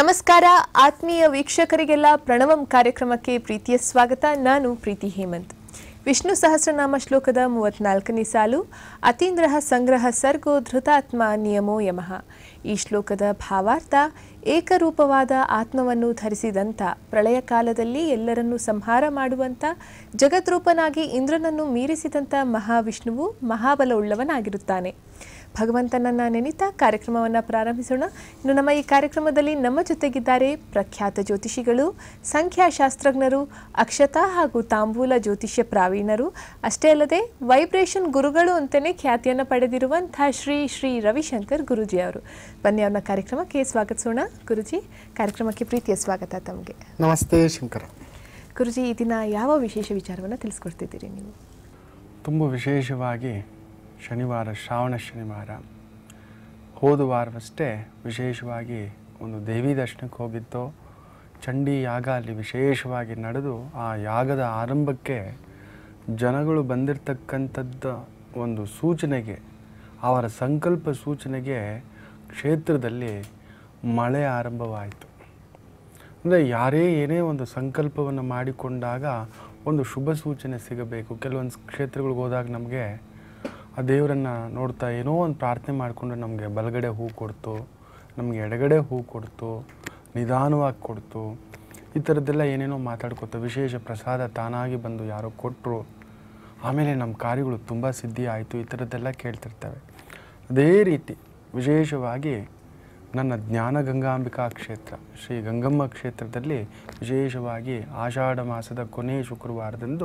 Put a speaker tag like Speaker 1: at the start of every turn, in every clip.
Speaker 1: ನಮಸ್ಕಾರ ಆತ್ಮೀಯ ವೀಕ್ಷಕರಿಗೆಲ್ಲ ಪ್ರಣವಂ ಕಾರ್ಯಕ್ರಮಕ್ಕೆ ಪ್ರೀತಿಯ ಸ್ವಾಗತ ನಾನು ಪ್ರೀತಿ ಹೇಮಂತ್ ವಿಷ್ಣು ಸಹಸ್ರನಾಮ ಶ್ಲೋಕದ ಮೂವತ್ನಾಲ್ಕನೇ ಸಾಲು ಅತೀಂದ್ರ ಸಂಗ್ರಹ ಸರ್ಗೋ ಧೃತಾತ್ಮ ನಿಯಮೋ ಯಮಃ ಈ ಶ್ಲೋಕದ ಭಾವಾರ್ಥ ಏಕರೂಪವಾದ ಆತ್ಮವನ್ನು ಧರಿಸಿದಂಥ ಪ್ರಳಯ ಕಾಲದಲ್ಲಿ ಎಲ್ಲರನ್ನೂ ಸಂಹಾರ ಮಾಡುವಂಥ ಜಗದ್ರೂಪನಾಗಿ ಇಂದ್ರನನ್ನು ಮೀರಿಸಿದಂಥ ಮಹಾವಿಷ್ಣುವು ಮಹಾಬಲವುಳ್ಳವನಾಗಿರುತ್ತಾನೆ ಭಗವಂತನನ್ನ ನೆನೆತಾ ಕಾರ್ಯಕ್ರಮವನ್ನು ಪ್ರಾರಂಭಿಸೋಣ ಇನ್ನು ನಮ್ಮ ಈ ಕಾರ್ಯಕ್ರಮದಲ್ಲಿ ನಮ್ಮ ಜೊತೆಗಿದ್ದಾರೆ ಪ್ರಖ್ಯಾತ ಜ್ಯೋತಿಷಿಗಳು ಸಂಖ್ಯಾಶಾಸ್ತ್ರಜ್ಞರು ಅಕ್ಷತಾ ಹಾಗೂ ತಾಂಬೂಲ ಜ್ಯೋತಿಷ್ಯ ಪ್ರಾವೀಣರು ಅಷ್ಟೇ ಅಲ್ಲದೆ ವೈಬ್ರೇಷನ್ ಗುರುಗಳು ಅಂತಲೇ ಖ್ಯಾತಿಯನ್ನು ಪಡೆದಿರುವಂತಹ ಶ್ರೀ ಶ್ರೀ ರವಿಶಂಕರ್ ಗುರುಜಿ ಅವರು ಬನ್ನಿ ಅವ್ರನ್ನ ಕಾರ್ಯಕ್ರಮಕ್ಕೆ ಸ್ವಾಗತಿಸೋಣ ಗುರುಜಿ ಕಾರ್ಯಕ್ರಮಕ್ಕೆ ಪ್ರೀತಿಯ ಸ್ವಾಗತ ತಮಗೆ
Speaker 2: ನಮಸ್ತೆ ಶಂಕರ
Speaker 1: ಗುರುಜಿ ಈ ದಿನ ಯಾವ ವಿಶೇಷ ವಿಚಾರವನ್ನು ತಿಳಿಸ್ಕೊಡ್ತಿದ್ದೀರಿ ನೀವು
Speaker 2: ತುಂಬ ವಿಶೇಷವಾಗಿ ಶನಿವಾರ ಶ್ರಾವಣ ಶನಿವಾರ ಹೋದ ವಾರವಷ್ಟೇ ವಿಶೇಷವಾಗಿ ಒಂದು ದೇವಿ ದರ್ಶನಕ್ಕೆ ಹೋಗಿದ್ದು ಚಂಡಿ ಯಾಗ ಅಲ್ಲಿ ವಿಶೇಷವಾಗಿ ನಡೆದು ಆ ಯಾಗದ ಆರಂಭಕ್ಕೆ ಜನಗಳು ಬಂದಿರತಕ್ಕಂಥದ್ದು ಒಂದು ಸೂಚನೆಗೆ ಅವರ ಸಂಕಲ್ಪ ಸೂಚನೆಗೆ ಕ್ಷೇತ್ರದಲ್ಲಿ ಮಳೆ ಆರಂಭವಾಯಿತು ಅಂದರೆ ಯಾರೇ ಏನೇ ಒಂದು ಸಂಕಲ್ಪವನ್ನು ಮಾಡಿಕೊಂಡಾಗ ಒಂದು ಶುಭ ಸೂಚನೆ ಸಿಗಬೇಕು ಕೆಲವೊಂದು ಕ್ಷೇತ್ರಗಳಿಗೆ ಹೋದಾಗ ನಮಗೆ ಆ ದೇವರನ್ನು ನೋಡ್ತಾ ಏನೋ ಒಂದು ಪ್ರಾರ್ಥನೆ ಮಾಡಿಕೊಂಡು ನಮಗೆ ಬಲಗಡೆ ಹೂ ಕೊಡ್ತು ನಮಗೆ ಎಡಗಡೆ ಹೂ ಕೊಡ್ತು ನಿಧಾನವಾಗಿ ಕೊಡ್ತು ಈ ಥರದ್ದೆಲ್ಲ ಏನೇನೋ ಮಾತಾಡ್ಕೊತ ವಿಶೇಷ ಪ್ರಸಾದ ತಾನಾಗಿ ಬಂದು ಯಾರೋ ಕೊಟ್ಟರು ಆಮೇಲೆ ನಮ್ಮ ಕಾರ್ಯಗಳು ತುಂಬ ಸಿದ್ಧಿ ಆಯಿತು ಈ ಥರದ್ದೆಲ್ಲ ಕೇಳ್ತಿರ್ತವೆ ಅದೇ ರೀತಿ ವಿಶೇಷವಾಗಿ ನನ್ನ ಜ್ಞಾನ ಗಂಗಾಂಬಿಕಾ ಕ್ಷೇತ್ರ ಶ್ರೀ ಗಂಗಮ್ಮ ಕ್ಷೇತ್ರದಲ್ಲಿ ವಿಶೇಷವಾಗಿ ಆಷಾಢ ಮಾಸದ ಕೊನೆಯ ಶುಕ್ರವಾರದಂದು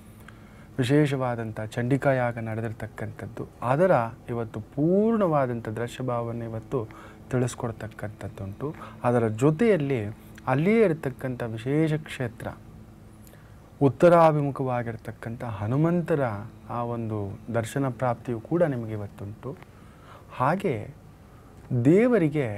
Speaker 2: ವಿಶೇಷವಾದಂಥ ಚಂಡಿಕಾ ಯಾಗ ನಡೆದಿರ್ತಕ್ಕಂಥದ್ದು ಅದರ ಇವತ್ತು ಪೂರ್ಣವಾದಂಥ ದೃಶ್ಯಭಾವವನ್ನು ಇವತ್ತು ತಿಳಿಸ್ಕೊಡ್ತಕ್ಕಂಥದ್ದುಂಟು ಅದರ ಜೊತೆಯಲ್ಲಿ ಅಲ್ಲಿಯೇ ಇರತಕ್ಕಂಥ ವಿಶೇಷ ಕ್ಷೇತ್ರ ಉತ್ತರಾಭಿಮುಖವಾಗಿರ್ತಕ್ಕಂಥ ಹನುಮಂತರ ಆ ಒಂದು ದರ್ಶನ ಪ್ರಾಪ್ತಿಯು ಕೂಡ ನಿಮಗೆ ಇವತ್ತುಂಟು ಹಾಗೆ ದೇವರಿಗೆ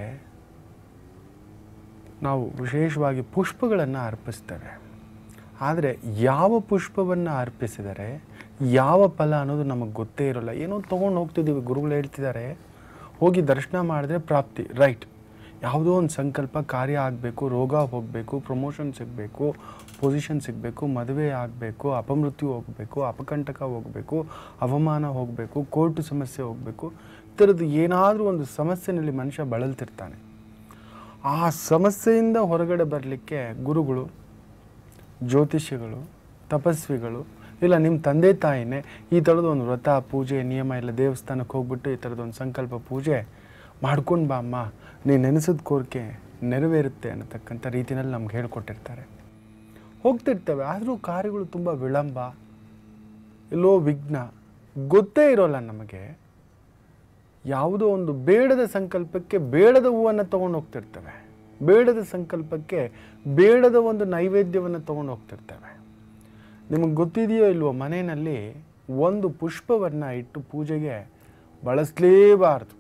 Speaker 2: ನಾವು ವಿಶೇಷವಾಗಿ ಪುಷ್ಪಗಳನ್ನು ಅರ್ಪಿಸ್ತೇವೆ ಆದರೆ ಯಾವ ಪುಷ್ಪವನ್ನು ಅರ್ಪಿಸಿದರೆ ಯಾವ ಫಲ ಅನ್ನೋದು ನಮಗೆ ಗೊತ್ತೇ ಇರೋಲ್ಲ ಏನೋ ತೊಗೊಂಡು ಹೋಗ್ತಿದ್ದೀವಿ ಗುರುಗಳು ಹೇಳ್ತಿದ್ದಾರೆ ಹೋಗಿ ದರ್ಶನ ಮಾಡಿದ್ರೆ ಪ್ರಾಪ್ತಿ ರೈಟ್ ಯಾವುದೋ ಒಂದು ಸಂಕಲ್ಪ ಕಾರ್ಯ ಆಗಬೇಕು ರೋಗ ಹೋಗಬೇಕು ಪ್ರಮೋಷನ್ ಸಿಗಬೇಕು ಪೊಸಿಷನ್ ಸಿಗಬೇಕು ಮದುವೆ ಆಗಬೇಕು ಅಪಮೃತ್ಯು ಹೋಗಬೇಕು ಅಪಕಂಟಕ ಹೋಗಬೇಕು ಅವಮಾನ ಹೋಗಬೇಕು ಕೋರ್ಟು ಸಮಸ್ಯೆ ಹೋಗಬೇಕು ಈ ಥರದ್ದು ಏನಾದರೂ ಒಂದು ಸಮಸ್ಯೆನಲ್ಲಿ ಮನುಷ್ಯ ಬಳಲ್ತಿರ್ತಾನೆ ಆ ಸಮಸ್ಯೆಯಿಂದ ಹೊರಗಡೆ ಬರಲಿಕ್ಕೆ ಗುರುಗಳು ಜ್ಯೋತಿಷ್ಯಗಳು ತಪಸ್ವಿಗಳು ಇಲ್ಲ ನಿಮ್ಮ ತಂದೆ ತಾಯಿನೇ ಈ ಥರದ ಒಂದು ವ್ರತ ಪೂಜೆ ನಿಯಮ ಇಲ್ಲ ದೇವಸ್ಥಾನಕ್ಕೆ ಹೋಗ್ಬಿಟ್ಟು ಈ ಥರದ ಒಂದು ಸಂಕಲ್ಪ ಪೂಜೆ ಮಾಡ್ಕೊಂಡು ಬಾ ಅಮ್ಮ ನೀನು ನೆನೆಸಿದ ಕೋರಿಕೆ ನೆರವೇರುತ್ತೆ ಅನ್ನತಕ್ಕಂಥ ರೀತಿಯಲ್ಲಿ ನಮ್ಗೆ ಹೇಳ್ಕೊಟ್ಟಿರ್ತಾರೆ ಹೋಗ್ತಿರ್ತವೆ ಆದರೂ ಕಾರ್ಯಗಳು ತುಂಬ ವಿಳಂಬ ಎಲ್ಲೋ ವಿಘ್ನ ಗೊತ್ತೇ ಇರೋಲ್ಲ ನಮಗೆ ಯಾವುದೋ ಒಂದು ಬೇಡದ ಸಂಕಲ್ಪಕ್ಕೆ ಬೇಡದ ಹೂವನ್ನು ತೊಗೊಂಡು ಹೋಗ್ತಿರ್ತವೆ ಬೇಡದ ಸಂಕಲ್ಪಕ್ಕೆ ಬೇಡದ ಒಂದು ನೈವೇದ್ಯವನ್ನು ತೊಗೊಂಡು ಹೋಗ್ತಿರ್ತವೆ ನಿಮಗೆ ಗೊತ್ತಿದೆಯೋ ಇಲ್ವೋ ಮನೆಯಲ್ಲಿ ಒಂದು ಪುಷ್ಪವನ್ನು ಇಟ್ಟು ಪೂಜೆಗೆ ಬಳಸಲೇಬಾರ್ದು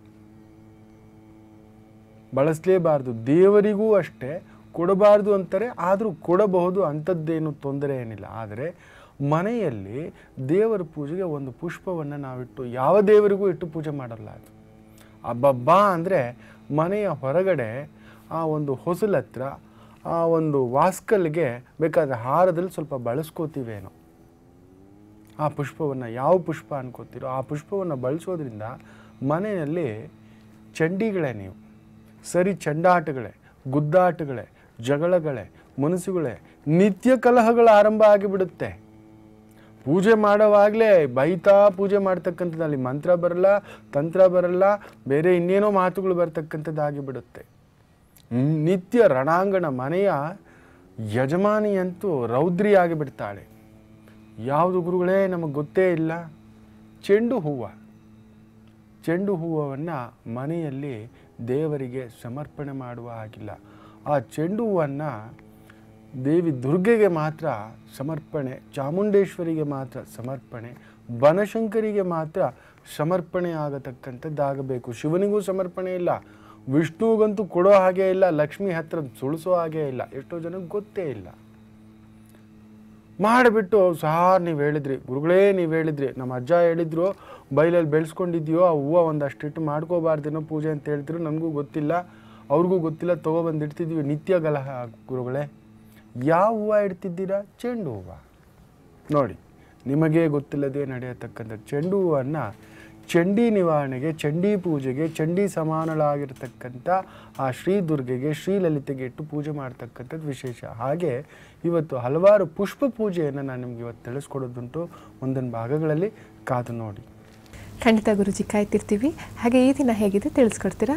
Speaker 2: ಬಳಸಲೇಬಾರ್ದು ದೇವರಿಗೂ ಅಷ್ಟೇ ಕೊಡಬಾರ್ದು ಅಂತಾರೆ ಆದರೂ ಕೊಡಬಹುದು ಅಂಥದ್ದೇನು ತೊಂದರೆ ಏನಿಲ್ಲ ಆದರೆ ಮನೆಯಲ್ಲಿ ದೇವರ ಪೂಜೆಗೆ ಒಂದು ಪುಷ್ಪವನ್ನು ನಾವಿಟ್ಟು ಯಾವ ದೇವರಿಗೂ ಇಟ್ಟು ಪೂಜೆ ಮಾಡಲ್ಲ ಅದು ಅಬ್ಬಬ್ಬಾ ಅಂದರೆ ಮನೆಯ ಹೊರಗಡೆ ಆ ಒಂದು ಹೊಸಲ ಹತ್ರ ಆ ಒಂದು ವಾಸ್ಕಲ್ಗೆ ಬೇಕಾದರೆ ಹಾರದಲ್ಲಿ ಸ್ವಲ್ಪ ಬಳಸ್ಕೋತೀವೇನೋ ಆ ಪುಷ್ಪವನ್ನು ಯಾವ ಪುಷ್ಪ ಅನ್ಕೋತೀರೋ ಆ ಪುಷ್ಪವನ್ನು ಬಳಸೋದ್ರಿಂದ ಮನೆಯಲ್ಲಿ ಚಂಡಿಗಳೇ ನೀವು ಸರಿ ಚಂಡಾಟಗಳೇ ಗುದ್ದಾಟಗಳೇ ಜಗಳಗಳೇ ಮನಸ್ಸುಗಳೇ ನಿತ್ಯ ಕಲಹಗಳು ಆರಂಭ ಆಗಿಬಿಡುತ್ತೆ ಪೂಜೆ ಮಾಡೋವಾಗಲೇ ಬೈತಾ ಪೂಜೆ ಮಾಡ್ತಕ್ಕಂಥದ್ದು ಅಲ್ಲಿ ಮಂತ್ರ ಬರಲ್ಲ ತಂತ್ರ ಬರಲ್ಲ ಬೇರೆ ಇನ್ನೇನೋ ಮಾತುಗಳು ಬರ್ತಕ್ಕಂಥದ್ದು ಬಿಡುತ್ತೆ ನಿತ್ಯ ರಣಾಂಗಣ ಮನೆಯ ಯಜಮಾನಿಯಂತೂ ರೌದ್ರಿ ಆಗಿಬಿಡ್ತಾಳೆ ಯಾವುದು ಗುರುಗಳೇ ನಮಗೆ ಗೊತ್ತೇ ಇಲ್ಲ ಚೆಂಡು ಹೂವು ಚೆಂಡು ಹೂವನ್ನು ಮನೆಯಲ್ಲಿ ದೇವರಿಗೆ ಸಮರ್ಪಣೆ ಮಾಡುವ ಹಾಗಿಲ್ಲ ಆ ಚೆಂಡು ಹೂವನ್ನು ದೇವಿ ದುರ್ಗೆಗೆ ಮಾತ್ರ ಸಮರ್ಪಣೆ ಚಾಮುಂಡೇಶ್ವರಿಗೆ ಮಾತ್ರ ಸಮರ್ಪಣೆ ಬನಶಂಕರಿಗೆ ಮಾತ್ರ ಸಮರ್ಪಣೆ ಆಗತಕ್ಕಂಥದ್ದಾಗಬೇಕು ಶಿವನಿಗೂ ಸಮರ್ಪಣೆ ಇಲ್ಲ ವಿಷ್ಣುಗಂತೂ ಕೊಡೋ ಹಾಗೆ ಇಲ್ಲ ಲಕ್ಷ್ಮಿ ಹತ್ರ ಸುಳಿಸೋ ಹಾಗೆ ಇಲ್ಲ ಎಷ್ಟೋ ಜನಕ್ಕೆ ಗೊತ್ತೇ ಇಲ್ಲ ಮಾಡಿಬಿಟ್ಟು ಸಾರ್ ನೀವು ಹೇಳಿದ್ರಿ ಗುರುಗಳೇ ನೀವು ಹೇಳಿದ್ರಿ ನಮ್ಮ ಅಜ್ಜ ಹೇಳಿದ್ರು ಬೈಲಲ್ಲಿ ಬೆಳೆಸ್ಕೊಂಡಿದ್ಯೋ ಆ ಹೂವು ಒಂದಷ್ಟಿಟ್ಟು ಮಾಡ್ಕೋಬಾರ್ದೇನೋ ಪೂಜೆ ಅಂತ ಹೇಳ್ತಿರು ನನಗೂ ಗೊತ್ತಿಲ್ಲ ಅವ್ರಿಗೂ ಗೊತ್ತಿಲ್ಲ ತೊಗೊಬಂದು ಇಡ್ತಿದ್ವಿ ನಿತ್ಯ ಗಲಹ ಗುರುಗಳೇ ಯಾವ ಹೂವು ಇಡ್ತಿದ್ದೀರಾ ಚೆಂಡು ಹೂವು ನೋಡಿ ನಿಮಗೆ ಗೊತ್ತಿಲ್ಲದೆ ನಡೆಯತಕ್ಕಂಥ ಚೆಂಡು ಹೂವನ್ನು ಚಂಡಿ ನಿವಾರಣೆಗೆ ಚಂಡಿ ಪೂಜೆಗೆ ಚಂಡಿ ಸಮಾನಳಾಗಿರ್ತಕ್ಕಂಥ ಆ ಶ್ರೀ ದುರ್ಗೆಗೆ ಶ್ರೀಲಲಿತೆಗೆ ಇಟ್ಟು ಪೂಜೆ ಮಾಡ್ತಕ್ಕಂಥದ್ದು ವಿಶೇಷ ಹಾಗೆ ಇವತ್ತು ಹಲವಾರು ಪುಷ್ಪ ಪೂಜೆಯನ್ನು ನಾನು ನಿಮ್ಗೆ ಇವತ್ತು ತಿಳಿಸ್ಕೊಡೋದುಂಟು ಮುಂದಿನ ಭಾಗಗಳಲ್ಲಿ ಕಾದು ನೋಡಿ
Speaker 1: ಖಂಡಿತ ಗುರುಜಿ ಕಾಯ್ತಿರ್ತೀವಿ ಹಾಗೆ ಈ ದಿನ ಹೇಗಿದೆ ತಿಳಿಸ್ಕೊಡ್ತೀರಾ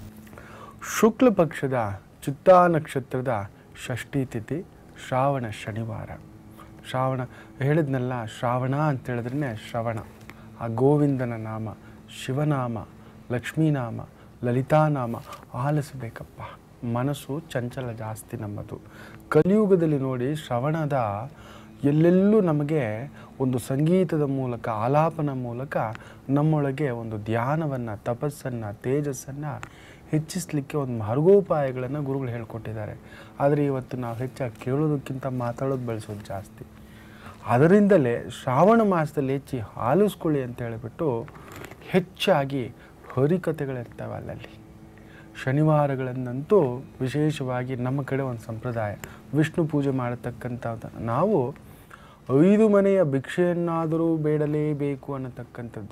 Speaker 2: ಶುಕ್ಲ ಪಕ್ಷದ ಚಿತ್ತಾ ನಕ್ಷತ್ರದ ಷಷ್ಠಿ ತಿಥಿ ಶ್ರಾವಣ ಶನಿವಾರ ಶ್ರಾವಣ ಹೇಳಿದ್ನಲ್ಲ ಶ್ರಾವಣ ಅಂತ ಹೇಳಿದ್ರೆ ಶ್ರವಣ ಆ ಗೋವಿಂದನ ನಾಮ ಶಿವನಾಮ ಲಕ್ಷ್ಮೀನಾಮ ಲಲಿತಾನಾಮ ಆಲಿಸಬೇಕಪ್ಪ ಮನಸ್ಸು ಚಂಚಲ ಜಾಸ್ತಿ ನಮ್ಮದು ಕಲಿಯುಗದಲ್ಲಿ ನೋಡಿ ಶ್ರವಣದ ಎಲ್ಲೆಲ್ಲೂ ನಮಗೆ ಒಂದು ಸಂಗೀತದ ಮೂಲಕ ಆಲಾಪನ ಮೂಲಕ ನಮ್ಮೊಳಗೆ ಒಂದು ಧ್ಯಾನವನ್ನು ತಪಸ್ಸನ್ನು ತೇಜಸ್ಸನ್ನು ಹೆಚ್ಚಿಸಲಿಕ್ಕೆ ಒಂದು ಮಾರ್ಗೋಪಾಯಗಳನ್ನು ಗುರುಗಳು ಹೇಳ್ಕೊಟ್ಟಿದ್ದಾರೆ ಆದರೆ ಇವತ್ತು ನಾವು ಹೆಚ್ಚಾಗಿ ಕೇಳೋದಕ್ಕಿಂತ ಮಾತಾಡೋದು ಬೆಳೆಸೋದು ಜಾಸ್ತಿ ಅದರಿಂದಲೇ ಶ್ರಾವಣ ಮಾಸದಲ್ಲಿ ಹೆಚ್ಚಿ ಆಲಿಸ್ಕೊಳ್ಳಿ ಅಂತ ಹೇಳಿಬಿಟ್ಟು ಹೆಚ್ಚಾಗಿ ಹರಿಕಥೆಗಳಿರ್ತವೆ ಅಲ್ಲಲ್ಲಿ ಶನಿವಾರಗಳನ್ನಂತೂ ವಿಶೇಷವಾಗಿ ನಮ್ಮ ಕಡೆ ಒಂದು ಸಂಪ್ರದಾಯ ವಿಷ್ಣು ಪೂಜೆ ಮಾಡತಕ್ಕಂಥದ್ದು ನಾವು ಐದು ಮನೆಯ ಭಿಕ್ಷೆಯನ್ನಾದರೂ ಬೇಡಲೇಬೇಕು ಅನ್ನತಕ್ಕಂಥದ್ದು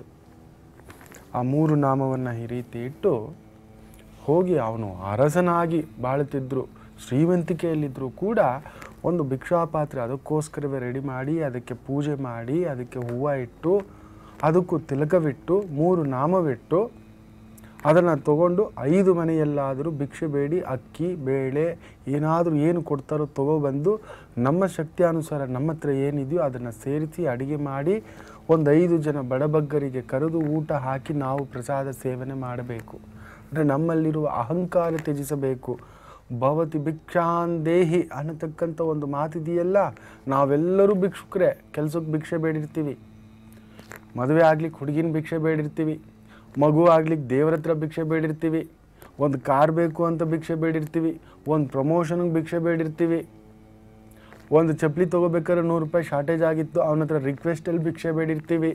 Speaker 2: ಆ ಮೂರು ನಾಮವನ್ನು ಈ ರೀತಿ ಇಟ್ಟು ಹೋಗಿ ಅವನು ಅರಸನಾಗಿ ಬಾಳುತ್ತಿದ್ದರು ಶ್ರೀಮಂತಿಕೆಯಲ್ಲಿದ್ದರೂ ಕೂಡ ಒಂದು ಭಿಕ್ಷಾಪಾತ್ರೆ ಅದಕ್ಕೋಸ್ಕರವೇ ರೆಡಿ ಮಾಡಿ ಅದಕ್ಕೆ ಪೂಜೆ ಮಾಡಿ ಅದಕ್ಕೆ ಹೂವು ಇಟ್ಟು ಅದಕ್ಕೂ ತಿಲಕವಿಟ್ಟು ಮೂರು ನಾಮವಿಟ್ಟು ಅದನ್ನು ತಗೊಂಡು ಐದು ಮನೆಯಲ್ಲಾದರೂ ಭಿಕ್ಷೆ ಬೇಡಿ ಅಕ್ಕಿ ಬೇಳೆ ಏನಾದರೂ ಏನು ಕೊಡ್ತಾರೋ ತಗೊಬಂದು ನಮ್ಮ ಶಕ್ತಿಯಾನುಸಾರ ನಮ್ಮ ಹತ್ರ ಏನಿದೆಯೋ ಅದನ್ನು ಸೇರಿಸಿ ಅಡುಗೆ ಮಾಡಿ ಒಂದು ಐದು ಜನ ಬಡಬಗ್ಗರಿಗೆ ಕರೆದು ಊಟ ಹಾಕಿ ನಾವು ಪ್ರಸಾದ ಸೇವನೆ ಮಾಡಬೇಕು ಅಂದರೆ ನಮ್ಮಲ್ಲಿರುವ ಅಹಂಕಾರ ತ್ಯಜಿಸಬೇಕು ಭವತಿ ಭಿಕ್ಷಾನ್ ದೇಹಿ ಅನ್ನತಕ್ಕಂಥ ಒಂದು ಮಾತಿದೆಯಲ್ಲ ನಾವೆಲ್ಲರೂ ಭಿಕ್ಷುಕರೇ ಕೆಲಸಕ್ಕೆ ಭಿಕ್ಷೆ ಬೇಡಿರ್ತೀವಿ ಮದುವೆ ಆಗ್ಲಿಕ್ಕೆ ಹುಡುಗಿನ ಭಿಕ್ಷೆ ಬೇಡಿರ್ತೀವಿ ಮಗು ಆಗ್ಲಿಕ್ಕೆ ದೇವ್ರ ಹತ್ರ ಭಿಕ್ಷೆ ಬೇಡಿರ್ತೀವಿ ಒಂದು ಕಾರ್ ಬೇಕು ಅಂತ ಭಿಕ್ಷೆ ಬೇಡಿರ್ತೀವಿ ಒಂದು ಪ್ರಮೋಷನ್ಗೆ ಭಿಕ್ಷೆ ಬೇಡಿರ್ತೀವಿ ಒಂದು ಚಪ್ಪಲಿ ತೊಗೋಬೇಕಾದ್ರೆ ನೂರು ರೂಪಾಯಿ ಶಾರ್ಟೇಜ್ ಆಗಿತ್ತು ಅವನ ಹತ್ರ ರಿಕ್ವೆಸ್ಟಲ್ಲಿ ಭಿಕ್ಷೆ ಬೇಡಿರ್ತೀವಿ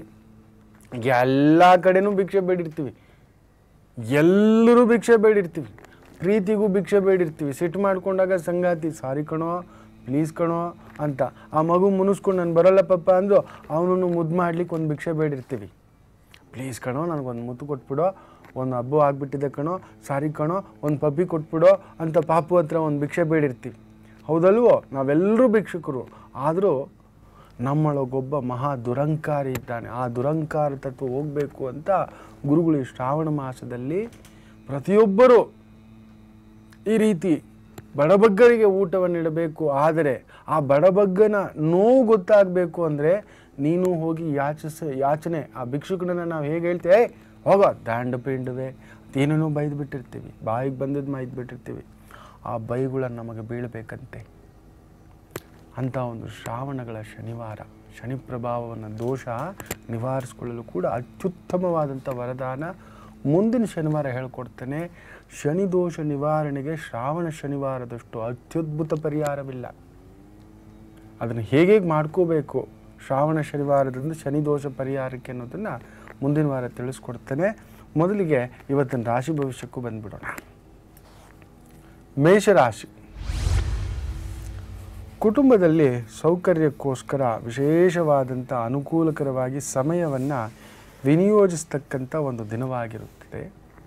Speaker 2: ಎಲ್ಲ ಕಡೆನೂ ಭಿಕ್ಷೆ ಬೇಡಿರ್ತೀವಿ ಎಲ್ಲರೂ ಭಿಕ್ಷೆ ಬೇಡಿರ್ತೀವಿ ಪ್ರೀತಿಗೂ ಭಿಕ್ಷೆ ಬೇಡಿರ್ತೀವಿ ಸಿಟ್ಟು ಮಾಡ್ಕೊಂಡಾಗ ಸಂಗಾತಿ ಸಾರಿ ಕಣೋ ಪ್ಲೀಸ್ ಕಣೋ ಅಂತ ಆ ಮಗು ಮುನಿಸ್ಕೊಂಡು ನಾನು ಬರಲ್ಲ ಪಪ್ಪ ಅಂದು ಅವನನ್ನು ಮುದ್ದು ಮಾಡ್ಲಿಕ್ಕೆ ಒಂದು ಭಿಕ್ಷೆ ಬೇಡಿರ್ತೀವಿ ಪ್ಲೀಸ್ ಕಣೋ ನನಗೊಂದು ಮುತ್ತು ಕೊಟ್ಬಿಡೋ ಒಂದು ಹಬ್ಬ ಆಗಿಬಿಟ್ಟಿದೆ ಕಣೋ ಸಾರಿ ಕಣೋ ಒಂದು ಪಪ್ಪಿ ಕೊಟ್ಬಿಡೋ ಅಂತ ಪಾಪು ಹತ್ರ ಒಂದು ಭಿಕ್ಷೆ ಬೇಡಿರ್ತೀವಿ ಹೌದಲ್ವೋ ನಾವೆಲ್ಲರೂ ಭಿಕ್ಷುಕರು ಆದರೂ ನಮ್ಮೊಳಗೊಬ್ಬ ಮಹಾ ದುರಂಕಾರಿ ಇದ್ದಾನೆ ಆ ದುರಂಕಾರ ತತ್ವ ಹೋಗಬೇಕು ಅಂತ ಗುರುಗಳು ಈ ಶ್ರಾವಣ ಮಾಸದಲ್ಲಿ ಪ್ರತಿಯೊಬ್ಬರೂ ಈ ರೀತಿ ಬಡಬಗ್ಗರಿಗೆ ಊಟವನ್ನು ಇಡಬೇಕು ಆದರೆ ಆ ಬಡಬಗ್ಗನ ನೋವು ಗೊತ್ತಾಗಬೇಕು ಅಂದರೆ ನೀನು ಹೋಗಿ ಯಾಚಿಸ ಯಾಚನೆ ಆ ಭಿಕ್ಷುಕನನ್ನು ನಾವು ಹೇಗೆ ಹೇಳ್ತೇವೆ "ಏಯ್, ಹೋಗೋ ದಾಂಡ ಪಿಂಡವೆ ಏನೇನೋ ಬೈದು ಬಿಟ್ಟಿರ್ತೀವಿ ಬಾಯಿಗೆ ಬಂದದ್ದು ಮೈದು ಬಿಟ್ಟಿರ್ತೀವಿ ಆ ಬೈಗಳು ನಮಗೆ ಬೀಳಬೇಕಂತೆ ಅಂಥ ಒಂದು ಶ್ರಾವಣಗಳ ಶನಿವಾರ ಶನಿ ಪ್ರಭಾವವನ್ನು ದೋಷ ನಿವಾರಿಸ್ಕೊಳ್ಳಲು ಕೂಡ ಅತ್ಯುತ್ತಮವಾದಂಥ ವರದಾನ ಮುಂದಿನ ಶನಿವಾರ ಹೇಳ್ಕೊಡ್ತೇನೆ ಶನಿ ದೋಷ ನಿವಾರಣೆಗೆ ಶ್ರಾವಣ ಶನಿವಾರದಷ್ಟು ಅತ್ಯದ್ಭುತ ಪರಿಹಾರವಿಲ್ಲ ಅದನ್ನು ಹೇಗೆ ಮಾಡ್ಕೋಬೇಕು ಶ್ರಾವಣ ಶನಿವಾರದಿಂದ ಶನಿ ದೋಷ ಪರಿಹಾರಕ್ಕೆ ಅನ್ನೋದನ್ನು ಮುಂದಿನ ವಾರ ತಿಳಿಸ್ಕೊಡ್ತೇನೆ ಮೊದಲಿಗೆ ಇವತ್ತಿನ ರಾಶಿ ಭವಿಷ್ಯಕ್ಕೂ ಬಂದ್ಬಿಡೋಣ ಮೇಷರಾಶಿ ಕುಟುಂಬದಲ್ಲಿ ಸೌಕರ್ಯಕ್ಕೋಸ್ಕರ ವಿಶೇಷವಾದಂಥ ಅನುಕೂಲಕರವಾಗಿ ಸಮಯವನ್ನು ವಿನಿಯೋಜಿಸ್ತಕ್ಕಂಥ ಒಂದು ದಿನವಾಗಿರುತ್ತದೆ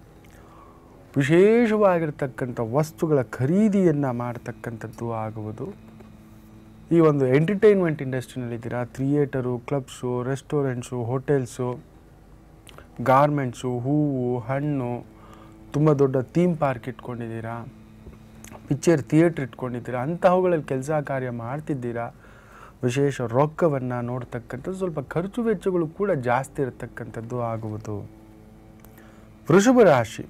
Speaker 2: ವಿಶೇಷವಾಗಿರ್ತಕ್ಕಂಥ ವಸ್ತುಗಳ ಖರೀದಿಯನ್ನು ಮಾಡ್ತಕ್ಕಂಥದ್ದು ಆಗುವುದು ಈ ಒಂದು ಎಂಟರ್ಟೈನ್ಮೆಂಟ್ ಇಂಡಸ್ಟ್ರಿನಲ್ಲಿದ್ದೀರಾ theatre clubs restaurants hotels garments ಹೂವು ಹಣ್ಣು ತುಂಬ ದೊಡ್ಡ ಥೀಮ್ ಪಾರ್ಕ್ ಇಟ್ಕೊಂಡಿದ್ದೀರಾ ಪಿಕ್ಚರ್ ಥಿಯೇಟ್ರ್ ಇಟ್ಕೊಂಡಿದ್ದೀರಾ ಅಂತಹವುಗಳಲ್ಲಿ ಕೆಲಸ ಕಾರ್ಯ ಮಾಡ್ತಿದ್ದೀರಾ ವಿಶೇಷ ರೊಕ್ಕವನ್ನು ನೋಡ್ತಕ್ಕಂಥದ್ದು ಸ್ವಲ್ಪ ಖರ್ಚು ವೆಚ್ಚಗಳು ಕೂಡ ಜಾಸ್ತಿ ಇರತಕ್ಕಂಥದ್ದು ಆಗುವುದು ವೃಷಭ ರಾಶಿ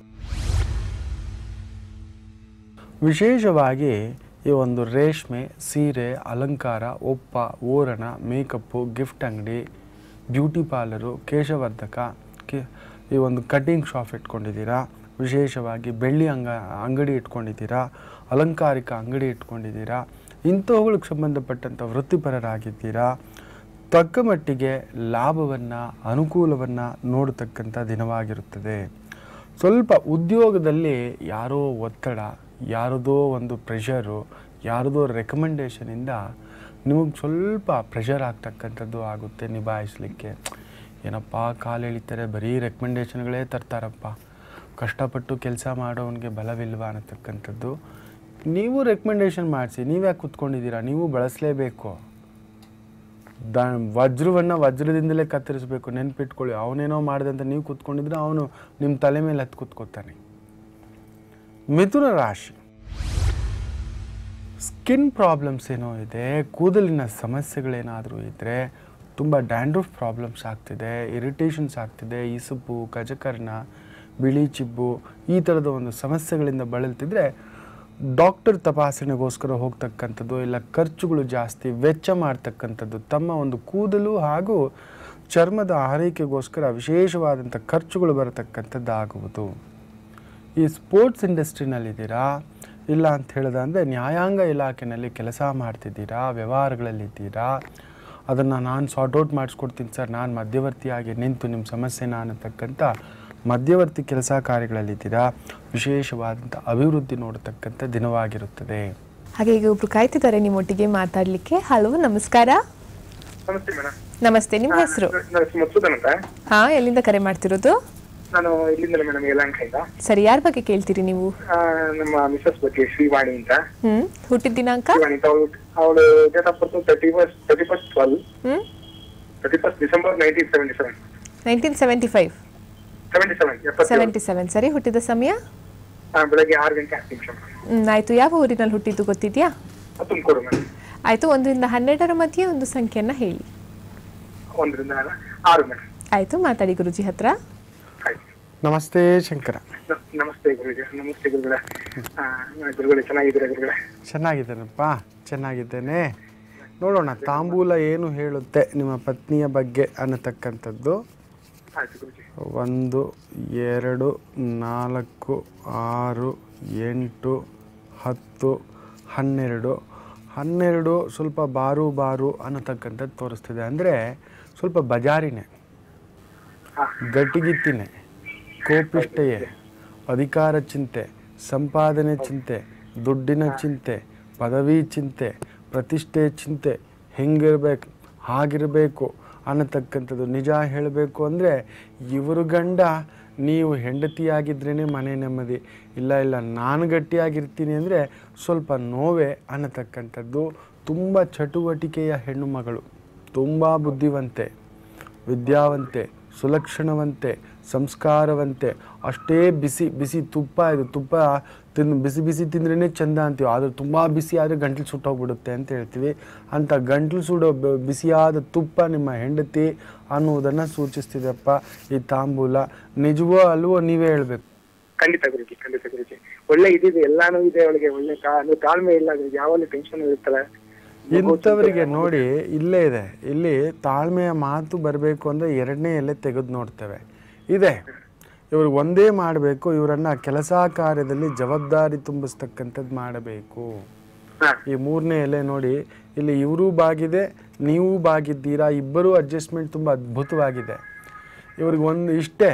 Speaker 2: ವಿಶೇಷವಾಗಿ ಈ ಒಂದು ರೇಷ್ಮೆ ಸೀರೆ ಅಲಂಕಾರ ಒಪ್ಪ ಓರಣ ಮೇಕಪ್ಪು ಗಿಫ್ಟ್ ಅಂಗಡಿ ಬ್ಯೂಟಿ ಪಾರ್ಲರು ಕೇಶವರ್ಧಕ ಕೆ ಈ ಒಂದು ಕಟ್ಟಿಂಗ್ ಶಾಪ್ ಇಟ್ಕೊಂಡಿದ್ದೀರಾ ವಿಶೇಷವಾಗಿ ಬೆಳ್ಳಿ ಅಂಗ ಅಂಗಡಿ ಇಟ್ಕೊಂಡಿದ್ದೀರಾ ಅಲಂಕಾರಿಕ ಅಂಗಡಿ ಇಟ್ಕೊಂಡಿದ್ದೀರಾ ಇಂಥವುಗಳಿಗೆ ಸಂಬಂಧಪಟ್ಟಂಥ ವೃತ್ತಿಪರರಾಗಿದ್ದೀರಾ ತಕ್ಕ ಮಟ್ಟಿಗೆ ಲಾಭವನ್ನು ಅನುಕೂಲವನ್ನು ನೋಡತಕ್ಕಂಥ ದಿನವಾಗಿರುತ್ತದೆ ಸ್ವಲ್ಪ ಉದ್ಯೋಗದಲ್ಲಿ ಯಾರೋ ಒತ್ತಡ ಯಾರದೋ ಒಂದು ಪ್ರೆಷರು ಯಾರದೋ ರೆಕಮೆಂಡೇಷನಿಂದ ನಿಮಗೆ ಸ್ವಲ್ಪ ಪ್ರೆಷರ್ ಆಗ್ತಕ್ಕಂಥದ್ದು ಆಗುತ್ತೆ ನಿಭಾಯಿಸಲಿಕ್ಕೆ ಏನಪ್ಪ ಕಾಲು ಎಳಿತಾರೆ ಬರೀ ರೆಕಮೆಂಡೇಷನ್ಗಳೇ ತರ್ತಾರಪ್ಪ ಕಷ್ಟಪಟ್ಟು ಕೆಲಸ ಮಾಡೋವನಿಗೆ ಬಲವಿಲ್ವಾ ಅನ್ನತಕ್ಕಂಥದ್ದು ನೀವು ರೆಕಮೆಂಡೇಷನ್ ಮಾಡಿಸಿ ನೀವ್ಯಾಕೆ ಕೂತ್ಕೊಂಡಿದ್ದೀರಾ ನೀವು ಬಳಸಲೇಬೇಕು ದ ವಜ್ರವನ್ನು ವಜ್ರದಿಂದಲೇ ಕತ್ತರಿಸಬೇಕು ನೆನ್ಪಿಟ್ಕೊಳ್ಳಿ ಅವನೇನೋ ಮಾಡಿದೆ ಅಂತ ನೀವು ಕೂತ್ಕೊಂಡಿದ್ರೆ ಅವನು ನಿಮ್ಮ ತಲೆ ಮೇಲೆ ಹತ್ತು ಕೂತ್ಕೋತಾನೆ ಮಿಥುನ ರಾಶಿ ಸ್ಕಿನ್ ಪ್ರಾಬ್ಲಮ್ಸ್ ಏನೋ ಇದೆ ಕೂದಲಿನ ಸಮಸ್ಯೆಗಳೇನಾದರೂ ಇದ್ದರೆ ತುಂಬ ಡ್ಯಾಂಡ್ರಫ್ ಪ್ರಾಬ್ಲಮ್ಸ್ ಆಗ್ತಿದೆ ಇರಿಟೇಷನ್ಸ್ ಆಗ್ತಿದೆ ಇಸುಪು ಗಜಕರ್ಣ ಬಿಳಿ ಚಿಬ್ಬು ಈ ಥರದ ಒಂದು ಸಮಸ್ಯೆಗಳಿಂದ ಬಳಲ್ತಿದ್ರೆ ಡಾಕ್ಟರ್ ತಪಾಸಣೆಗೋಸ್ಕರ ಹೋಗ್ತಕ್ಕಂಥದ್ದು ಇಲ್ಲ ಖರ್ಚುಗಳು ಜಾಸ್ತಿ ವೆಚ್ಚ ಮಾಡ್ತಕ್ಕಂಥದ್ದು ತಮ್ಮ ಒಂದು ಕೂದಲು ಹಾಗೂ ಚರ್ಮದ ಆರೈಕೆಗೋಸ್ಕರ ವಿಶೇಷವಾದಂಥ ಖರ್ಚುಗಳು ಬರತಕ್ಕಂಥದ್ದು ಆಗುವುದು ಈ ಸ್ಪೋರ್ಟ್ಸ್ ಇಂಡಸ್ಟ್ರಿನಲ್ಲಿದ್ದೀರಾ ಇಲ್ಲ ಅಂತ ಹೇಳಿದ ಅಂದರೆ ನ್ಯಾಯಾಂಗ ಇಲಾಖೆಯಲ್ಲಿ ಕೆಲಸ ಮಾಡ್ತಿದ್ದೀರಾ ವ್ಯವಹಾರಗಳಲ್ಲಿದ್ದೀರಾ ಅದನ್ನು ನಾನು ಸಾರ್ಟ್ ಔಟ್ ಮಾಡಿಸ್ಕೊಡ್ತೀನಿ ಸರ್ ನಾನು ಮಧ್ಯವರ್ತಿಯಾಗಿ ನಿಂತು ನಿಮ್ಮ ಸಮಸ್ಯೆನ ಅನ್ನತಕ್ಕಂಥ ಮಧ್ಯವರ್ತಿ ಕೆಲಸ ಕಾರ್ಯಗಳಲ್ಲಿದ್ದೀರಾ ವಿಶೇಷವಾದಂಥ ಅಭಿವೃದ್ಧಿ ನೋಡತಕ್ಕಂಥ ದಿನವಾಗಿರುತ್ತದೆ
Speaker 1: ಹಾಗೆ ಈಗ ಒಬ್ರು ಕಾಯ್ತಿದ್ದಾರೆ ನಿಮ್ಮೊಟ್ಟಿಗೆ ಮಾತಾಡ್ಲಿಕ್ಕೆ ಹಲೋ ನಮಸ್ಕಾರ
Speaker 3: ನಮಸ್ತೆ ಮೇಡಮ್
Speaker 1: ನಮಸ್ತೆ ನಿಮ್ಮ ಹೆಸರು
Speaker 3: ನನ್ನ ಹೆಸರು ಮತ್ಸೂದನ್ ಅಂತ
Speaker 1: ಹಾ ಎಲ್ಲಿಂದ ಕರೆ ಮಾಡ್ತಿರೋದು
Speaker 3: ನಾನು ಇಲ್ಲಿಂದಲೇ ಮೇಡಮ್ ಯಲಹಂಕದಿಂದ
Speaker 1: ಸರಿ ಯಾರ ಬಗ್ಗೆ ಕೇಳ್ತೀರಿ ನೀವು
Speaker 3: ಆ, ನಮ್ಮ ಮಿಸಸ್ ಬಗ್ಗೆ ಶ್ರೀವಾಣಿ ಅಂತ
Speaker 1: ಹ್ಮ್ ಹುಟ್ಟಿದ ದಿನಾಂಕ
Speaker 3: ಶ್ರೀವಾಣಿ ಅಂತ ಅವಳು ಅವಳು date of birth thirty first thirty first twelve
Speaker 1: hmm
Speaker 3: thirty first December nineteen seventy seven
Speaker 1: nineteen seventy five
Speaker 3: seventy seven ಎಪ್ಪತ್ತೇಳು
Speaker 1: ಸೆವೆಂಟಿ ಸೆವೆನ್ ಸರಿ ಹುಟ್ಟಿದ ಸಮಯ
Speaker 3: ಆ, ಬೆಳಗ್ಗೆ ಆರು ಗಂಟೆ ಹತ್ತು ನಿಮಿಷ ಮೇಡಮ್
Speaker 1: ಹ್ಮ್ ಆಯ್ತು ಯಾವ ಊರಿನಲ್ಲಿ ಹುಟ್ಟಿದ್ದು ಗೊತ್ತಿದ್ಯಾ
Speaker 3: ತುಮಕೂರು ಮೇಡಮ್
Speaker 1: ಆಯ್ತು ಒಂದರಿಂದ ಹನ್ನೆರಡರ ಮಧ್ಯೆ ಒಂದು ಸಂಖ್ಯೆಯನ್ನ ಹೇಳಿ
Speaker 3: ಒಂದರಿಂದ ಆರು ಮೇಡಮ್
Speaker 1: ಆಯ್ತು ಮಾತಾಡಿ ಗುರುಜಿ ಹತ್ರ
Speaker 3: ಆಯ್ತು
Speaker 2: ನಮಸ್ತೆ ಶಂಕರ
Speaker 3: ನ- ನಮಸ್ತೆ ಗುರುಗಳೇ ನಮಸ್ತೆ ಗುರುಗಳೇ ಆ, ಗುರುಗಳೇ ಚೆನ್ನಾಗಿದ್ದೀರಾ ಗುರುಗಳೇ
Speaker 2: ಚೆನ್ನಾಗಿದ್ದೇನಪ್ಪ ಚೆನ್ನಾಗಿದ್ದೇನೆ ನೋಡೋಣ ತಾಂಬೂಲ ಏನು ಹೇಳುತ್ತೆ ನಿಮ್ಮ ಪತ್ನಿಯ ಬಗ್ಗೆ ಅನ್ನತಕ್ಕಂಥದ್ದು
Speaker 3: ಆಯ್ತು ಗುರುಜಿ
Speaker 2: ಒಂದು ಎರಡು ನಾಲ್ಕು ಆರು ಎಂಟು ಹತ್ತು ಹನ್ನೆರಡು ಹನ್ನೆರಡು ಸ್ವಲ್ಪ ಬಾರು ಬಾರು ಅನ್ನತಕ್ಕಂಥದ್ದು ತೋರಿಸ್ತಿದೆ ಅಂದರೆ ಸ್ವಲ್ಪ ಬಜಾರಿನೇ
Speaker 3: ಹಾ
Speaker 2: ಗಟ್ಟಿಗಿತ್ತಿನೇ ಕೋಪಿಷ್ಟೆಯೇ ಅಧಿಕಾರ ಚಿಂತೆ ಸಂಪಾದನೆ ಚಿಂತೆ ದುಡ್ಡಿನ ಚಿಂತೆ ಪದವಿ ಚಿಂತೆ ಪ್ರತಿಷ್ಠೆ ಚಿಂತೆ ಹೆಂಗಿರ್ಬೇಕು ಹಾಗಿರಬೇಕು ಅನ್ನತಕ್ಕಂಥದ್ದು ನಿಜ ಹೇಳಬೇಕು ಅಂದರೆ ಇವರು ಗಂಡ ನೀವು ಹೆಂಡತಿಯಾಗಿದ್ರೇ ಮನೆ ನೆಮ್ಮದಿ ಇಲ್ಲ ಇಲ್ಲ ನಾನು ಗಟ್ಟಿಯಾಗಿರ್ತೀನಿ ಅಂದರೆ ಸ್ವಲ್ಪ ನೋವೇ ಅನ್ನತಕ್ಕಂಥದ್ದು ತುಂಬ ಚಟುವಟಿಕೆಯ ಹೆಣ್ಣು ಮಗಳು ತುಂಬ ಬುದ್ಧಿವಂತೆ ವಿದ್ಯಾವಂತೆ ಸುಲಕ್ಷಣವಂತೆ ಸಂಸ್ಕಾರವಂತೆ ಅಷ್ಟೇ ಬಿಸಿ ಬಿಸಿ ತುಪ್ಪ ಇದು ತುಪ್ಪ ತಿಂದು ಬಿಸಿ ಬಿಸಿ ತಿಂದ್ರೇ ಚಂದ ಅಂತೀವಿ ಆದರೆ ತುಂಬ ಬಿಸಿ ಆದರೆ ಗಂಟ್ಲು ಸುಟ್ಟೋಗ್ಬಿಡುತ್ತೆ ಅಂತ ಹೇಳ್ತೀವಿ ಅಂಥ ಗಂಟ್ಲು ಸುಡೋ ಬ- ಬಿಸಿಯಾದ ತುಪ್ಪ ನಿಮ್ಮ ಹೆಂಡತಿ ಅನ್ನುವುದನ್ನು ಸೂಚಿಸ್ತಿದೆಪ್ಪ ಈ ತಾಂಬೂಲ ನಿಜವೋ ಅಲ್ವೋ ನೀವೇ ಹೇಳಬೇಕು
Speaker 3: ಖಂಡಿತ ಗುರುಜಿ ಖಂಡಿತ ಗುರುಜಿ ಒಳ್ಳೆ ಇದಿದೆ ಎಲ್ಲಾನು ಇದೆ ಅವಳಿಗೆ ಒಳ್ಳೆ ಕಾ ಅಂದ್ರೆ ತಾಳ್ಮೆ ಇಲ್ಲ ಗುರುಜಿ ಯಾವಾಗಲೂ ಟೆನ್ಷನ್ ಇರ್ತಾಳೆ
Speaker 2: ಇಂಥವರಿಗೆ ನೋಡಿ ಇಲ್ಲೇ ಇದೆ ಇಲ್ಲಿ ತಾಳ್ಮೆಯ ಮಾತು ಬರಬೇಕು ಅಂದರೆ ಎರಡನೇ ಎಲೆ ತೆಗೆದು ನೋಡ್ತೇವೆ ಇದೆ ಇವ್ರಿಗೆ ಒಂದೇ ಮಾಡಬೇಕು ಇವರನ್ನು ಕೆಲಸ ಕಾರ್ಯದಲ್ಲಿ ಜವಾಬ್ದಾರಿ ತುಂಬಿಸ್ತಕ್ಕಂಥದ್ದು ಮಾಡಬೇಕು
Speaker 3: ಹಾ
Speaker 2: ಈ ಮೂರನೇ ಎಲೆ ನೋಡಿ ಇಲ್ಲಿ ಇವರು ಬಾಗಿದೆ ನೀವು ಬಾಗಿದ್ದೀರಾ ಇಬ್ಬರೂ ಅಡ್ಜಸ್ಟ್ಮೆಂಟ್ ತುಂಬ ಅದ್ಭುತವಾಗಿದೆ ಇವ್ರಿಗೆ ಒಂದು ಇಷ್ಟೇ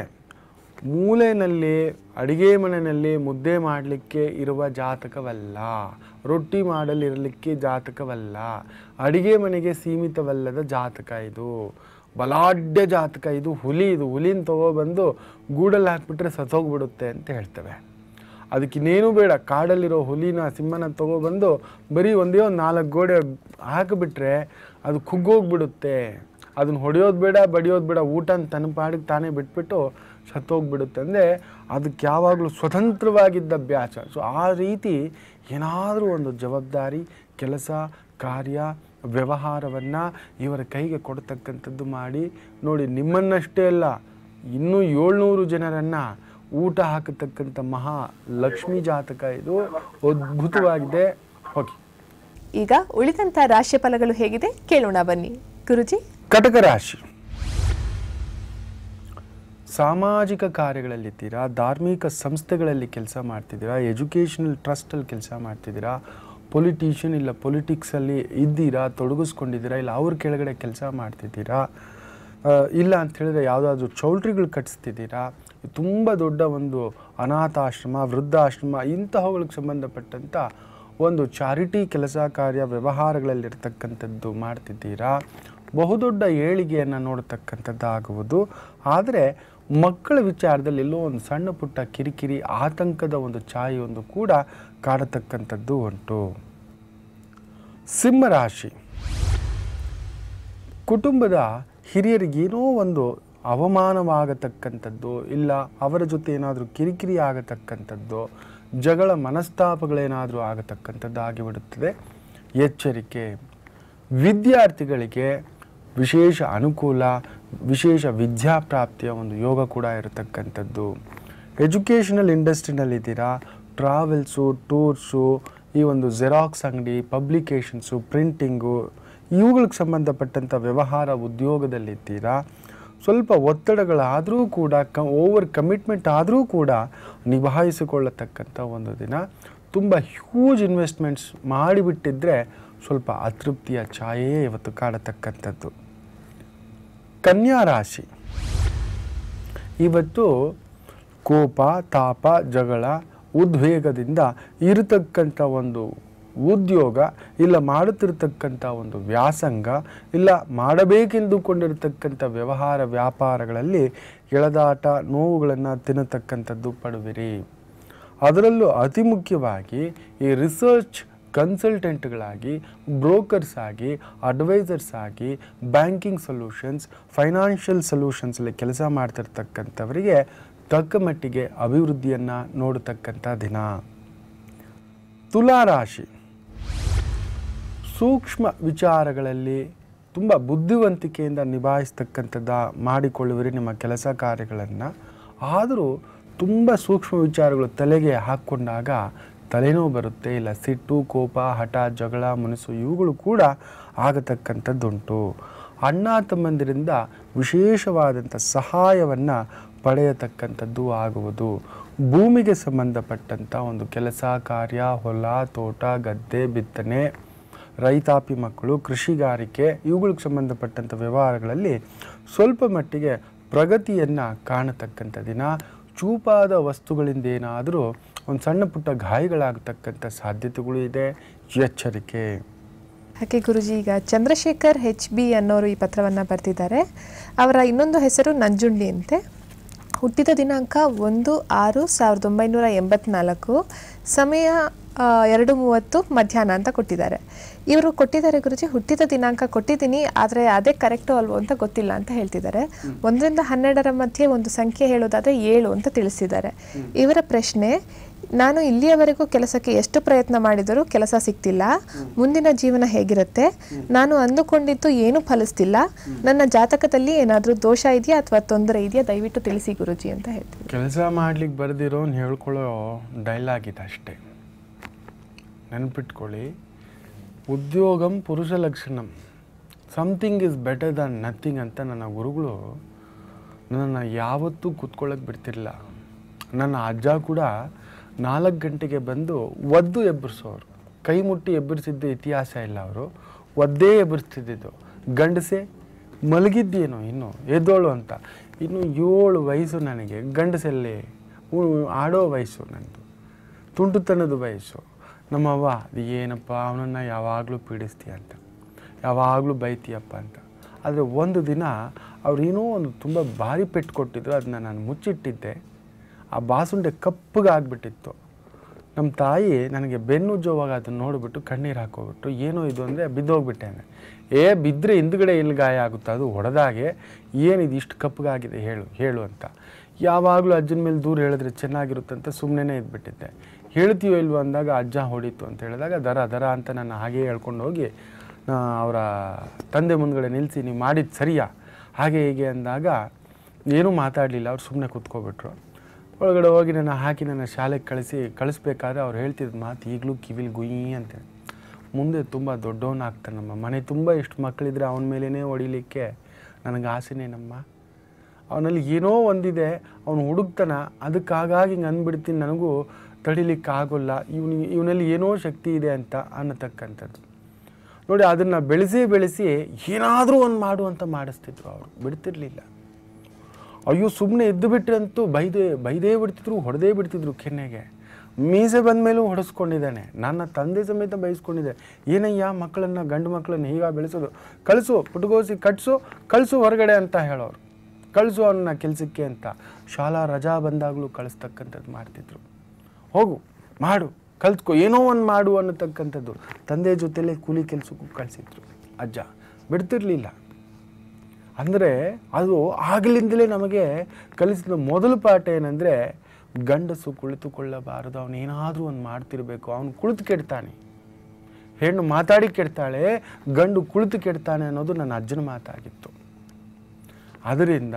Speaker 2: ಮೂಲೆಯಲ್ಲಿ ಅಡಿಗೆ ಮನೆಯಲ್ಲಿ ಮುದ್ದೆ ಮಾಡಲಿಕ್ಕೆ ಇರುವ ಜಾತಕವಲ್ಲ ರೊಟ್ಟಿ ಮಾಡಲಿರಲಿಕ್ಕೆ ಜಾತಕವಲ್ಲ ಅಡಿಗೆ ಮನೆಗೆ ಸೀಮಿತವಲ್ಲದ ಜಾತಕ ಇದು ಬಲಾಢ್ಯ ಜಾತಕ ಇದು ಹುಲಿ ಇದು ಹುಲಿನ ತಗೊಬಂದು ಗೂಡಲ್ಲಿ ಹಾಕ್ಬಿಟ್ರೆ ಸತ್ತೋಗ್ಬಿಡುತ್ತೆ ಅಂತ ಹೇಳ್ತೇವೆ ಅದಕ್ಕೆ ಇನ್ನೇನು ಬೇಡ ಕಾಡಲ್ಲಿರೋ ಹುಲಿನ ಸಿಂಹನ ತಗೊಬಂದು ಬರೀ ಒಂದೇ ಒಂದು ನಾಲ್ಕು ಗೋಡೆ ಹಾಕಿಬಿಟ್ರೆ ಅದು ಕುಗ್ಗೋಗ್ಬಿಡುತ್ತೆ ಅದನ್ನ ಹೊಡೆಯೋದು ಬೇಡ ಬಡಿಯೋದು ಬೇಡ ಊಟನ ತನ್ನ ಪಾಡಿಗೆ ತಾನೇ ಬಿಟ್ಬಿಟ್ಟು ಸತ್ತೋಗ್ಬಿಡುತ್ತೆ ಅಂದರೆ ಅದಕ್ಕೆ ಯಾವಾಗಲೂ ಸ್ವತಂತ್ರವಾಗಿದ್ದ ಅಭ್ಯಾಸ ಸೊ ಆ ರೀತಿ ಏನಾದರೂ ಒಂದು ಜವಾಬ್ದಾರಿ ಕೆಲಸ ಕಾರ್ಯ ವ್ಯವಹಾರವನ್ನು ಇವರ ಕೈಗೆ ಕೊಡ್ತಕ್ಕಂಥದ್ದು ಮಾಡಿ ನೋಡಿ ನಿಮ್ಮನ್ನಷ್ಟೇ ಅಲ್ಲ ಇನ್ನೂ ಏಳ್ನೂರು ಜನರನ್ನು ಊಟ ಹಾಕತಕ್ಕಂಥ ಮಹಾ ಲಕ್ಷ್ಮೀ ಜಾತಕ ಇದು ಅದ್ಭುತವಾಗಿದೆ ಹೋಗಿ
Speaker 1: ಈಗ ಉಳಿದಂತ ರಾಶಿ ಫಲಗಳು ಹೇಗಿದೆ ಕೇಳೋಣ ಬನ್ನಿ ಗುರುಜಿ
Speaker 2: ಕಟಕ ರಾಶಿ ಸಾಮಾಜಿಕ ಕಾರ್ಯಗಳಲ್ಲಿದ್ದೀರಾ ಧಾರ್ಮಿಕ ಸಂಸ್ಥೆಗಳಲ್ಲಿ ಕೆಲಸ ಮಾಡ್ತಿದ್ದೀರಾ ಎಜುಕೇಷನಲ್ ಟ್ರಸ್ಟಲ್ಲಿ ಕೆಲಸ ಮಾಡ್ತಿದ್ದೀರಾ ಪೊಲಿಟಿಷಿಯನ್ ಇಲ್ಲ ಪೊಲಿಟಿಕ್ಸಲ್ಲಿ ಇದ್ದೀರಾ ತೊಡಗಿಸ್ಕೊಂಡಿದ್ದೀರಾ ಇಲ್ಲ ಅವ್ರ ಕೆಳಗಡೆ ಕೆಲಸ ಮಾಡ್ತಿದ್ದೀರಾ ಆ, ಇಲ್ಲ ಅಂತ ಹೇಳಿದ್ರೆ ಯಾವುದಾದ್ರೂ ಚೌಲ್ಟ್ರಿಗಳು ಕಟ್ಟಿಸ್ತಿದ್ದೀರಾ ತುಂಬ ದೊಡ್ಡ ಒಂದು ಅನಾಥಾಶ್ರಮ ವೃದ್ಧಾಶ್ರಮ ಇಂತಹವುಗಳಿಗೆ ಸಂಬಂಧಪಟ್ಟಂಥ ಒಂದು ಚಾರಿಟಿ ಕೆಲಸ ಕಾರ್ಯ ವ್ಯವಹಾರಗಳಲ್ಲಿರ್ತಕ್ಕಂಥದ್ದು ಮಾಡ್ತಿದ್ದೀರಾ ಬಹುದೊಡ್ಡ ಏಳಿಗೆಯನ್ನು ನೋಡ್ತಕ್ಕಂಥದ್ದಾಗುವುದು ಆದರೆ ಮಕ್ಕಳ ವಿಚಾರದಲ್ಲಿ ಎಲ್ಲೋ ಒಂದು ಸಣ್ಣ ಪುಟ್ಟ ಕಿರಿಕಿರಿ ಆತಂಕದ ಒಂದು ಛಾಯೆಯೊಂದು ಕೂಡ ಕಾಡತಕ್ಕಂಥದ್ದು ಉಂಟು ಸಿಂಹರಾಶಿ ಕುಟುಂಬದ ಹಿರಿಯರಿಗೆ ಏನೋ ಒಂದು ಅವಮಾನವಾಗತಕ್ಕಂಥದ್ದು ಇಲ್ಲ ಅವರ ಜೊತೆ ಏನಾದರೂ ಕಿರಿಕಿರಿ ಆಗತಕ್ಕಂಥದ್ದು ಜಗಳ ಮನಸ್ತಾಪಗಳೇನಾದರೂ ಆಗತಕ್ಕಂಥದ್ದು ಆಗಿಬಿಡುತ್ತದೆ ಎಚ್ಚರಿಕೆ ವಿದ್ಯಾರ್ಥಿಗಳಿಗೆ ವಿಶೇಷ ಅನುಕೂಲ ವಿಶೇಷ ವಿದ್ಯಾಪ್ರಾಪ್ತಿಯ ಒಂದು ಯೋಗ ಕೂಡ ಇರತಕ್ಕಂಥದ್ದು ಎಜುಕೇಷನಲ್ ಇಂಡಸ್ಟ್ರಿನಲ್ಲಿದ್ದೀರಾ ಟ್ರಾವೆಲ್ಸು ಟೂರ್ಸು ಈ ಒಂದು ಜೆರಾಕ್ಸ್ ಅಂಗಡಿ ಪಬ್ಲಿಕೇಶನ್ಸು ಪ್ರಿಂಟಿಂಗು ಇವುಗಳಿಗೆ ಸಂಬಂಧಪಟ್ಟಂಥ ವ್ಯವಹಾರ ಉದ್ಯೋಗದಲ್ಲಿದ್ದೀರಾ ಸ್ವಲ್ಪ ಒತ್ತಡಗಳಾದರೂ ಕೂಡ ಕ ಓವರ್ ಕಮಿಟ್ಮೆಂಟ್ ಆದರೂ ಕೂಡ ನಿಭಾಯಿಸಿಕೊಳ್ಳತಕ್ಕಂಥ ಒಂದು ದಿನ ತುಂಬ ಹ್ಯೂಜ್ ಇನ್ವೆಸ್ಟ್ಮೆಂಟ್ಸ್ ಮಾಡಿಬಿಟ್ಟಿದ್ರೆ ಸ್ವಲ್ಪ ಅತೃಪ್ತಿಯ ಛಾಯೆಯೇ ಇವತ್ತು ಕಾಡತಕ್ಕಂಥದ್ದು ಕನ್ಯಾ ರಾಶಿ ಇವತ್ತು ಕೋಪ ತಾಪ ಜಗಳ ಉದ್ವೇಗದಿಂದ ಇರತಕ್ಕಂಥ ಒಂದು ಉದ್ಯೋಗ ಇಲ್ಲ ಮಾಡುತ್ತಿರತಕ್ಕಂಥ ಒಂದು ವ್ಯಾಸಂಗ ಇಲ್ಲ ಮಾಡಬೇಕೆಂದುಕೊಂಡಿರತಕ್ಕಂಥ ವ್ಯವಹಾರ ವ್ಯಾಪಾರಗಳಲ್ಲಿ ಎಳೆದಾಟ ನೋವುಗಳನ್ನು ತಿನ್ನತಕ್ಕಂಥದ್ದು ಪಡುವಿರಿ ಅದರಲ್ಲೂ ಅತಿ ಮುಖ್ಯವಾಗಿ ಈ ರಿಸರ್ಚ್ ಕನ್ಸಲ್ಟೆಂಟ್ಗಳಾಗಿ ಬ್ರೋಕರ್ಸ್ ಆಗಿ ಅಡ್ವೈಸರ್ಸ್ ಆಗಿ ಬ್ಯಾಂಕಿಂಗ್ ಸೊಲ್ಯೂಷನ್ಸ್ ಫೈನಾನ್ಷಿಯಲ್ ಸೊಲ್ಯೂಷನ್ಸಲ್ಲಿ ಕೆಲಸ ಮಾಡ್ತಿರ್ತಕ್ಕಂಥವರಿಗೆ ತಕ್ಕ ಮಟ್ಟಿಗೆ ಅಭಿವೃದ್ಧಿಯನ್ನು ನೋಡತಕ್ಕಂಥ ದಿನ ತುಲಾರಾಶಿ ಸೂಕ್ಷ್ಮ ವಿಚಾರಗಳಲ್ಲಿ ತುಂಬ ಬುದ್ಧಿವಂತಿಕೆಯಿಂದ ನಿಭಾಯಿಸ್ತಕ್ಕಂಥದ್ದು ಮಾಡಿಕೊಳ್ಳುವಿರಿ ನಿಮ್ಮ ಕೆಲಸ ಕಾರ್ಯಗಳನ್ನು ಆದರೂ ತುಂಬ ಸೂಕ್ಷ್ಮ ವಿಚಾರಗಳು ತಲೆಗೆ ಹಾಕ್ಕೊಂಡಾಗ ತಲೆನೋವು ಬರುತ್ತೆ ಇಲ್ಲ ಸಿಟ್ಟು ಕೋಪ ಹಠ ಜಗಳ ಮನಸ್ಸು ಇವುಗಳು ಕೂಡ ಆಗತಕ್ಕಂಥದ್ದುಂಟು ಅಣ್ಣ ತಮ್ಮಂದಿರಿಂದ ವಿಶೇಷವಾದಂಥ ಸಹಾಯವನ್ನು ಪಡೆಯತಕ್ಕಂಥದ್ದು ಆಗುವುದು ಭೂಮಿಗೆ ಸಂಬಂಧಪಟ್ಟಂಥ ಒಂದು ಕೆಲಸ ಕಾರ್ಯ ಹೊಲ ತೋಟ ಗದ್ದೆ ಬಿತ್ತನೆ ರೈತಾಪಿ ಮಕ್ಕಳು ಕೃಷಿಗಾರಿಕೆ ಇವುಗಳಿಗೆ ಸಂಬಂಧಪಟ್ಟಂಥ ವ್ಯವಹಾರಗಳಲ್ಲಿ ಸ್ವಲ್ಪ ಮಟ್ಟಿಗೆ ಪ್ರಗತಿಯನ್ನು ಕಾಣತಕ್ಕಂಥ ದಿನ ಚೂಪಾದ ವಸ್ತುಗಳಿಂದ ಏನಾದರೂ ಒಂದು ಸಣ್ಣ ಪುಟ್ಟ ಗಾಯಗಳಾಗತಕ್ಕಂಥ ಸಾಧ್ಯತೆಗಳು ಇದೆ ಎಚ್ಚರಿಕೆ
Speaker 1: ಹಾಗೆ ಗುರುಜಿ ಈಗ ಚಂದ್ರಶೇಖರ್ ಹೆಚ್ ಬಿ ಅನ್ನೋರು ಈ ಪತ್ರವನ್ನು ಬರೆದಿದ್ದಾರೆ ಅವರ ಇನ್ನೊಂದು ಹೆಸರು ನಂಜುಂಡಿ ಅಂತೆ ಹುಟ್ಟಿದ ದಿನಾಂಕ ಒಂದು ಆರು ಸಾವಿರದ ಒಂಬೈನೂರ ಎಂಬತ್ನಾಲ್ಕು ಸಮಯ ಆ, ಎರಡು ಮೂವತ್ತು ಮಧ್ಯಾಹ್ನ ಅಂತ ಕೊಟ್ಟಿದ್ದಾರೆ ಇವರು ಕೊಟ್ಟಿದ್ದಾರೆ ಗುರುಜಿ ಹುಟ್ಟಿದ ದಿನಾಂಕ ಕೊಟ್ಟಿದ್ದೀನಿ ಆದರೆ ಅದೇ ಕರೆಕ್ಟೋ ಅಲ್ವೋ ಅಂತ ಗೊತ್ತಿಲ್ಲ ಅಂತ ಹೇಳ್ತಿದ್ದಾರೆ ಒಂದರಿಂದ ಹನ್ನೆರಡರ ಮಧ್ಯೆ ಒಂದು ಸಂಖ್ಯೆ ಹೇಳೋದಾದ್ರೆ ಏಳು ಅಂತ ತಿಳಿಸಿದ್ದಾರೆ ಇವರ ಪ್ರಶ್ನೆ ನಾನು ಇಲ್ಲಿಯವರೆಗೂ ಕೆಲಸಕ್ಕೆ ಎಷ್ಟು ಪ್ರಯತ್ನ ಮಾಡಿದರೂ ಕೆಲಸ ಸಿಗ್ತಿಲ್ಲ ಮುಂದಿನ ಜೀವನ ಹೇಗಿರುತ್ತೆ ನಾನು ಅಂದುಕೊಂಡಿದ್ದು ಏನು ಫಲಿಸ್ತಿಲ್ಲ ನನ್ನ ಜಾತಕದಲ್ಲಿ ಏನಾದರೂ ದೋಷ ಇದೆಯಾ ಅಥವಾ ತೊಂದರೆ ಇದೆಯಾ ದಯವಿಟ್ಟು ತಿಳಿಸಿ ಗುರುಜಿ ಅಂತ ಹೇಳ್ತೀವಿ
Speaker 2: ಕೆಲಸ ಮಾಡ್ಲಿಕ್ಕೆ ಬರ್ದಿರೋನ್ ಹೇಳ್ಕೊಳ್ಳೋ ಡೈಲಾಗ್ ಇದೆ ಅಷ್ಟೇ ನೆನಪಿಟ್ಕೊಳ್ಳಿ ಉದ್ಯೋಗಂ ಪುರುಷ ಲಕ್ಷಣಂ something is better than nothing ಅಂತ ನನ್ನ ಗುರುಗಳು ನನ್ನನ್ನು ಯಾವತ್ತೂ ಕೂತ್ಕೊಳ್ಳೋಕೆ ಬಿಡ್ತಿರಲಿಲ್ಲ ನನ್ನ ಅಜ್ಜ ಕೂಡ ನಾಲ್ಕು ಗಂಟೆಗೆ ಬಂದು ಒದ್ದು ಎಬ್ಬರಿಸೋರು ಕೈ ಮುಟ್ಟಿ ಎಬ್ಬರಿಸಿದ್ದು ಇತಿಹಾಸ ಇಲ್ಲ ಅವರು ಒದ್ದೇ ಎಬ್ಬರಿಸ್ತಿದ್ದಿದ್ದು ಗಂಡಸೆ ಮಲಗಿದ್ದೇನೋ ಇನ್ನು ಎದ್ದೋಳು ಅಂತ ಇನ್ನು ಏಳು ವಯಸ್ಸು ನನಗೆ ಗಂಡಸಲ್ಲಿ ಉ- ಆಡೋ ವಯಸ್ಸು ನನ್ನದು ತುಂಟುತನದ ವಯಸ್ಸು ನಮ್ಮವ್ವ ಅದು ಏನಪ್ಪ ಅವನನ್ನು ಯಾವಾಗಲೂ ಪೀಡಿಸ್ತೀಯ ಅಂತ ಯಾವಾಗಲೂ ಬೈತೀಯಪ್ಪ ಅಂತ ಆದರೆ ಒಂದು ದಿನ ಅವ್ರೇನೋ ಒಂದು ತುಂಬ ಭಾರಿ ಪೆಟ್ಟು ಕೊಟ್ಟಿದ್ರು ಅದನ್ನ ನಾನು ಮುಚ್ಚಿಟ್ಟಿದ್ದೆ ಆ ಬಾಸುಂಡೆ ಕಪ್ಪಗಾಗ್ಬಿಟ್ಟಿತ್ತು ನಮ್ಮ ತಾಯಿ ನನಗೆ ಬೆನ್ನುಜ್ಜೋವಾಗ ಅದನ್ನು ನೋಡಿಬಿಟ್ಟು ಕಣ್ಣೀರು ಹಾಕೋಬಿಟ್ಟು ಏನೋ ಇದು ಅಂದರೆ ಬಿದ್ದೋಗ್ಬಿಟ್ಟೆ ಅಂದೆ. ಏ ಬಿದ್ದರೆ ಹಿಂದ್ಗಡೆ ಎಲ್ಲಿ ಗಾಯ ಆಗುತ್ತೆ ಅದು ಹೊಡೆದಾಗೆ ಏನಿದು ಇಷ್ಟು ಕಪ್ಪಗಾಗಿದೆ ಹೇಳು ಹೇಳು ಅಂತ ಯಾವಾಗಲೂ ಅಜ್ಜನ ಮೇಲೆ ದೂರ ಹೇಳಿದ್ರೆ ಚೆನ್ನಾಗಿರುತ್ತೆ ಅಂತ ಸುಮ್ಮನೆ ಇದ್ಬಿಟ್ಟಿದ್ದೆ ಹೇಳ್ತೀಯೋ ಇಲ್ವೋ ಅಂದಾಗ ಅಜ್ಜ ಹೊಡಿತು ಅಂತ ಹೇಳಿದಾಗ ದರ ದರ ಅಂತ ನಾನು ಹಾಗೇ ಹೇಳ್ಕೊಂಡು ಹೋಗಿ ಆ, ಅವರ ತಂದೆ ಮುಂದ್ಗಡೆ ನಿಲ್ಲಿಸಿ ನೀವು ಮಾಡಿದ್ದು ಸರಿಯಾ ಹಾಗೆ ಹೀಗೆ ಅಂದಾಗ ಏನೂ ಮಾತಾಡಲಿಲ್ಲ ಅವ್ರು ಸುಮ್ಮನೆ ಕೂತ್ಕೊಬಿಟ್ರು ಒಳಗಡೆ ಹೋಗಿ ನನ್ನ ಹಾಕಿ ನನ್ನ ಶಾಲೆಗೆ ಕಳಿಸಿ ಕಳಿಸ್ಬೇಕಾದ್ರೆ ಅವ್ರು ಹೇಳ್ತಿದ್ದ ಮಾತು ಈಗಲೂ ಕಿವಿಲಿ ಗುಯಿ ಅಂತ ಮುಂದೆ ತುಂಬ ದೊಡ್ಡವನಾಗ್ತಾನೆ ನಮ್ಮ ಮನೆ ತುಂಬ ಎಷ್ಟು ಮಕ್ಕಳಿದ್ರೆ ಅವನ ಮೇಲೇ ಹೊಡಿಲಿಕ್ಕೆ ನನಗೆ ಆಸೆನೇನಮ್ಮ ಅವನಲ್ಲಿ ಏನೋ ಒಂದಿದೆ ಅವನು ಹುಡುಕ್ತಾನ ಅದಕ್ಕಾಗಾಗಿ ಹಿಂಗೆ ಅಂದ್ಬಿಡ್ತೀನಿ ನನಗೂ ತಡಿಲಿಕ್ಕಾಗೋಲ್ಲ ಇವನು ಇವನಲ್ಲಿ ಏನೋ ಶಕ್ತಿ ಇದೆ ಅಂತ ಅನ್ನತಕ್ಕಂಥದ್ದು ನೋಡಿ ಅದನ್ನು ಬೆಳೆಸಿ ಬೆಳೆಸಿ ಏನಾದರೂ ಒಂದು ಮಾಡು ಅಂತ ಮಾಡಿಸ್ತಿದ್ರು ಅವರು ಬಿಡ್ತಿರ್ಲಿಲ್ಲ ಅಯ್ಯೋ ಸುಮ್ಮನೆ ಎದ್ದು ಬಿಟ್ರಂತೂ ಬೈದೇ ಬೈದೇ ಬಿಡ್ತಿದ್ರು ಹೊಡೆದೇ ಬಿಡ್ತಿದ್ರು ಕೆನ್ನೆಗೆ ಮೀಸೆ ಬಂದ ಮೇಲೂ ಹೊಡೆಸ್ಕೊಂಡಿದ್ದಾನೆ ನನ್ನ ತಂದೆ ಸಮೇತ ಬಯಸ್ಕೊಂಡಿದ್ದೆ ಏನಯ್ಯ ಮಕ್ಕಳನ್ನು ಗಂಡು ಮಕ್ಕಳನ್ನು ಹೀಗ ಬೆಳೆಸೋದು ಕಳಿಸು ಪುಟಗೋಸಿ ಕಟ್ಸು ಕಳಿಸು ಹೊರಗಡೆ ಅಂತ ಹೇಳೋರು ಕಳಿಸು ಅವನ್ನ ಕೆಲಸಕ್ಕೆ ಅಂತ ಶಾಲಾ ರಜಾ ಬಂದಾಗಲೂ ಕಳಿಸ್ತಕ್ಕಂಥದ್ದು ಮಾಡ್ತಿದ್ರು ಹೋಗು ಮಾಡು ಕಲ್ತ್ಕೊ ಏನೋ ಒಂದು ಮಾಡು ಅನ್ನತಕ್ಕಂಥದ್ದು ತಂದೆ ಜೊತೆಲೇ ಕೂಲಿ ಕೆಲಸಕ್ಕೂ ಕಳಿಸಿದ್ರು ಅಜ್ಜ ಬಿಡ್ತಿರ್ಲಿಲ್ಲ ಅಂದರೆ ಅದು ಆಗಲಿಂದಲೇ ನಮಗೆ ಕಲಿಸಿದ ಮೊದಲ ಪಾಠ ಏನಂದರೆ ಗಂಡಸು ಕುಳಿತುಕೊಳ್ಳಬಾರದು ಅವನೇನಾದರೂ ಒಂದು ಮಾಡ್ತಿರ್ಬೇಕು ಅವನು ಕುಳಿತು ಕೆಡ್ತಾನೆ ಹೆಣ್ಣು ಮಾತಾಡಿ ಕೆಡ್ತಾಳೆ ಗಂಡು ಕುಳಿತು ಕೆಡ್ತಾನೆ ಅನ್ನೋದು ನನ್ನ ಅಜ್ಜನ ಮಾತಾಗಿತ್ತು ಅದರಿಂದ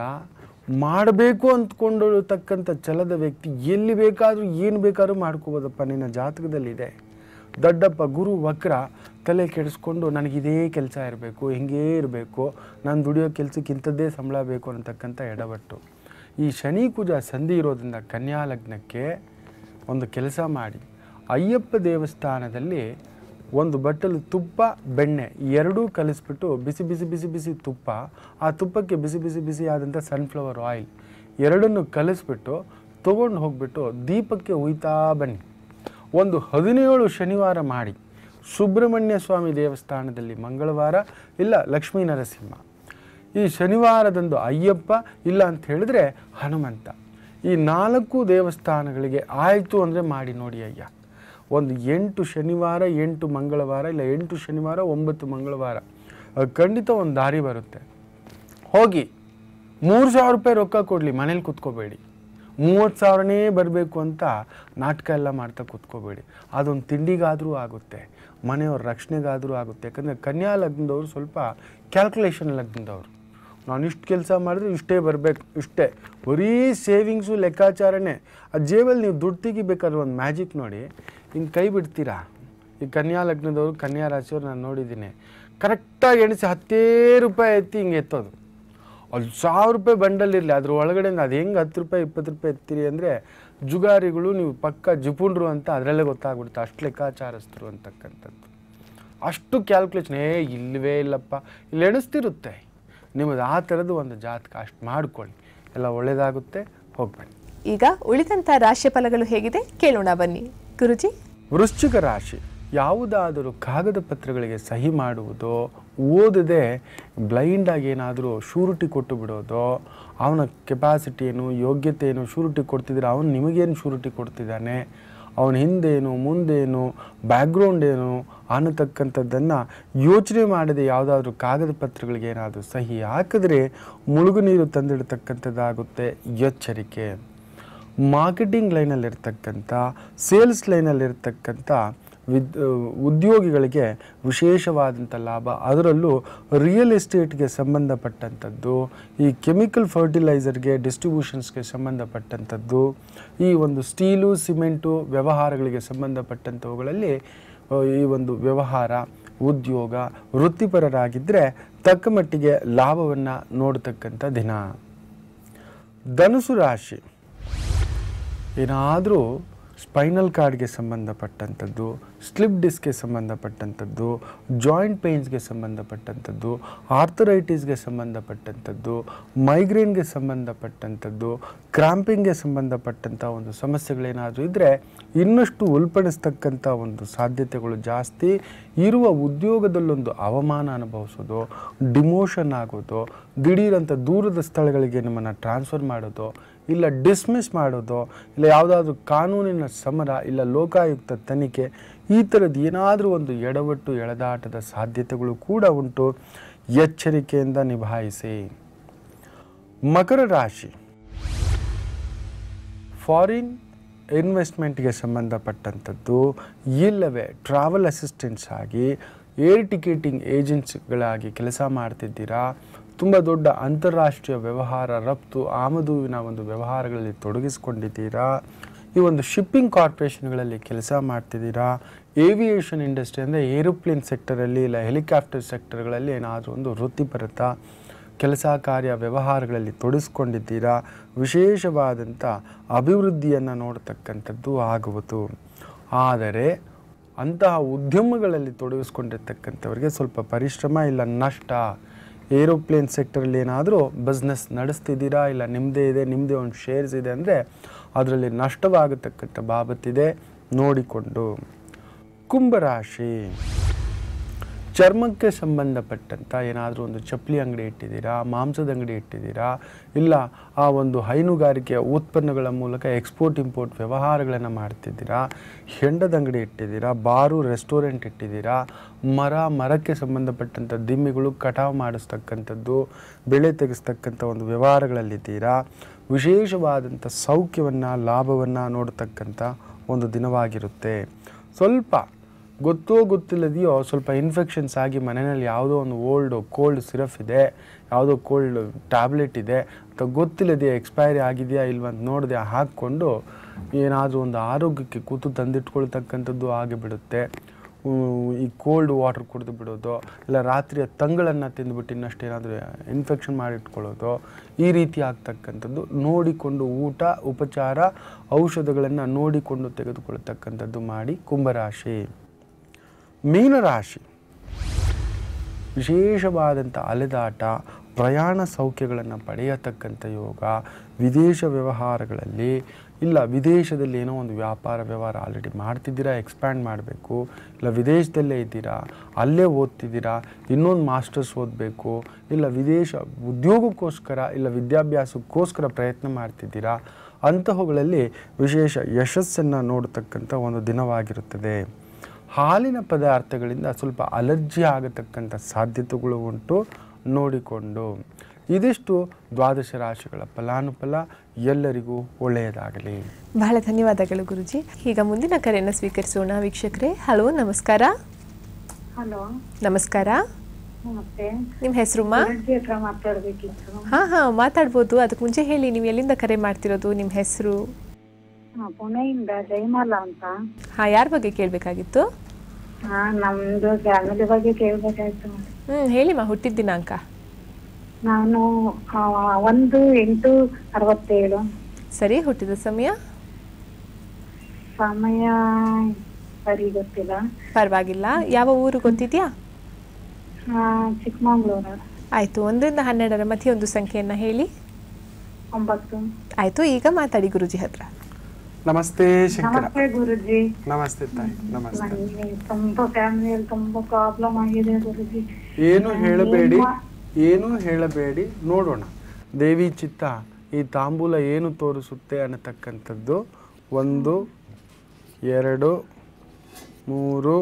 Speaker 2: ಮಾಡಬೇಕು ಅಂದ್ಕೊಂಡಿರತಕ್ಕಂಥ ಛಲದ ವ್ಯಕ್ತಿ ಎಲ್ಲಿ ಬೇಕಾದರೂ ಏನು ಬೇಕಾದ್ರೂ ಮಾಡ್ಕೋಬೋದಪ್ಪ ನಿನ್ನ ಜಾತಕದಲ್ಲಿದೆ ದೊಡ್ಡಪ್ಪ ಗುರು ವಕ್ರ ತಲೆ ಕೆಡಿಸ್ಕೊಂಡು ನನಗಿದೇ ಕೆಲಸ ಇರಬೇಕು ಹಿಂಗೇ ಇರಬೇಕು ನಾನು ದುಡಿಯೋ ಕೆಲಸಕ್ಕೆ ಇಂಥದ್ದೇ ಸಂಬಳ ಬೇಕು ಅನ್ನತಕ್ಕಂಥ ಎಡವಟ್ಟು ಈ ಶನಿ ಕುಜ ಸಂಧಿ ಇರೋದ್ರಿಂದ ಕನ್ಯಾ ಲಗ್ನಕ್ಕೆ ಒಂದು ಕೆಲಸ ಮಾಡಿ ಅಯ್ಯಪ್ಪ ದೇವಸ್ಥಾನದಲ್ಲಿ ಒಂದು ಬಟ್ಟಲು ತುಪ್ಪ ಬೆಣ್ಣೆ ಎರಡೂ ಕಲಿಸ್ಬಿಟ್ಟು ಬಿಸಿ ಬಿಸಿ ಬಿಸಿ ಬಿಸಿ ತುಪ್ಪ ಆ ತುಪ್ಪಕ್ಕೆ ಬಿಸಿ ಬಿಸಿ ಬಿಸಿ ಆದಂಥ ಸನ್ಫ್ಲವರ್ ಆಯಿಲ್ ಎರಡನ್ನು ಕಲಿಸ್ಬಿಟ್ಟು ತೊಗೊಂಡು ಹೋಗ್ಬಿಟ್ಟು ದೀಪಕ್ಕೆ ಉಯ್ತಾ ಬನ್ನಿ ಒಂದು ಹದಿನೇಳು ಶನಿವಾರ ಮಾಡಿ ಸುಬ್ರಹ್ಮಣ್ಯ ಸ್ವಾಮಿ ದೇವಸ್ಥಾನದಲ್ಲಿ ಮಂಗಳವಾರ ಇಲ್ಲ ಲಕ್ಷ್ಮೀ ನರಸಿಂಹ ಈ ಶನಿವಾರದಂದು ಅಯ್ಯಪ್ಪ ಇಲ್ಲ ಅಂತ ಹೇಳಿದ್ರೆ ಹನುಮಂತ ಈ ನಾಲ್ಕು ದೇವಸ್ಥಾನಗಳಿಗೆ ಆಯಿತು ಅಂದರೆ ಮಾಡಿ ನೋಡಿ ಅಯ್ಯ ಒಂದು ಎಂಟು ಶನಿವಾರ ಎಂಟು ಮಂಗಳವಾರ ಇಲ್ಲ ಎಂಟು ಶನಿವಾರ ಒಂಬತ್ತು ಮಂಗಳವಾರ ಅದು ಖಂಡಿತ ಒಂದು ದಾರಿ ಬರುತ್ತೆ ಹೋಗಿ ಮೂರು ಸಾವಿರ ರೂಪಾಯಿ ರೊಕ್ಕ ಕೊಡಲಿ ಮನೇಲಿ ಕುತ್ಕೋಬೇಡಿ ಮೂವತ್ತು ಸಾವಿರನೇ ಬರಬೇಕು ಅಂತ ನಾಟಕ ಎಲ್ಲ ಮಾಡ್ತಾ ಕುತ್ಕೋಬೇಡಿ ಅದೊಂದು ತಿಂಡಿಗಾದರೂ ಆಗುತ್ತೆ ಮನೆಯವ್ರ ರಕ್ಷಣೆಗಾದರೂ ಆಗುತ್ತೆ ಯಾಕಂದರೆ ಕನ್ಯಾ ಲಗ್ನದವರು ಸ್ವಲ್ಪ ಕ್ಯಾಲ್ಕುಲೇಷನ್ ಲಗ್ನದವರು ನಾನು ಇಷ್ಟು ಕೆಲಸ ಮಾಡಿದ್ರೆ ಇಷ್ಟೇ ಬರಬೇಕು ಇಷ್ಟೇ ಬರೀ ಸೇವಿಂಗ್ಸು ಲೆಕ್ಕಾಚಾರನೇ ಆ ಜೇಬಲ್ಲಿ ನೀವು ದುಡ್ಡು ತೆಗಿಬೇಕಾದ್ರೆ ಒಂದು ಮ್ಯಾಜಿಕ್ ನೋಡಿ ಹಿಂಗೆ ಕೈ ಬಿಡ್ತೀರಾ ಈ ಕನ್ಯಾ ಲಗ್ನದವರು ಕನ್ಯಾ ರಾಶಿಯವ್ರು ನಾನು ನೋಡಿದ್ದೀನಿ ಕರೆಕ್ಟಾಗಿ ಎಣಿಸಿ ಹತ್ತೇ ರೂಪಾಯಿ ಎತ್ತಿ ಹಿಂಗೆ ಎತ್ತೋದು ಅಲ್ಲಿ ಸಾವಿರ ರೂಪಾಯಿ ಬಂಡಲ್ ಇರಲಿ ಅದ್ರ ಒಳಗಡೆ ಅದು ಹೆಂಗೆ ಹತ್ತು ರೂಪಾಯಿ ಇಪ್ಪತ್ತು ರೂಪಾಯಿ ಎತ್ತೀರಿ ಅಂದರೆ ಜುಗಾರಿಗಳು ನೀವು ಪಕ್ಕ ಜಿಪುಂಡ್ರು ಅಂತ ಅದರಲ್ಲೇ ಗೊತ್ತಾಗ್ಬಿಡುತ್ತೆ ಅಷ್ಟು ಲೆಕ್ಕಾಚಾರಸ್ಥರು ಅಂತಕ್ಕಂಥದ್ದು ಅಷ್ಟು ಕ್ಯಾಲ್ಕುಲೇಷನ್ ಏ ಇಲ್ಲವೇ ಇಲ್ಲಪ್ಪ ಇಲ್ಲಿ ಎಣಿಸ್ತಿರುತ್ತೆ ನಿಮ್ಮದು ಆ ಥರದ್ದು ಒಂದು ಜಾತಕ ಅಷ್ಟು ಮಾಡ್ಕೊಳ್ಳಿ ಎಲ್ಲ ಒಳ್ಳೆಯದಾಗುತ್ತೆ ಹೋಗ್ಬನ್ನಿ
Speaker 1: ಈಗ ಉಳಿದಂತ ರಾಶಿ ಫಲಗಳು ಹೇಗಿದೆ ಕೇಳೋಣ ಬನ್ನಿ ಗುರುಜಿ
Speaker 2: ವೃಶ್ಚಿಕ ರಾಶಿ ಯಾವುದಾದರೂ ಕಾಗದ ಪತ್ರಗಳಿಗೆ ಸಹಿ ಮಾಡುವುದೋ ಓದದೆ ಬ್ಲೈಂಡಾಗಿ ಏನಾದರೂ ಶೂರಿಟಿ ಕೊಟ್ಟು ಬಿಡೋದೋ ಅವನ ಕೆಪಾಸಿಟಿ ಏನು ಯೋಗ್ಯತೆ ಏನು ಶೂರಿಟಿ ಕೊಡ್ತಿದ್ರೆ ಅವನು ನಿಮಗೇನು ಶೂರಿಟಿ ಕೊಡ್ತಿದ್ದಾನೆ ಅವನ ಹಿಂದೇನು ಮುಂದೇನು ಬ್ಯಾಕ್ಗ್ರೌಂಡ್ ಏನು ಅನ್ನತಕ್ಕಂಥದ್ದನ್ನು ಯೋಚನೆ ಮಾಡದೆ ಯಾವುದಾದ್ರೂ ಕಾಗದ ಪತ್ರಗಳಿಗೆ ಏನಾದರೂ ಸಹಿ ಹಾಕಿದ್ರೆ ಮುಳುಗು ನೀರು ತಂದಿಡ್ತಕ್ಕಂಥದ್ದಾಗುತ್ತೆ ಎಚ್ಚರಿಕೆ ಮಾರ್ಕೆಟಿಂಗ್ ಲೈನಲ್ಲಿರ್ತಕ್ಕಂಥ ಸೇಲ್ಸ್ ಲೈನಲ್ಲಿರ್ತಕ್ಕಂಥ ವಿದ್ ಉದ್ಯೋಗಿಗಳಿಗೆ ವಿಶೇಷವಾದಂಥ ಲಾಭ ಅದರಲ್ಲೂ ರಿಯಲ್ ಎಸ್ಟೇಟ್ಗೆ ಸಂಬಂಧಪಟ್ಟಂಥದ್ದು ಈ ಕೆಮಿಕಲ್ ಫರ್ಟಿಲೈಸರ್ಗೆ ಡಿಸ್ಟ್ರಿಬ್ಯೂಷನ್ಸ್ಗೆ ಸಂಬಂಧಪಟ್ಟಂಥದ್ದು ಈ ಒಂದು ಸ್ಟೀಲು ಸಿಮೆಂಟು ವ್ಯವಹಾರಗಳಿಗೆ ಸಂಬಂಧಪಟ್ಟಂಥವುಗಳಲ್ಲಿ ಆ, ಈ ಒಂದು ವ್ಯವಹಾರ ಉದ್ಯೋಗ ವೃತ್ತಿಪರರಾಗಿದ್ದರೆ ತಕ್ಕ ಮಟ್ಟಿಗೆ ಲಾಭವನ್ನು ನೋಡ್ತಕ್ಕಂಥ ದಿನ ಧನುಸು ರಾಶಿ ಏನಾದರೂ ಸ್ಪೈನಲ್ ಕಾರ್ಡ್ಗೆ ಸಂಬಂಧಪಟ್ಟಂಥದ್ದು ಸ್ಲಿಪ್ ಡಿಸ್ಕ್ಗೆ ಸಂಬಂಧಪಟ್ಟಂಥದ್ದು ಜಾಯಿಂಟ್ ಪೇನ್ಸ್ಗೆ ಸಂಬಂಧಪಟ್ಟಂಥದ್ದು ಆರ್ಥರೈಟಿಸ್ಗೆ ಸಂಬಂಧಪಟ್ಟಂಥದ್ದು ಮೈಗ್ರೇನ್ಗೆ ಸಂಬಂಧಪಟ್ಟಂಥದ್ದು ಕ್ರಾಂಪಿಂಗ್ಗೆ ಸಂಬಂಧಪಟ್ಟಂಥ ಒಂದು ಸಮಸ್ಯೆಗಳೇನಾದರೂ ಇದ್ದರೆ ಇನ್ನಷ್ಟು ಉಲ್ಪಣಿಸ್ತಕ್ಕಂಥ ಒಂದು ಸಾಧ್ಯತೆಗಳು ಜಾಸ್ತಿ ಇರುವ ಉದ್ಯೋಗದಲ್ಲೊಂದು ಅವಮಾನ ಅನುಭವಿಸೋದು ಡಿಮೋಷನ್ ಆಗೋದು ದಿಢೀರಂತ ದೂರದ ಸ್ಥಳಗಳಿಗೆ ನಿಮ್ಮನ್ನು ಟ್ರಾನ್ಸ್ಫರ್ ಮಾಡೋದು ಇಲ್ಲ ಡಿಸ್ಮಿಸ್ ಮಾಡೋದು ಇಲ್ಲ ಯಾವುದಾದ್ರೂ ಕಾನೂನಿನ ಸಮರ ಇಲ್ಲ ಲೋಕಾಯುಕ್ತ ತನಿಖೆ ಈ ಥರದ್ದು ಏನಾದರೂ ಒಂದು ಎಡವಟ್ಟು ಎಳೆದಾಟದ ಸಾಧ್ಯತೆಗಳು ಕೂಡ ಉಂಟು ಎಚ್ಚರಿಕೆಯಿಂದ ನಿಭಾಯಿಸಿ ಮಕರ ರಾಶಿ ಫಾರಿನ್ ಇನ್ವೆಸ್ಟ್ಮೆಂಟ್ಗೆ ಸಂಬಂಧಪಟ್ಟಂಥದ್ದು ಇಲ್ಲವೇ ಟ್ರಾವೆಲ್ ಅಸಿಸ್ಟೆಂಟ್ಸ್ ಆಗಿ ಏರ್ ಟಿಕೆಟಿಂಗ್ ಏಜೆನ್ಸಿಗಳಾಗಿ ಕೆಲಸ ಮಾಡ್ತಿದ್ದೀರಾ ತುಂಬ ದೊಡ್ಡ ಅಂತಾರಾಷ್ಟ್ರೀಯ ವ್ಯವಹಾರ ರಫ್ತು ಆಮದುವಿನ ಒಂದು ವ್ಯವಹಾರಗಳಲ್ಲಿ ತೊಡಗಿಸ್ಕೊಂಡಿದ್ದೀರಾ ಈ ಒಂದು ಶಿಪ್ಪಿಂಗ್ ಕಾರ್ಪೊರೇಷನ್ಗಳಲ್ಲಿ ಕೆಲಸ ಮಾಡ್ತಿದ್ದೀರಾ ಏವಿಯೇಷನ್ ಇಂಡಸ್ಟ್ರಿ ಅಂದರೆ ಏರೋಪ್ಲೇನ್ ಸೆಕ್ಟರಲ್ಲಿ ಇಲ್ಲ ಹೆಲಿಕಾಪ್ಟರ್ ಸೆಕ್ಟರ್ಗಳಲ್ಲಿ ಏನಾದರೂ ಒಂದು ವೃತ್ತಿಪರತ ಕೆಲಸ ಕಾರ್ಯ ವ್ಯವಹಾರಗಳಲ್ಲಿ ತೊಡಗಿಸ್ಕೊಂಡಿದ್ದೀರಾ ವಿಶೇಷವಾದಂಥ ಅಭಿವೃದ್ಧಿಯನ್ನು ನೋಡ್ತಕ್ಕಂಥದ್ದು ಆಗುವುದು ಆದರೆ ಅಂತಹ ಉದ್ಯಮಗಳಲ್ಲಿ ತೊಡಗಿಸ್ಕೊಂಡಿರ್ತಕ್ಕಂಥವ್ರಿಗೆ ಸ್ವಲ್ಪ ಪರಿಶ್ರಮ ಇಲ್ಲ ನಷ್ಟ ಏರೋಪ್ಲೇನ್ ಸೆಕ್ಟರಲ್ಲಿ ಏನಾದರೂ ಬಿಸ್ನೆಸ್ ನಡೆಸ್ತಿದ್ದೀರಾ ಇಲ್ಲ ನಿಮ್ಮದೇ ಇದೆ ನಿಮ್ಮದೇ ಒಂದು ಶೇರ್ಸ್ ಇದೆ ಅಂದರೆ ಅದರಲ್ಲಿ ನಷ್ಟವಾಗತಕ್ಕಂಥ ಬಾಬತ್ತಿದೆ ನೋಡಿಕೊಂಡು ಕುಂಭರಾಶಿ ಚರ್ಮಕ್ಕೆ ಸಂಬಂಧಪಟ್ಟಂಥ ಏನಾದರೂ ಒಂದು ಚಪ್ಪಲಿ ಅಂಗಡಿ ಇಟ್ಟಿದ್ದೀರಾ ಮಾಂಸದ ಅಂಗಡಿ ಇಟ್ಟಿದ್ದೀರಾ ಇಲ್ಲ ಆ ಒಂದು ಹೈನುಗಾರಿಕೆಯ ಉತ್ಪನ್ನಗಳ ಮೂಲಕ ಎಕ್ಸ್ಪೋರ್ಟ್ ಇಂಪೋರ್ಟ್ ವ್ಯವಹಾರಗಳನ್ನು ಮಾಡ್ತಿದ್ದೀರಾ ಹೆಂಡದ ಅಂಗಡಿ ಇಟ್ಟಿದ್ದೀರಾ ಬಾರು ರೆಸ್ಟೋರೆಂಟ್ ಇಟ್ಟಿದ್ದೀರಾ ಮರ ಮರಕ್ಕೆ ಸಂಬಂಧಪಟ್ಟಂಥ ದಿಮ್ಮಿಗಳು ಕಟಾವು ಮಾಡಿಸ್ತಕ್ಕಂಥದ್ದು ಬೆಳೆ ತೆಗೆಸ್ತಕ್ಕಂಥ ಒಂದು ವ್ಯವಹಾರಗಳಲ್ಲಿದ್ದೀರಾ ವಿಶೇಷವಾದಂಥ ಸೌಖ್ಯವನ್ನು ಲಾಭವನ್ನು ನೋಡ್ತಕ್ಕಂಥ ಒಂದು ದಿನವಾಗಿರುತ್ತೆ ಸ್ವಲ್ಪ ಗೊತ್ತೋ ಗೊತ್ತಿಲ್ಲದೆಯೋ ಸ್ವಲ್ಪ ಇನ್ಫೆಕ್ಷನ್ಸ್ ಆಗಿ ಮನೆಯಲ್ಲಿ ಯಾವುದೋ ಒಂದು ಓಲ್ಡ್ ಕೋಲ್ಡ್ ಸಿರಫ್ ಇದೆ ಯಾವುದೋ ಕೋಲ್ಡ್ ಟ್ಯಾಬ್ಲೆಟ್ ಇದೆ ಅಥವಾ ಗೊತ್ತಿಲ್ಲದೆಯೇ ಎಕ್ಸ್ಪೈರಿ ಆಗಿದೆಯಾ ಇಲ್ವ ಅಂತ ನೋಡದೆ ಹಾಕ್ಕೊಂಡು ಏನಾದರೂ ಒಂದು ಆರೋಗ್ಯಕ್ಕೆ ಕೂತು ತಂದಿಟ್ಕೊಳ್ತಕ್ಕಂಥದ್ದು ಆಗಿಬಿಡುತ್ತೆ ಹ್ಮ್, ಈ ಕೋಲ್ಡ್ ವಾಟರ್ ಕುಡಿದು ಬಿಡೋದು ಇಲ್ಲ ರಾತ್ರಿಯ ತಂಗಳನ್ನು ತಿಂದುಬಿಟ್ಟು ಇನ್ನಷ್ಟು ಏನಾದರೂ ಇನ್ಫೆಕ್ಷನ್ ಮಾಡಿಟ್ಕೊಳ್ಳೋದು ಈ ರೀತಿ ಆಗ್ತಕ್ಕಂಥದ್ದು ನೋಡಿಕೊಂಡು ಊಟ ಉಪಚಾರ ಔಷಧಗಳನ್ನು ನೋಡಿಕೊಂಡು ತೆಗೆದುಕೊಳ್ತಕ್ಕಂಥದ್ದು ಮಾಡಿ ಕುಂಭರಾಶಿ ಮೀನರಾಶಿ ವಿಶೇಷವಾದಂಥ ಅಲೆದಾಟ ಪ್ರಯಾಣ ಸೌಖ್ಯಗಳನ್ನು ಪಡೆಯತಕ್ಕಂಥ ಯೋಗ ವಿದೇಶ ವ್ಯವಹಾರಗಳಲ್ಲಿ ಇಲ್ಲ ವಿದೇಶದಲ್ಲಿ ಏನೋ ಒಂದು ವ್ಯಾಪಾರ ವ್ಯವಹಾರ ಆಲ್ರೆಡಿ ಮಾಡ್ತಿದ್ದೀರಾ ಎಕ್ಸ್ಪ್ಯಾಂಡ್ ಮಾಡಬೇಕು ಇಲ್ಲ ವಿದೇಶದಲ್ಲೇ ಇದ್ದೀರಾ ಅಲ್ಲೇ ಓದ್ತಿದ್ದೀರಾ ಇನ್ನೊಂದು ಮಾಸ್ಟರ್ಸ್ ಓದಬೇಕು ಇಲ್ಲ ವಿದೇಶ ಉದ್ಯೋಗಕ್ಕೋಸ್ಕರ ಇಲ್ಲ ವಿದ್ಯಾಭ್ಯಾಸಕ್ಕೋಸ್ಕರ ಪ್ರಯತ್ನ ಮಾಡ್ತಿದ್ದೀರಾ ಅಂತಹವುಗಳಲ್ಲಿ ವಿಶೇಷ ಯಶಸ್ಸನ್ನು ನೋಡತಕ್ಕಂಥ ಒಂದು ದಿನವಾಗಿರುತ್ತದೆ ಹಾಲಿನ ಪದಾರ್ಥಗಳಿಂದ ಸ್ವಲ್ಪ ಅಲರ್ಜಿ ಆಗತಕ್ಕಂಥ ಸಾಧ್ಯತೆಗಳು ಉಂಟು ನೋಡಿಕೊಂಡು ಇದಿಷ್ಟು ದ್ವಾದಶ ರಾಶಿಗಳ ಫಲಾನುಫಲ ಎಲ್ಲರಿಗೂ ಒಳ್ಳೆಯದಾಗಲಿ
Speaker 1: ಬಹಳ ಧನ್ಯವಾದಗಳು ಗುರುಜಿ ಈಗ ಮುಂದಿನ ಕರೆಯನ್ನು ಸ್ವೀಕರಿಸೋಣ ವೀಕ್ಷಕರೇ ಹಲೋ ನಮಸ್ಕಾರ
Speaker 4: ಹಲೋ
Speaker 1: ನಮಸ್ಕಾರ
Speaker 4: ನಮಸ್ತೆ
Speaker 1: ನಿಮ್ಮ ಹೆಸರುಮ್ಮ
Speaker 4: ಗುರುಜಿ ಹತ್ರ ಮಾತಾಡ್ಬೇಕಿತ್ತು
Speaker 1: ಹಾ ಹಾ ಮಾತಾಡ್ಬೋದು ಅದಕ್ಕೆ ಮುಂಚೆ ಹೇಳಿ ನೀವು ಎಲ್ಲಿಂದ ಕರೆ ಮಾಡ್ತಿರೋದು ನಿಮ್ಮ ಹೆಸರು
Speaker 4: ಹಾ, ಪುಣೆಯಿಂದ ಜಯಮಾಲಾ ಅಂತ
Speaker 1: ಹಾ ಯಾರ ಬಗ್ಗೆ ಕೇಳಬೇಕಾಗಿತ್ತು
Speaker 4: ಹಾ ನಮ್ದು ಫ್ಯಾಮಿಲಿ ಬಗ್ಗೆ ಕೇಳ್ಬೇಕಾಯ್ತು
Speaker 1: ಹ್ಮ್ ಹೇಳಿಮ್ಮ ಹುಟ್ಟಿದ ದಿನಾಂಕ
Speaker 4: ನಾನು ಆ, ಒಂದು ಎಂಟು ಅರವತ್ತೇಳು
Speaker 1: ಸರಿ ಹುಟ್ಟಿದ ಸಮಯ
Speaker 4: ಸಮಯ ಸರಿ ಗೊತ್ತಿಲ್ಲ
Speaker 1: ಪರವಾಗಿಲ್ಲ ಯಾವ ಊರು ಗೊತ್ತಿದ್ಯಾ
Speaker 4: ಆ, ಚಿಕ್ಕಮಂಗ್ಳೂರು
Speaker 1: ಆಯ್ತು ಒಂದರಿಂದ ಹನ್ನೆರಡರ ಮಧ್ಯೆ ಒಂದು ಸಂಖ್ಯೆಯನ್ನ ಹೇಳಿ
Speaker 4: ಒಂಬತ್ತು
Speaker 1: ಆಯ್ತು ಈಗ ಮಾತಾಡಿ ಗುರುಜಿ ಹತ್ರ
Speaker 2: ನಮಸ್ತೆ ಶಂಕರ
Speaker 4: ನಮಸ್ತೆ ಗುರುಜಿ
Speaker 2: ನಮಸ್ತೆ ತಾಯಿ ನಮಸ್ತೆ
Speaker 4: ನನಗೆ ತುಂಬಾ ಫ್ಯಾಮಿಲಿಯಲ್ಲಿ ತುಂಬಾ ಪ್ರಾಬ್ಲಮ್ ಆಗಿದೆ ಗುರುಜಿ
Speaker 2: ಏನು ಹೇಳಬೇಡಿ ಏನು ಹೇಳಬೇಡಿ ನೋಡೋಣ ದೇವಿ ಚಿತ್ತ ಈ ತಾಂಬೂಲ ಏನು ತೋರಿಸುತ್ತೆ ಅನ್ನತಕ್ಕಂಥದ್ದು ಒಂದು ಎರಡು ಮೂರು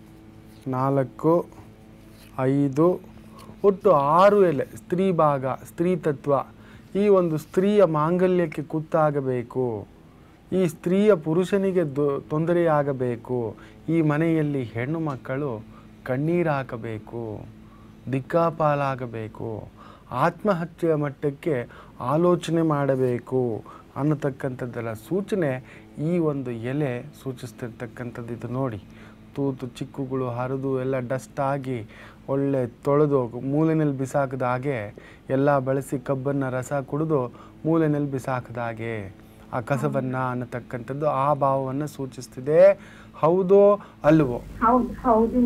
Speaker 2: ನಾಲ್ಕು ಐದು ಒಟ್ಟು ಆರು ಎಲೆ ಸ್ತ್ರೀ ಭಾಗ ಸ್ತ್ರೀ ತತ್ವ ಈ ಒಂದು ಸ್ತ್ರೀಯ ಮಾಂಗಲ್ಯಕ್ಕೆ ಕುತ್ತಾಗಬೇಕು ಈ ಸ್ತ್ರೀಯ ಪುರುಷನಿಗೆ ದೊ- ತೊಂದರೆಯಾಗಬೇಕು ಈ ಮನೆಯಲ್ಲಿ ಹೆಣ್ಣು ಮಕ್ಕಳು ಕಣ್ಣೀರು ಹಾಕಬೇಕು ದಿಕ್ಕಾಪಾಲಾಗಬೇಕು ಆತ್ಮಹತ್ಯೆಯ ಮಟ್ಟಕ್ಕೆ ಆಲೋಚನೆ ಮಾಡಬೇಕು ಅನ್ನತಕ್ಕಂಥದ್ದರ ಸೂಚನೆ ಈ ಒಂದು ಎಲೆ ಸೂಚಿಸ್ತಿರ್ತಕ್ಕಂಥದ್ದು ಇದು ನೋಡಿ ತೂತು ಚಿಕ್ಕುಗಳು ಹರಿದು ಎಲ್ಲ ಡಸ್ಟ್ ಆಗಿ ಒಳ್ಳೆ ತೊಳೆದು ಮೂಲೆನಲ್ಲಿ ಬಿಸಾಕದ ಹಾಗೆ ಎಲ್ಲ ಬಳಸಿ ಕಬ್ಬನ್ನು ರಸ ಕುಡಿದು ಮೂಲೆನಲ್ಲಿ ಬಿಸಾಕದ ಹಾಗೆ ಆ ಕಸವನ್ನು ಅನ್ನತಕ್ಕಂಥದ್ದು ಆ ಭಾವವನ್ನು ಸೂಚಿಸ್ತಿದೆ ಹೌದೋ ಅಲ್ವೋ
Speaker 4: ಹೌದು ಹೌದು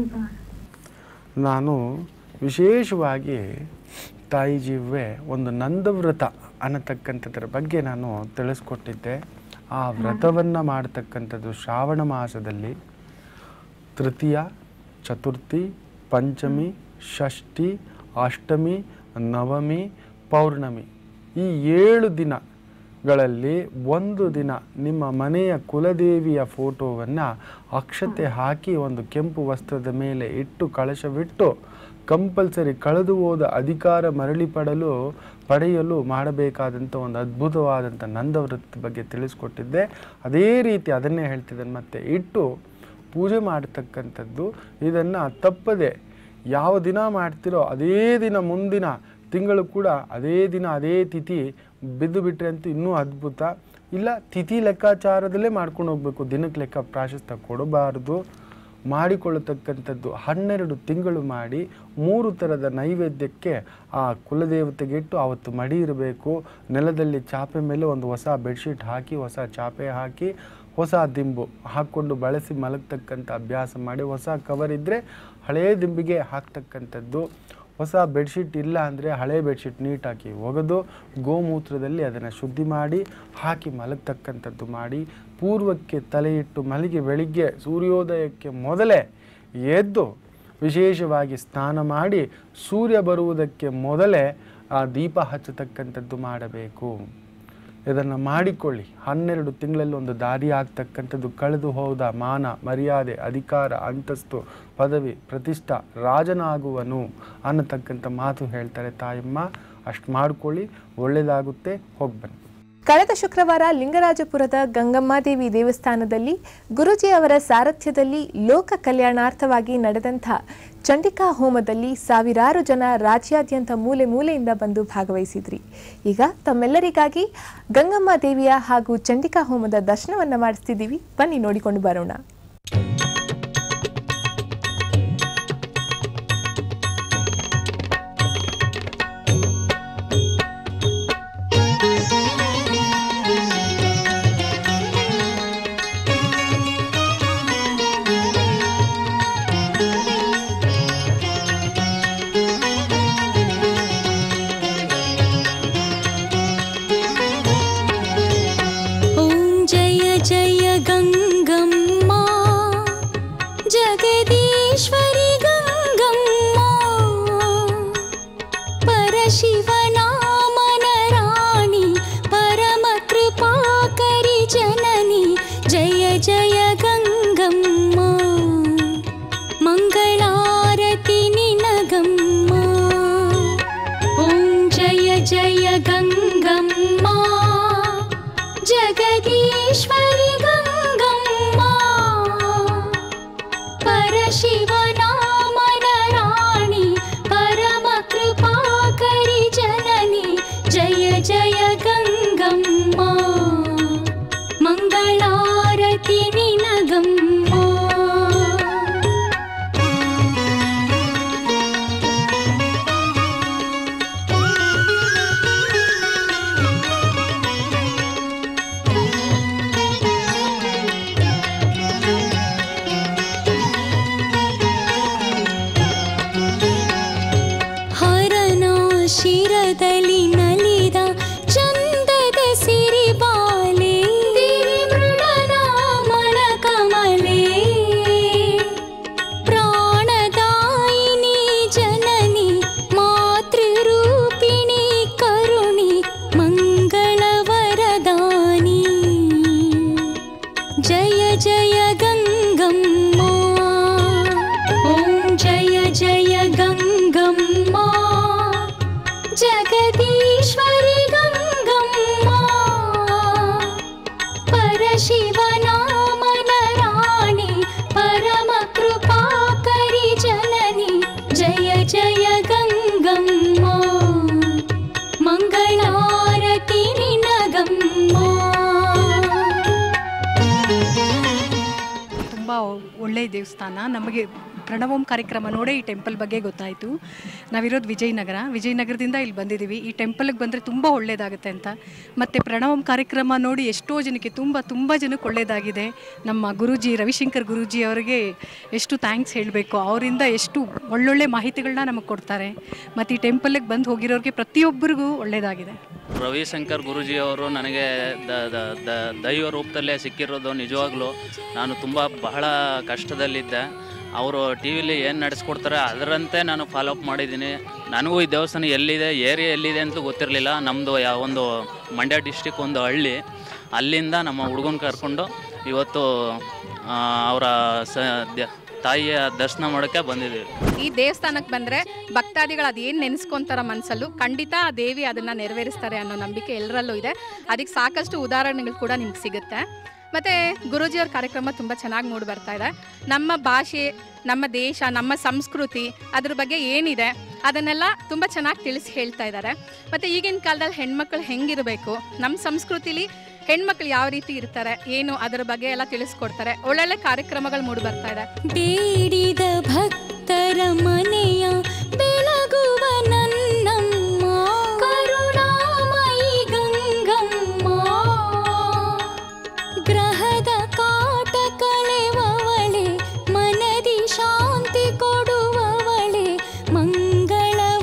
Speaker 2: ನಾನು ವಿಶೇಷವಾಗಿ ತಾಯಿ ಜೀವೇ ಒಂದು ನಂದವ್ರತ ಅನ್ನತಕ್ಕಂಥದ್ರ ಬಗ್ಗೆ ನಾನು ತಿಳಿಸ್ಕೊಟ್ಟಿದ್ದೆ ಆ ವ್ರತವನ್ನು ಮಾಡ್ತಕ್ಕಂಥದ್ದು ಶ್ರಾವಣ ಮಾಸದಲ್ಲಿ ತೃತೀಯ ಚತುರ್ಥಿ ಪಂಚಮಿ ಷಷ್ಠಿ ಅಷ್ಟಮಿ ನವಮಿ ಪೌರ್ಣಮಿ ಈ ಏಳು ದಿನಗಳಲ್ಲಿ ಒಂದು ದಿನ ನಿಮ್ಮ ಮನೆಯ ಕುಲದೇವಿಯ ಫೋಟೋವನ್ನು ಅಕ್ಷತೆ ಹಾಕಿ ಒಂದು ಕೆಂಪು ವಸ್ತ್ರದ ಮೇಲೆ ಇಟ್ಟು ಕಳಶವಿಟ್ಟು ಕಂಪಲ್ಸರಿ ಕಳೆದು ಹೋದ ಅಧಿಕಾರ ಮರಳಿ ಪಡಲು ಪಡೆಯಲು ಮಾಡಬೇಕಾದಂಥ ಒಂದು ಅದ್ಭುತವಾದಂಥ ನಂದವ್ರತ ಬಗ್ಗೆ ತಿಳಿಸ್ಕೊಟ್ಟಿದ್ದೆ ಅದೇ ರೀತಿ ಅದನ್ನೇ ಹೇಳ್ತಿದ್ದೇನೆ ಮತ್ತೆ ಇಟ್ಟು ಪೂಜೆ ಮಾಡತಕ್ಕಂಥದ್ದು ಇದನ್ನು ತಪ್ಪದೆ ಯಾವ ದಿನ ಮಾಡ್ತಿರೋ ಅದೇ ದಿನ ಮುಂದಿನ ತಿಂಗಳು ಕೂಡ ಅದೇ ದಿನ ಅದೇ ತಿಥಿ ಬಿದ್ದು ಬಿಟ್ರೆ ಅಂತೂ ಇನ್ನೂ ಅದ್ಭುತ ಇಲ್ಲ ತಿಥಿ ಲೆಕ್ಕಾಚಾರದಲ್ಲೇ ಮಾಡ್ಕೊಂಡು ಹೋಗ್ಬೇಕು ದಿನಕ್ಕೆ ಲೆಕ್ಕ ಪ್ರಾಶಸ್ತ್ಯ ಕೊಡಬಾರ್ದು ಮಾಡಿಕೊಳ್ಳತಕ್ಕಂಥದ್ದು ಹನ್ನೆರಡು ತಿಂಗಳು ಮಾಡಿ ಮೂರು ಥರದ ನೈವೇದ್ಯಕ್ಕೆ ಆ ಕುಲದೇವತೆಗೆ ಇಟ್ಟು ಅವತ್ತು ಮಡಿ ಇರಬೇಕು ನೆಲದಲ್ಲಿ ಚಾಪೆ ಮೇಲೆ ಒಂದು ಹೊಸ ಬೆಡ್ಶೀಟ್ ಹಾಕಿ ಹೊಸ ಚಾಪೆ ಹಾಕಿ ಹೊಸ ದಿಂಬು ಹಾಕ್ಕೊಂಡು ಬಳಸಿ ಮಲಗ್ತಕ್ಕಂಥ ಅಭ್ಯಾಸ ಮಾಡಿ ಹೊಸ ಕವರ್ ಇದ್ದರೆ ಹಳೆಯ ದಿಂಬಿಗೆ ಹಾಕ್ತಕ್ಕಂಥದ್ದು ಹೊಸ ಬೆಡ್ಶೀಟ್ ಇಲ್ಲ ಅಂದರೆ ಹಳೆ ಬೆಡ್ಶೀಟ್ ನೀಟಾಗಿ ಒಗೆದು ಗೋಮೂತ್ರದಲ್ಲಿ ಅದನ್ನು ಶುದ್ಧಿ ಮಾಡಿ ಹಾಕಿ ಮಲಗ್ತಕ್ಕಂಥದ್ದು ಮಾಡಿ ಪೂರ್ವಕ್ಕೆ ತಲೆ ಇಟ್ಟು ಮಲಗಿ ಬೆಳಿಗ್ಗೆ ಸೂರ್ಯೋದಯಕ್ಕೆ ಮೊದಲೇ ಎದ್ದು ವಿಶೇಷವಾಗಿ ಸ್ನಾನ ಮಾಡಿ ಸೂರ್ಯ ಬರುವುದಕ್ಕೆ ಮೊದಲೇ ಆ ದೀಪ ಹಚ್ಚತಕ್ಕಂಥದ್ದು ಮಾಡಬೇಕು ಇದನ್ನು ಮಾಡಿಕೊಳ್ಳಿ ಹನ್ನೆರಡು ತಿಂಗಳಲ್ಲಿ ಒಂದು ದಾರಿ ಆಗ್ತಕ್ಕಂಥದ್ದು ಕಳೆದು ಹೋದ ಮಾನ ಮರ್ಯಾದೆ ಅಧಿಕಾರ ಅಂತಸ್ತು ಪದವಿ ಪ್ರತಿಷ್ಠಾ ರಾಜನಾಗುವನು ಅನ್ನತಕ್ಕಂಥ ಮಾತು ಹೇಳ್ತಾರೆ ತಾಯಮ್ಮ ಅಷ್ಟು ಮಾಡ್ಕೊಳ್ಳಿ ಒಳ್ಳೆಯದಾಗುತ್ತೆ ಹೋಗಿ ಬನ್ನಿ
Speaker 1: ಕಳೆದ ಶುಕ್ರವಾರ ಲಿಂಗರಾಜಪುರದ ಗಂಗಮ್ಮಾದೇವಿ ದೇವಸ್ಥಾನದಲ್ಲಿ ಗುರುಜಿ ಅವರ ಸಾರಥ್ಯದಲ್ಲಿ ಲೋಕ ಕಲ್ಯಾಣಾರ್ಥವಾಗಿ ನಡೆದಂಥ ಚಂಡಿಕಾ ಹೋಮದಲ್ಲಿ ಸಾವಿರಾರು ಜನ ರಾಜ್ಯಾದ್ಯಂತ ಮೂಲೆ ಮೂಲೆಯಿಂದ ಬಂದು ಭಾಗವಹಿಸಿದ್ರಿ ಈಗ ತಮ್ಮೆಲ್ಲರಿಗಾಗಿ ಗಂಗಮ್ಮ ದೇವಿಯ ಹಾಗೂ ಚಂಡಿಕಾ ಹೋಮದ ದರ್ಶನವನ್ನ ಮಾಡಿಸ್ತಿದ್ದೀವಿ ಬನ್ನಿ ನೋಡಿಕೊಂಡು ಬರೋಣ
Speaker 5: ॐ जय जय गङ्गम्मा जगदीश्वरि गङ्गम्मा परशिवनामनराणि परमकृपाकरि जननि जय जय गङ्गम्मा मङ्गलारति निनगम्मा ॐ जय जय गङ्गम्मा जगदीश्वरि गङ्गम्मा परशिवनामनराणि परमकृपाकरि जननि जय जय गङ्गम्मा मङ्गलारति निनगम्मा ಹರನ ಶಿರದಲ್ಲಿ ನಲಿದ ಚಂದದ ಸಿರಿಬಾಲೆ ಮೃಡನ ಮನ ಕಮಲೆ ಪ್ರಾಣದಾಯಿನಿ ಜನನಿ ಮಾತೃರೂಪಿಣಿ ಕರುಣಿ ಮಂಗಳವರದಾನಿ ಜಯ ಜಯ ಗಂಗಮ್ಮ ॐ जय जय गङ्गम्मा जगदीश्वरि गङ्गम्मा परशिवनामनराणि परमकृपाकरि जननि जय जय गङ्गम्मा मङ्गलारति निनगम्मा
Speaker 6: ತುಂಬ ಒಳ್ಳೆಯ ದೇವಸ್ಥಾನ ನಮಗೆ ಪ್ರಣವಂ ಕಾರ್ಯಕ್ರಮ ನೋಡೇ ಈ ಟೆಂಪಲ್ ಬಗ್ಗೆ ಗೊತ್ತಾಯಿತು ನಾವಿರೋದು ವಿಜಯನಗರ ವಿಜಯನಗರದಿಂದ ಇಲ್ಲಿ ಬಂದಿದ್ದೀವಿ ಈ ಟೆಂಪಲ್ಗೆ ಬಂದರೆ ತುಂಬ ಒಳ್ಳೆಯದಾಗುತ್ತೆ ಅಂತ ಮತ್ತು ಪ್ರಣವಂ ಕಾರ್ಯಕ್ರಮ ನೋಡಿ ಎಷ್ಟೋ ಜನಕ್ಕೆ ತುಂಬ ತುಂಬ ಜನಕ್ಕೆ ಒಳ್ಳೆಯದಾಗಿದೆ ನಮ್ಮ ಗುರೂಜಿ ರವಿಶಂಕರ್ ಗುರೂಜಿ ಅವರಿಗೆ ಎಷ್ಟು ಥ್ಯಾಂಕ್ಸ್ ಹೇಳಬೇಕು ಅವರಿಂದ ಎಷ್ಟು ಒಳ್ಳೊಳ್ಳೆ ಮಾಹಿತಿಗಳನ್ನ ನಮಗೆ ಕೊಡ್ತಾರೆ ಮತ್ತು ಈ ಟೆಂಪಲ್ಗೆ ಬಂದು ಹೋಗಿರೋರಿಗೆ ಪ್ರತಿಯೊಬ್ಬರಿಗೂ ಒಳ್ಳೆಯದಾಗಿದೆ
Speaker 7: ರವಿಶಂಕರ್ ಗುರುಜಿ ಅವರು ನನಗೆ ದ ದ- ದ- ದೈವ ರೂಪದಲ್ಲೇ ಸಿಕ್ಕಿರೋದು ನಿಜವಾಗ್ಲೂ ನಾನು ತುಂಬ ಬಹಳ ಕಷ್ಟದಲ್ಲಿದ್ದೆ ಅವರು ಟಿ ವಿಲಿ ಏನು ನಡೆಸ್ಕೊಡ್ತಾರೆ ಅದರಂತೆ ನಾನು ಫಾಲೋ ಅಪ್ ಮಾಡಿದ್ದೀನಿ ನನಗೂ ಈ ದೇವಸ್ಥಾನ ಎಲ್ಲಿದೆ ಏರಿಯಾ ಎಲ್ಲಿದೆ ಅಂತಲೂ ಗೊತ್ತಿರಲಿಲ್ಲ ನಮ್ಮದು ಯಾವ ಒಂದು ಮಂಡ್ಯ ಡಿಸ್ಟಿಕ್ ಒಂದು ಹಳ್ಳಿ ಅಲ್ಲಿಂದ ನಮ್ಮ ಹುಡುಗನ ಕರ್ಕೊಂಡು ಇವತ್ತು ಆ, ಅವರ ಸ ದ್ಯ- ತಾಯಿಯ ದರ್ಶನ ಮಾಡೋಕ್ಕೆ ಬಂದಿದ್ದೀವಿ
Speaker 8: ಈ ದೇವಸ್ಥಾನಕ್ಕೆ ಬಂದರೆ ಭಕ್ತಾದಿಗಳು ಅದೇನು ನೆನೆಸ್ಕೊಂತಾರ ಮನಸ್ಸಲ್ಲೂ ಖಂಡಿತ ಆ ದೇವಿ ಅದನ್ನು ನೆರವೇರಿಸ್ತಾರೆ ಅನ್ನೋ ನಂಬಿಕೆ ಎಲ್ಲರಲ್ಲೂ ಇದೆ ಅದಕ್ಕೆ ಸಾಕಷ್ಟು ಉದಾಹರಣೆಗಳು ಕೂಡ ನಿಮ್ಗೆ ಸಿಗುತ್ತೆ ಮತ್ತು ಗುರೂಜಿಯವ್ರ ಕಾರ್ಯಕ್ರಮ ತುಂಬ ಚೆನ್ನಾಗಿ ಮೂಡಿ ಬರ್ತಾ ಇದೆ ನಮ್ಮ ಭಾಷೆ ನಮ್ಮ ದೇಶ ನಮ್ಮ ಸಂಸ್ಕೃತಿ ಅದ್ರ ಬಗ್ಗೆ ಏನಿದೆ ಅದನ್ನೆಲ್ಲ ತುಂಬ ಚೆನ್ನಾಗಿ ತಿಳಿಸಿ ಹೇಳ್ತಾ ಇದ್ದಾರೆ ಮತ್ತು ಈಗಿನ ಕಾಲದಲ್ಲಿ ಹೆಣ್ಮಕ್ಳು ಹೆಂಗಿರಬೇಕು ನಮ್ಮ ಸಂಸ್ಕೃತಿಲಿ ಹೆಣ್ಮಕ್ಳು ಯಾವ ರೀತಿ ಇರ್ತಾರೆ ಏನು ಅದರ ಬಗ್ಗೆ ಎಲ್ಲ ತಿಳಿಸ್ಕೊಡ್ತಾರೆ ಒಳ್ಳೊಳ್ಳೆ ಕಾರ್ಯಕ್ರಮಗಳು ಮೂಡಿ ಬರ್ತಾ ಇದೆ
Speaker 5: ಬೇಡಿದ ಭಕ್ತರ ಮನೆಯ ಬೆಳಗುವ ನನ್ನಮ್ಮ ಕರುಣಾಮಯಿ ಗಂಗಮ್ಮ ಗ್ರಹದ ಕಾಟ ಕಳೆವವಳೆ ಮನದಿ ಶಾಂತಿ ಕೊಡುವವಳೆ ಮಂಗಳವರದಾನಿ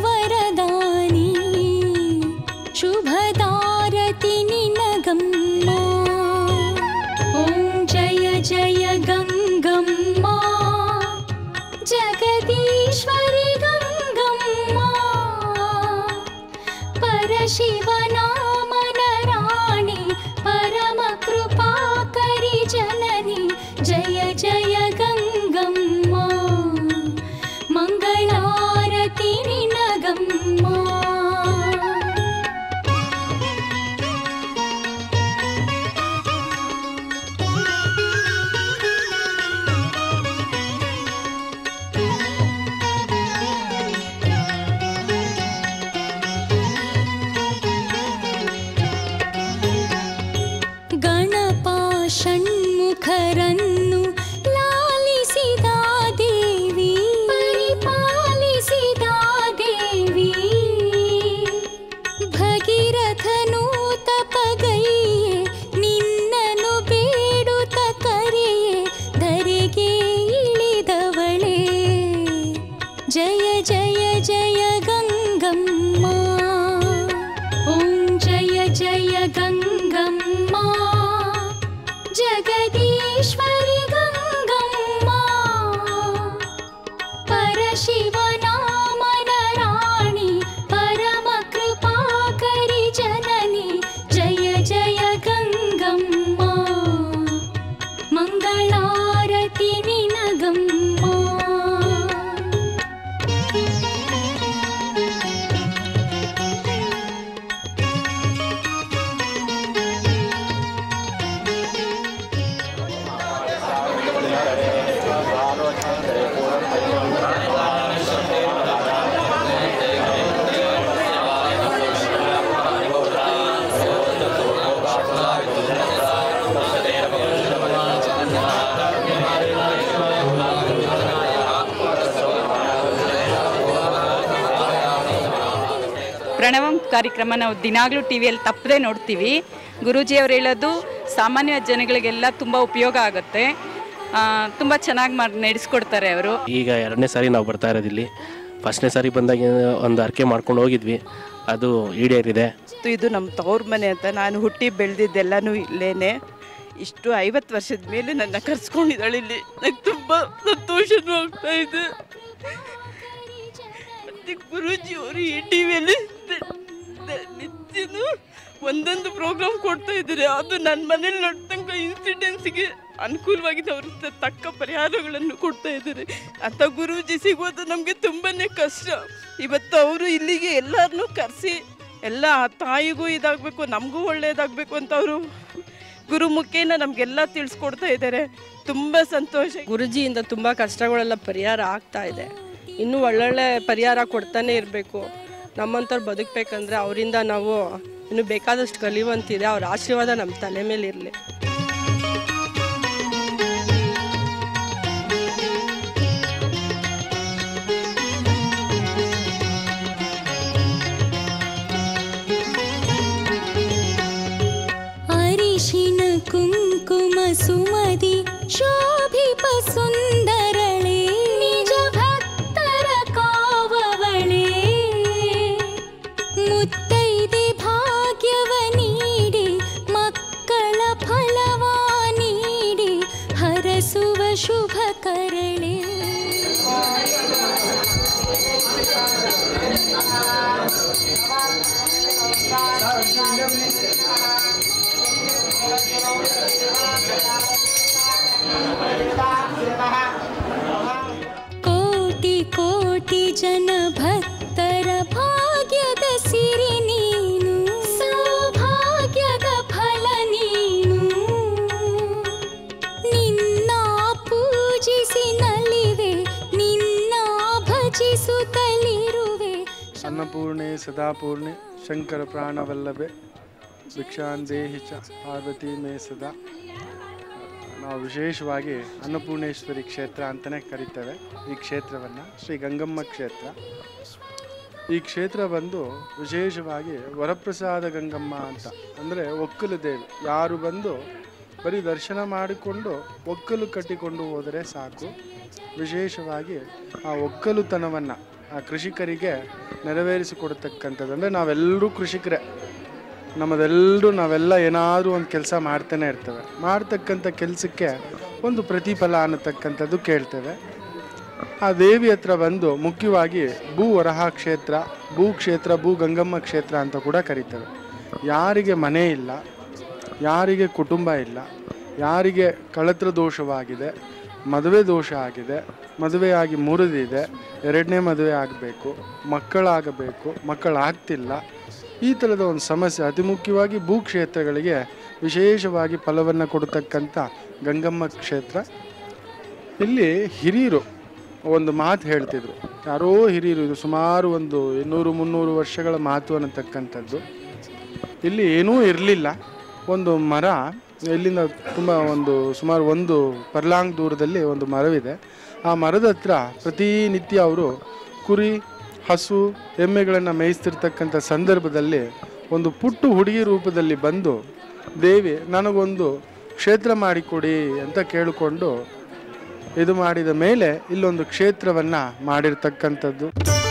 Speaker 5: ಜಯ ಜಯ ಗಂಗಮ್ಮ ಮಂಗಳಾರತಿ ನಿನಗಮ್ಮ ಗಣಪ ಷಣ್ಮುಖರನ್ನು ಲಾಲಿಸಿದ ದೇವಿ ಪರಿಪಾಲಿಸಿದ ದೇವಿ ಭಗೀರಥನು ತಪಗೈಯೇ ನಿನ್ನನು ಬೇಡುತ್ತ ಕರೆಯೇ ಧರೆಗೆ ಇಳಿದವಳೇ ಜಯ ಜಯ ಜಯ ಗಂಗಮ್ಮ ಓಂ ಜಯ ಜಯ ಗಂಗಮ್ಮ ಜಗದೀಶ್ವರಿ ಗಂಗಮ್ಮ ಪರಶಿವನಾಮನ ರಾಣಿ ಪರಮ ಕೃಪಾಕರಿ ಜನನಿ ಜಯ ಜಯ ಗಂಗಮ್ಮ ಮಂಗಳಾರತಿ ನಿನಗಮ್ಮ
Speaker 9: ಪ್ರಣವಂ ಕಾರ್ಯಕ್ರಮ ನಾವು ದಿನಾಗಲೂ ಟಿ ವಿಯಲ್ಲಿ ತಪ್ಪದೆ ನೋಡ್ತೀವಿ ಗುರೂಜಿಯವ್ರು ಹೇಳೋದು ಸಾಮಾನ್ಯ ಜನಗಳಿಗೆಲ್ಲ ತುಂಬ ಉಪಯೋಗ ಆಗುತ್ತೆ ತುಂಬ ಚೆನ್ನಾಗಿ ಮಾಡಿ ನಡೆಸ್ಕೊಡ್ತಾರೆ ಅವರು
Speaker 10: ಈಗ ಎರಡನೇ ಸಾರಿ ನಾವು ಬರ್ತಾ ಇರೋದು ಇಲ್ಲಿ ಫಸ್ಟ್ನೇ ಸಾರಿ ಬಂದಾಗ ಒಂದು ಅರ್ಕೆ ಮಾಡ್ಕೊಂಡು ಹೋಗಿದ್ವಿ ಅದು ಈಡೇರಿದೆ
Speaker 11: ಇದು ನಮ್ಮ ತವ್ರ ಮನೆ ಅಂತ ನಾನು ಹುಟ್ಟಿ ಬೆಳೆದಿದ್ದೆಲ್ಲನೂ ಇಲ್ಲೇನೆ ಇಷ್ಟು ಐವತ್ತು ವರ್ಷದ ಮೇಲೆ ನನ್ನ ಕರ್ಸ್ಕೊಂಡಿದ್ದಾಳೆ ಇಲ್ಲಿ ನಂಗೆ ತುಂಬ ಸಂತೋಷನೂ ಆಗ್ತಾ ಇದೆ ಮತ್ತೆ ಗುರೂಜಿ ಅವರು ಈ ಟಿ ವಿಯಲ್ಲಿ ನಿತ್ಯನೂ ಒಂದೊಂದು ಪ್ರೋಗ್ರಾಮ್ ಕೊಡ್ತಾ ಇದ್ದಾರೆ ಅದು ನನ್ನ ಮನೇಲಿ ನಡೆದಂಥ ಇನ್ಸಿಡೆನ್ಸ್ಗೆ ಅನುಕೂಲವಾಗಿದೆ ಅವರು ತಕ್ಕ ಪರಿಹಾರಗಳನ್ನು ಕೊಡ್ತಾ ಇದ್ದಾರೆ ಅಂಥ ಗುರೂಜಿ ಸಿಗೋದು ನಮಗೆ ತುಂಬಾ ಕಷ್ಟ ಇವತ್ತು ಅವರು ಇಲ್ಲಿಗೆ ಎಲ್ಲರನ್ನೂ ಕರೆಸಿ ಎಲ್ಲ ಆ ತಾಯಿಗೂ ಇದಾಗಬೇಕು ನಮಗೂ ಒಳ್ಳೆಯದಾಗಬೇಕು ಅಂತ ಅವರು ಗುರುಮುಖೇನ ನಮಗೆಲ್ಲ ತಿಳಿಸ್ಕೊಡ್ತಾ ಇದ್ದಾರೆ ತುಂಬ ಸಂತೋಷ
Speaker 12: ಗುರುಜಿಯಿಂದ ತುಂಬ ಕಷ್ಟಗಳೆಲ್ಲ ಪರಿಹಾರ ಆಗ್ತಾ ಇದೆ ಇನ್ನೂ ಒಳ್ಳೊಳ್ಳೆ ಪರಿಹಾರ ಕೊಡ್ತಾನೆ ಇರಬೇಕು ನಮ್ಮಂಥವ್ರು ಬದುಕಬೇಕಂದ್ರೆ ಅವರಿಂದ ನಾವು ಇನ್ನು ಬೇಕಾದಷ್ಟು ಕಲಿಯುವಂತಿದೆ ಅವ್ರ ಆಶೀರ್ವಾದ ನಮ್ಮ ತಲೆ ಮೇಲೆ ಇರಲಿ
Speaker 5: ಅರಿಶಿನ ಕುಂಕುಮ ಸುಮದಿ ಶೋಭಿಪ ಸುಂದರಳೆ ನಿಜ ಭಕ್ತರ ಕಾವವಳೆ ಮುತ್ತೈದೆ ಭಾಗ್ಯವ ನೀಡಿ ಮಕ್ಕಳ ಫಲವ ನೀಡಿ ಹರಸುವ ಶುಭ ಕರಳೆ ಕೋಟಿ ಕೋಟಿ ಜನ ಭಕ್ತರ ಭಾಗ್ಯದ ಸಿರಿ ನೀನು ಸೌಭಾಗ್ಯದ ಫಲ ನೀನು ನಿನ್ನ ಪೂಜಿಸಿ ನಲಿವೆ ನಿನ್ನ ಭಜಿಸುತ್ತಲಿರುವೆ
Speaker 2: ಅನ್ನಪೂರ್ಣೆ ಸದಾಪೂರ್ಣೆ ಶಂಕರ ಪ್ರಾಣವಲ್ಲಭೆ ಭಿಕ್ಷಾಂದೇಹಿ ಚ ಪಾರ್ವತಿ ಮೇ ಸದಾ ನಾವು ವಿಶೇಷವಾಗಿ ಅನ್ನಪೂರ್ಣೇಶ್ವರಿ ಕ್ಷೇತ್ರ ಅಂತಲೇ ಕರಿತೇವೆ ಈ ಕ್ಷೇತ್ರವನ್ನು ಶ್ರೀ ಗಂಗಮ್ಮ ಕ್ಷೇತ್ರ ಈ ಕ್ಷೇತ್ರ ಬಂದು ವಿಶೇಷವಾಗಿ ವರಪ್ರಸಾದ ಗಂಗಮ್ಮ ಅಂತ ಅಂದರೆ ಒಕ್ಕಲು ದೇವಿ ಯಾರು ಬಂದು ಬರೀ ದರ್ಶನ ಮಾಡಿಕೊಂಡು ಒಕ್ಕಲು ಕಟ್ಟಿಕೊಂಡು ಹೋದರೆ ಸಾಕು ವಿಶೇಷವಾಗಿ ಆ ಒಕ್ಕಲುತನವನ್ನು ಆ ಕೃಷಿಕರಿಗೆ ನೆರವೇರಿಸಿಕೊಡ್ತಕ್ಕಂಥದ್ದು ಅಂದರೆ ನಾವೆಲ್ಲರೂ ಕೃಷಿಕರೇ ನಮ್ಮದೆಲ್ಲರೂ ನಾವೆಲ್ಲ ಏನಾದರೂ ಒಂದು ಕೆಲಸ ಮಾಡ್ತಾನೆ ಇರ್ತೇವೆ ಮಾಡ್ತಕ್ಕಂಥ ಕೆಲಸಕ್ಕೆ ಒಂದು ಪ್ರತಿಫಲ ಅನ್ನತಕ್ಕಂಥದ್ದು ಕೇಳ್ತೇವೆ ಆ ದೇವಿ ಹತ್ರ ಬಂದು ಮುಖ್ಯವಾಗಿ ಭೂ ವರಹ ಕ್ಷೇತ್ರ ಭೂ ಕ್ಷೇತ್ರ ಭೂ ಗಂಗಮ್ಮ ಕ್ಷೇತ್ರ ಅಂತ ಕೂಡ ಕರಿತೇವೆ ಯಾರಿಗೆ ಮನೆ ಇಲ್ಲ ಯಾರಿಗೆ ಕುಟುಂಬ ಇಲ್ಲ ಯಾರಿಗೆ ಕಳತ್ರ ದೋಷವಾಗಿದೆ ಮದುವೆ ದೋಷ ಆಗಿದೆ ಮದುವೆಯಾಗಿ ಮುರಿದಿದೆ ಎರಡನೇ ಮದುವೆ ಆಗಬೇಕು ಮಕ್ಕಳಾಗಬೇಕು ಮಕ್ಕಳಾಗ್ತಿಲ್ಲ ಈ ಥರದ ಒಂದು ಸಮಸ್ಯೆ ಅತಿ ಮುಖ್ಯವಾಗಿ ಭೂಕ್ಷೇತ್ರಗಳಿಗೆ ವಿಶೇಷವಾಗಿ ಫಲವನ್ನು ಕೊಡ್ತಕ್ಕಂಥ ಗಂಗಮ್ಮ ಕ್ಷೇತ್ರ ಇಲ್ಲಿ ಹಿರಿಯರು ಒಂದು ಮಾತು ಹೇಳ್ತಿದ್ರು ಯಾರೋ ಹಿರಿಯರು ಇದು ಸುಮಾರು ಒಂದು ಇನ್ನೂರು ಮುನ್ನೂರು ವರ್ಷಗಳ ಮಾತು ಅನ್ನತಕ್ಕಂಥದ್ದು ಇಲ್ಲಿ ಏನೂ ಇರಲಿಲ್ಲ ಒಂದು ಮರ ಇಲ್ಲಿಂದ ತುಂಬ ಒಂದು ಸುಮಾರು ಒಂದು ಪರ್ಲಾಂಗ್ ದೂರದಲ್ಲಿ ಒಂದು ಮರವಿದೆ ಆ ಮರದ ಹತ್ರ ಪ್ರತಿನಿತ್ಯ ಅವರು ಕುರಿ ಹಸು ಎಮ್ಮೆಗಳನ್ನು ಮೇಯಿಸ್ತಿರ್ತಕ್ಕಂಥ ಸಂದರ್ಭದಲ್ಲಿ ಒಂದು ಪುಟ್ಟು ಹುಡುಗಿ ರೂಪದಲ್ಲಿ ಬಂದು ದೇವಿ ನನಗೊಂದು ಕ್ಷೇತ್ರ ಮಾಡಿಕೊಡಿ ಅಂತ ಕೇಳಿಕೊಂಡು ಇದು ಮಾಡಿದ ಮೇಲೆ ಇಲ್ಲೊಂದು ಕ್ಷೇತ್ರವನ್ನು ಮಾಡಿರ್ತಕ್ಕಂಥದ್ದು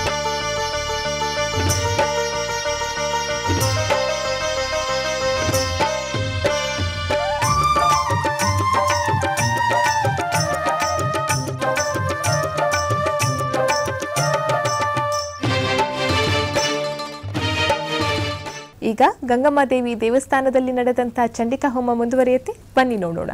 Speaker 1: ಈಗ ಗಂಗಮ್ಮ ದೇವಿ ದೇವಸ್ಥಾನದಲ್ಲಿ ನಡೆದಂತಹ ಚಂಡಿಕಾ ಹೋಮ ಮುಂದುವರಿಯುತ್ತೆ ಬನ್ನಿ ನೋಡೋಣ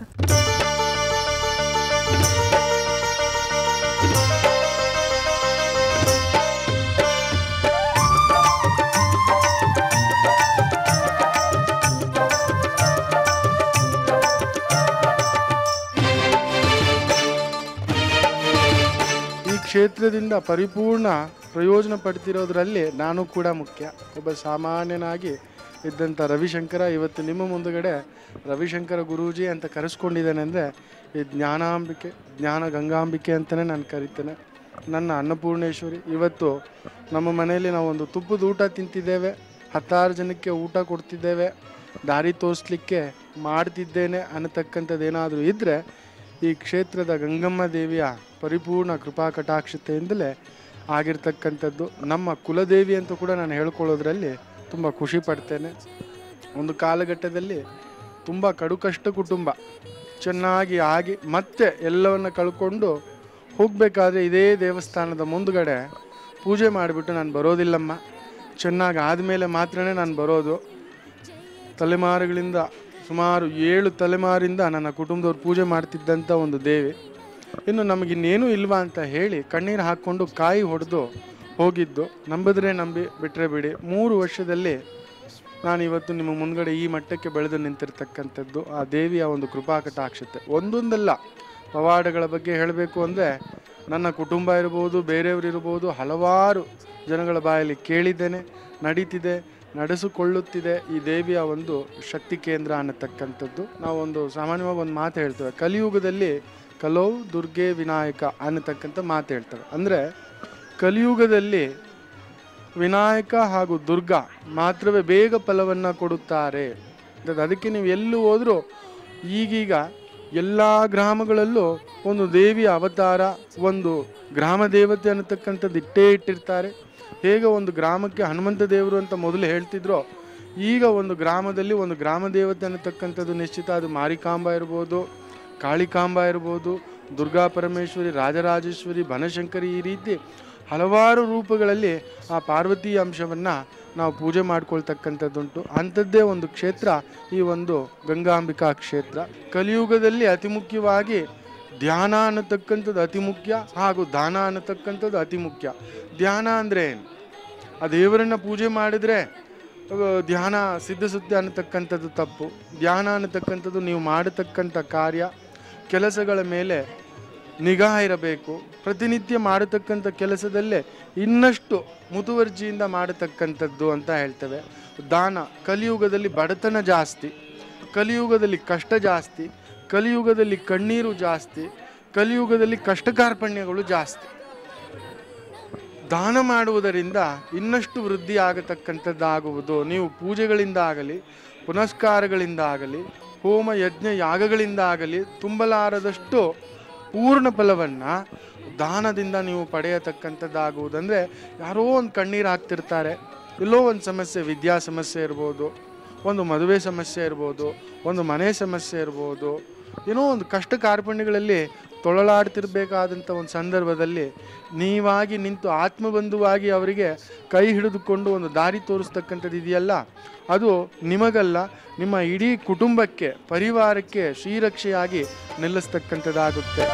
Speaker 2: ಈ ಕ್ಷೇತ್ರದಿಂದ ಪರಿಪೂರ್ಣ ಪ್ರಯೋಜನ ಪಡ್ತಿರೋದ್ರಲ್ಲಿ ನಾನು ಕೂಡ ಮುಖ್ಯ ಒಬ್ಬ ಸಾಮಾನ್ಯನಾಗಿ ಇದ್ದಂಥ ರವಿಶಂಕರ ಇವತ್ತು ನಿಮ್ಮ ಮುಂದುಗಡೆ ರವಿಶಂಕರ ಗುರೂಜಿ ಅಂತ ಕರೆಸ್ಕೊಂಡಿದ್ದೇನೆ ಅಂದರೆ ಈ ಜ್ಞಾನಾಂಬಿಕೆ ಜ್ಞಾನ ಗಂಗಾಂಬಿಕೆ ಅಂತಲೇ ನಾನು ಕರಿತೇನೆ ನನ್ನ ಅನ್ನಪೂರ್ಣೇಶ್ವರಿ ಇವತ್ತು ನಮ್ಮ ಮನೆಯಲ್ಲಿ ನಾವು ಒಂದು ತುಪ್ಪದ ಊಟ ತಿಂತಿದ್ದೇವೆ ಹತ್ತಾರು ಜನಕ್ಕೆ ಊಟ ಕೊಡ್ತಿದ್ದೇವೆ ದಾರಿ ತೋರಿಸ್ಲಿಕ್ಕೆ ಮಾಡ್ತಿದ್ದೇನೆ ಅನ್ನತಕ್ಕಂಥದ್ದು ಏನಾದರೂ ಇದ್ದರೆ ಈ ಕ್ಷೇತ್ರದ ಗಂಗಮ್ಮ ದೇವಿಯ ಪರಿಪೂರ್ಣ ಕೃಪಾ ಕಟಾಕ್ಷತೆಯಿಂದಲೇ ಆಗಿರ್ತಕ್ಕಂಥದ್ದು ನಮ್ಮ ಕುಲದೇವಿ ಅಂತ ಕೂಡ ನಾನು ಹೇಳ್ಕೊಳ್ಳೋದ್ರಲ್ಲಿ ತುಂಬ ಖುಷಿ ಪಡ್ತೇನೆ ಒಂದು ಕಾಲಘಟ್ಟದಲ್ಲಿ ತುಂಬ ಕಡುಕಷ್ಟ ಕುಟುಂಬ ಚೆನ್ನಾಗಿ ಆಗಿ ಮತ್ತೆ ಎಲ್ಲವನ್ನು ಕಳ್ಕೊಂಡು ಹೋಗಬೇಕಾದ್ರೆ ಇದೇ ದೇವಸ್ಥಾನದ ಮುಂದುಗಡೆ ಪೂಜೆ ಮಾಡಿಬಿಟ್ಟು ನಾನು ಬರೋದಿಲ್ಲಮ್ಮ ಚೆನ್ನಾಗಿ ಆದಮೇಲೆ ಮಾತ್ರನೇ ನಾನು ಬರೋದು ತಲೆಮಾರುಗಳಿಂದ ಸುಮಾರು ಏಳು ತಲೆಮಾರಿಂದ ನನ್ನ ಕುಟುಂಬದವ್ರು ಪೂಜೆ ಮಾಡ್ತಿದ್ದಂಥ ಒಂದು ದೇವಿ ಇನ್ನು ನಮಗಿನ್ನೇನೂ ಇಲ್ವಾ ಅಂತ ಹೇಳಿ ಕಣ್ಣೀರು ಹಾಕ್ಕೊಂಡು ಕಾಯಿ ಹೊಡೆದು ಹೋಗಿದ್ದು ನಂಬಿದ್ರೆ ನಂಬಿ ಬಿಟ್ಟರೆ ಬಿಡಿ ಮೂರು ವರ್ಷದಲ್ಲಿ ನಾನು ಇವತ್ತು ನಿಮ್ಮ ಮುಂದ್ಗಡೆ ಈ ಮಟ್ಟಕ್ಕೆ ಬೆಳೆದು ನಿಂತಿರ್ತಕ್ಕಂಥದ್ದು ಆ ದೇವಿಯ ಒಂದು ಕೃಪಾ ಕಟಾಕ್ಷತೆ ಒಂದೊಂದಲ್ಲ ಪವಾಡಗಳ ಬಗ್ಗೆ ಹೇಳಬೇಕು ಅಂದರೆ ನನ್ನ ಕುಟುಂಬ ಇರ್ಬೋದು ಬೇರೆಯವರು ಇರ್ಬೋದು ಹಲವಾರು ಜನಗಳ ಬಾಯಲ್ಲಿ ಕೇಳಿದ್ದೇನೆ ನಡೀತಿದೆ ನಡೆಸಿಕೊಳ್ಳುತ್ತಿದೆ ಈ ದೇವಿಯ ಒಂದು ಶಕ್ತಿ ಕೇಂದ್ರ ಅನ್ನತಕ್ಕಂಥದ್ದು ನಾವು ಒಂದು ಸಾಮಾನ್ಯವಾಗಿ ಒಂದು ಮಾತು ಹೇಳ್ತೇವೆ ಕಲಿಯುಗದಲ್ಲಿ ಕಲೌ ದುರ್ಗೆ ವಿನಾಯಕ ಅನ್ನತಕ್ಕಂಥ ಮಾತು ಹೇಳ್ತೇವೆ ಅಂದರೆ ಕಲಿಯುಗದಲ್ಲಿ ವಿನಾಯಕ ಹಾಗೂ ದುರ್ಗಾ ಮಾತ್ರವೇ ಬೇಗ ಫಲವನ್ನು ಕೊಡುತ್ತಾರೆ ಅದು ಅದಕ್ಕೆ ನೀವು ಎಲ್ಲೂ ಹೋದರೂ ಈಗೀಗ ಎಲ್ಲ ಗ್ರಾಮಗಳಲ್ಲೂ ಒಂದು ದೇವಿಯ ಅವತಾರ ಒಂದು ಗ್ರಾಮ ದೇವತೆ ಅನ್ನತಕ್ಕಂಥದ್ದು ಇಟ್ಟೇ ಇಟ್ಟಿರ್ತಾರೆ ಹೇಗೆ ಒಂದು ಗ್ರಾಮಕ್ಕೆ ಹನುಮಂತ ದೇವರು ಅಂತ ಮೊದಲು ಹೇಳ್ತಿದ್ರೋ ಈಗ ಒಂದು ಗ್ರಾಮದಲ್ಲಿ ಒಂದು ಗ್ರಾಮ ದೇವತೆ ಅನ್ನತಕ್ಕಂಥದ್ದು ನಿಶ್ಚಿತ ಅದು ಮಾರಿಕಾಂಬ ಇರ್ಬೋದು ಕಾಳಿಕಾಂಬ ಇರ್ಬೋದು ದುರ್ಗಾ ಪರಮೇಶ್ವರಿ ರಾಜರಾಜೇಶ್ವರಿ ಬನಶಂಕರಿ ಈ ರೀತಿ ಹಲವಾರು ರೂಪಗಳಲ್ಲಿ ಆ ಪಾರ್ವತಿ ಅಂಶವನ್ನು ನಾವು ಪೂಜೆ ಮಾಡ್ಕೊಳ್ತಕ್ಕಂಥದ್ದುಂಟು ಅಂಥದ್ದೇ ಒಂದು ಕ್ಷೇತ್ರ ಈ ಒಂದು ಗಂಗಾಂಬಿಕಾ ಕ್ಷೇತ್ರ ಕಲಿಯುಗದಲ್ಲಿ ಅತಿ ಮುಖ್ಯವಾಗಿ ಧ್ಯಾನ ಅನ್ನತಕ್ಕಂಥದ್ದು ಅತಿ ಮುಖ್ಯ ಹಾಗೂ ದಾನ ಅನ್ನತಕ್ಕಂಥದ್ದು ಅತಿ ಮುಖ್ಯ ಧ್ಯಾನ ಅಂದರೆ ಏನು ಆ ದೇವರನ್ನು ಪೂಜೆ ಮಾಡಿದರೆ ಅಹ್, ಧ್ಯಾನ ಸಿದ್ಧಿಸುತ್ತೆ ಅನ್ನತಕ್ಕಂಥದ್ದು ತಪ್ಪು ಧ್ಯಾನ ಅನ್ನತಕ್ಕಂಥದ್ದು ನೀವು ಮಾಡತಕ್ಕಂಥ ಕಾರ್ಯ ಕೆಲಸಗಳ ಮೇಲೆ ನಿಗಾ ಇರಬೇಕು ಪ್ರತಿನಿತ್ಯ ಮಾಡತಕ್ಕಂಥ ಕೆಲಸದಲ್ಲೇ ಇನ್ನಷ್ಟು ಮುತುವರ್ಜಿಯಿಂದ ಮಾಡತಕ್ಕಂಥದ್ದು ಅಂತ ಹೇಳ್ತೇವೆ ದಾನ ಕಲಿಯುಗದಲ್ಲಿ ಬಡತನ ಜಾಸ್ತಿ ಕಲಿಯುಗದಲ್ಲಿ ಕಷ್ಟ ಜಾಸ್ತಿ ಕಲಿಯುಗದಲ್ಲಿ ಕಣ್ಣೀರು ಜಾಸ್ತಿ ಕಲಿಯುಗದಲ್ಲಿ ಕಷ್ಟ ಕಾರ್ಪಣ್ಯಗಳು ಜಾಸ್ತಿ ದಾನ ಮಾಡುವುದರಿಂದ ಇನ್ನಷ್ಟು ವೃದ್ಧಿ ಆಗತಕ್ಕಂಥದ್ದಾಗುವುದು ನೀವು ಪೂಜೆಗಳಿಂದ ಆಗಲಿ ಪುನಸ್ಕಾರಗಳಿಂದ ಆಗಲಿ ಹೋಮ ಯಜ್ಞ ಯಾಗಗಳಿಂದ ಆಗಲಿ ತುಂಬಲಾರದಷ್ಟು ಪೂರ್ಣ ಫಲವನ್ನು ದಾನದಿಂದ ನೀವು ಪಡೆಯತಕ್ಕಂಥದ್ದಾಗುವುದಂದರೆ ಯಾರೋ ಒಂದು ಕಣ್ಣೀರು ಹಾಕ್ತಿರ್ತಾರೆ ಎಲ್ಲೋ ಒಂದು ಸಮಸ್ಯೆ ವಿದ್ಯಾ ಸಮಸ್ಯೆ ಇರ್ಬೋದು ಒಂದು ಮದುವೆ ಸಮಸ್ಯೆ ಇರ್ಬೋದು ಒಂದು ಮನೆ ಸಮಸ್ಯೆ ಇರ್ಬೋದು ಏನೋ ಒಂದು ಕಷ್ಟ ಕಾರ್ಪಣ್ಯಗಳಲ್ಲಿ ತೊಳಲಾಡ್ತಿರ್ಬೇಕಾದಂಥ ಒಂದು ಸಂದರ್ಭದಲ್ಲಿ ನೀವಾಗಿ ನಿಂತು ಆತ್ಮಬಂಧುವಾಗಿ ಅವರಿಗೆ ಕೈ ಹಿಡಿದುಕೊಂಡು ಒಂದು ದಾರಿ ತೋರಿಸ್ತಕ್ಕಂಥದ್ದು ಇದೆಯಲ್ಲ ಅದು ನಿಮಗಲ್ಲ ನಿಮ್ಮ ಇಡೀ ಕುಟುಂಬಕ್ಕೆ ಪರಿವಾರಕ್ಕೆ ಶ್ರೀರಕ್ಷೆಯಾಗಿ ನಿಲ್ಲಿಸ್ತಕ್ಕಂಥದ್ದಾಗುತ್ತೆ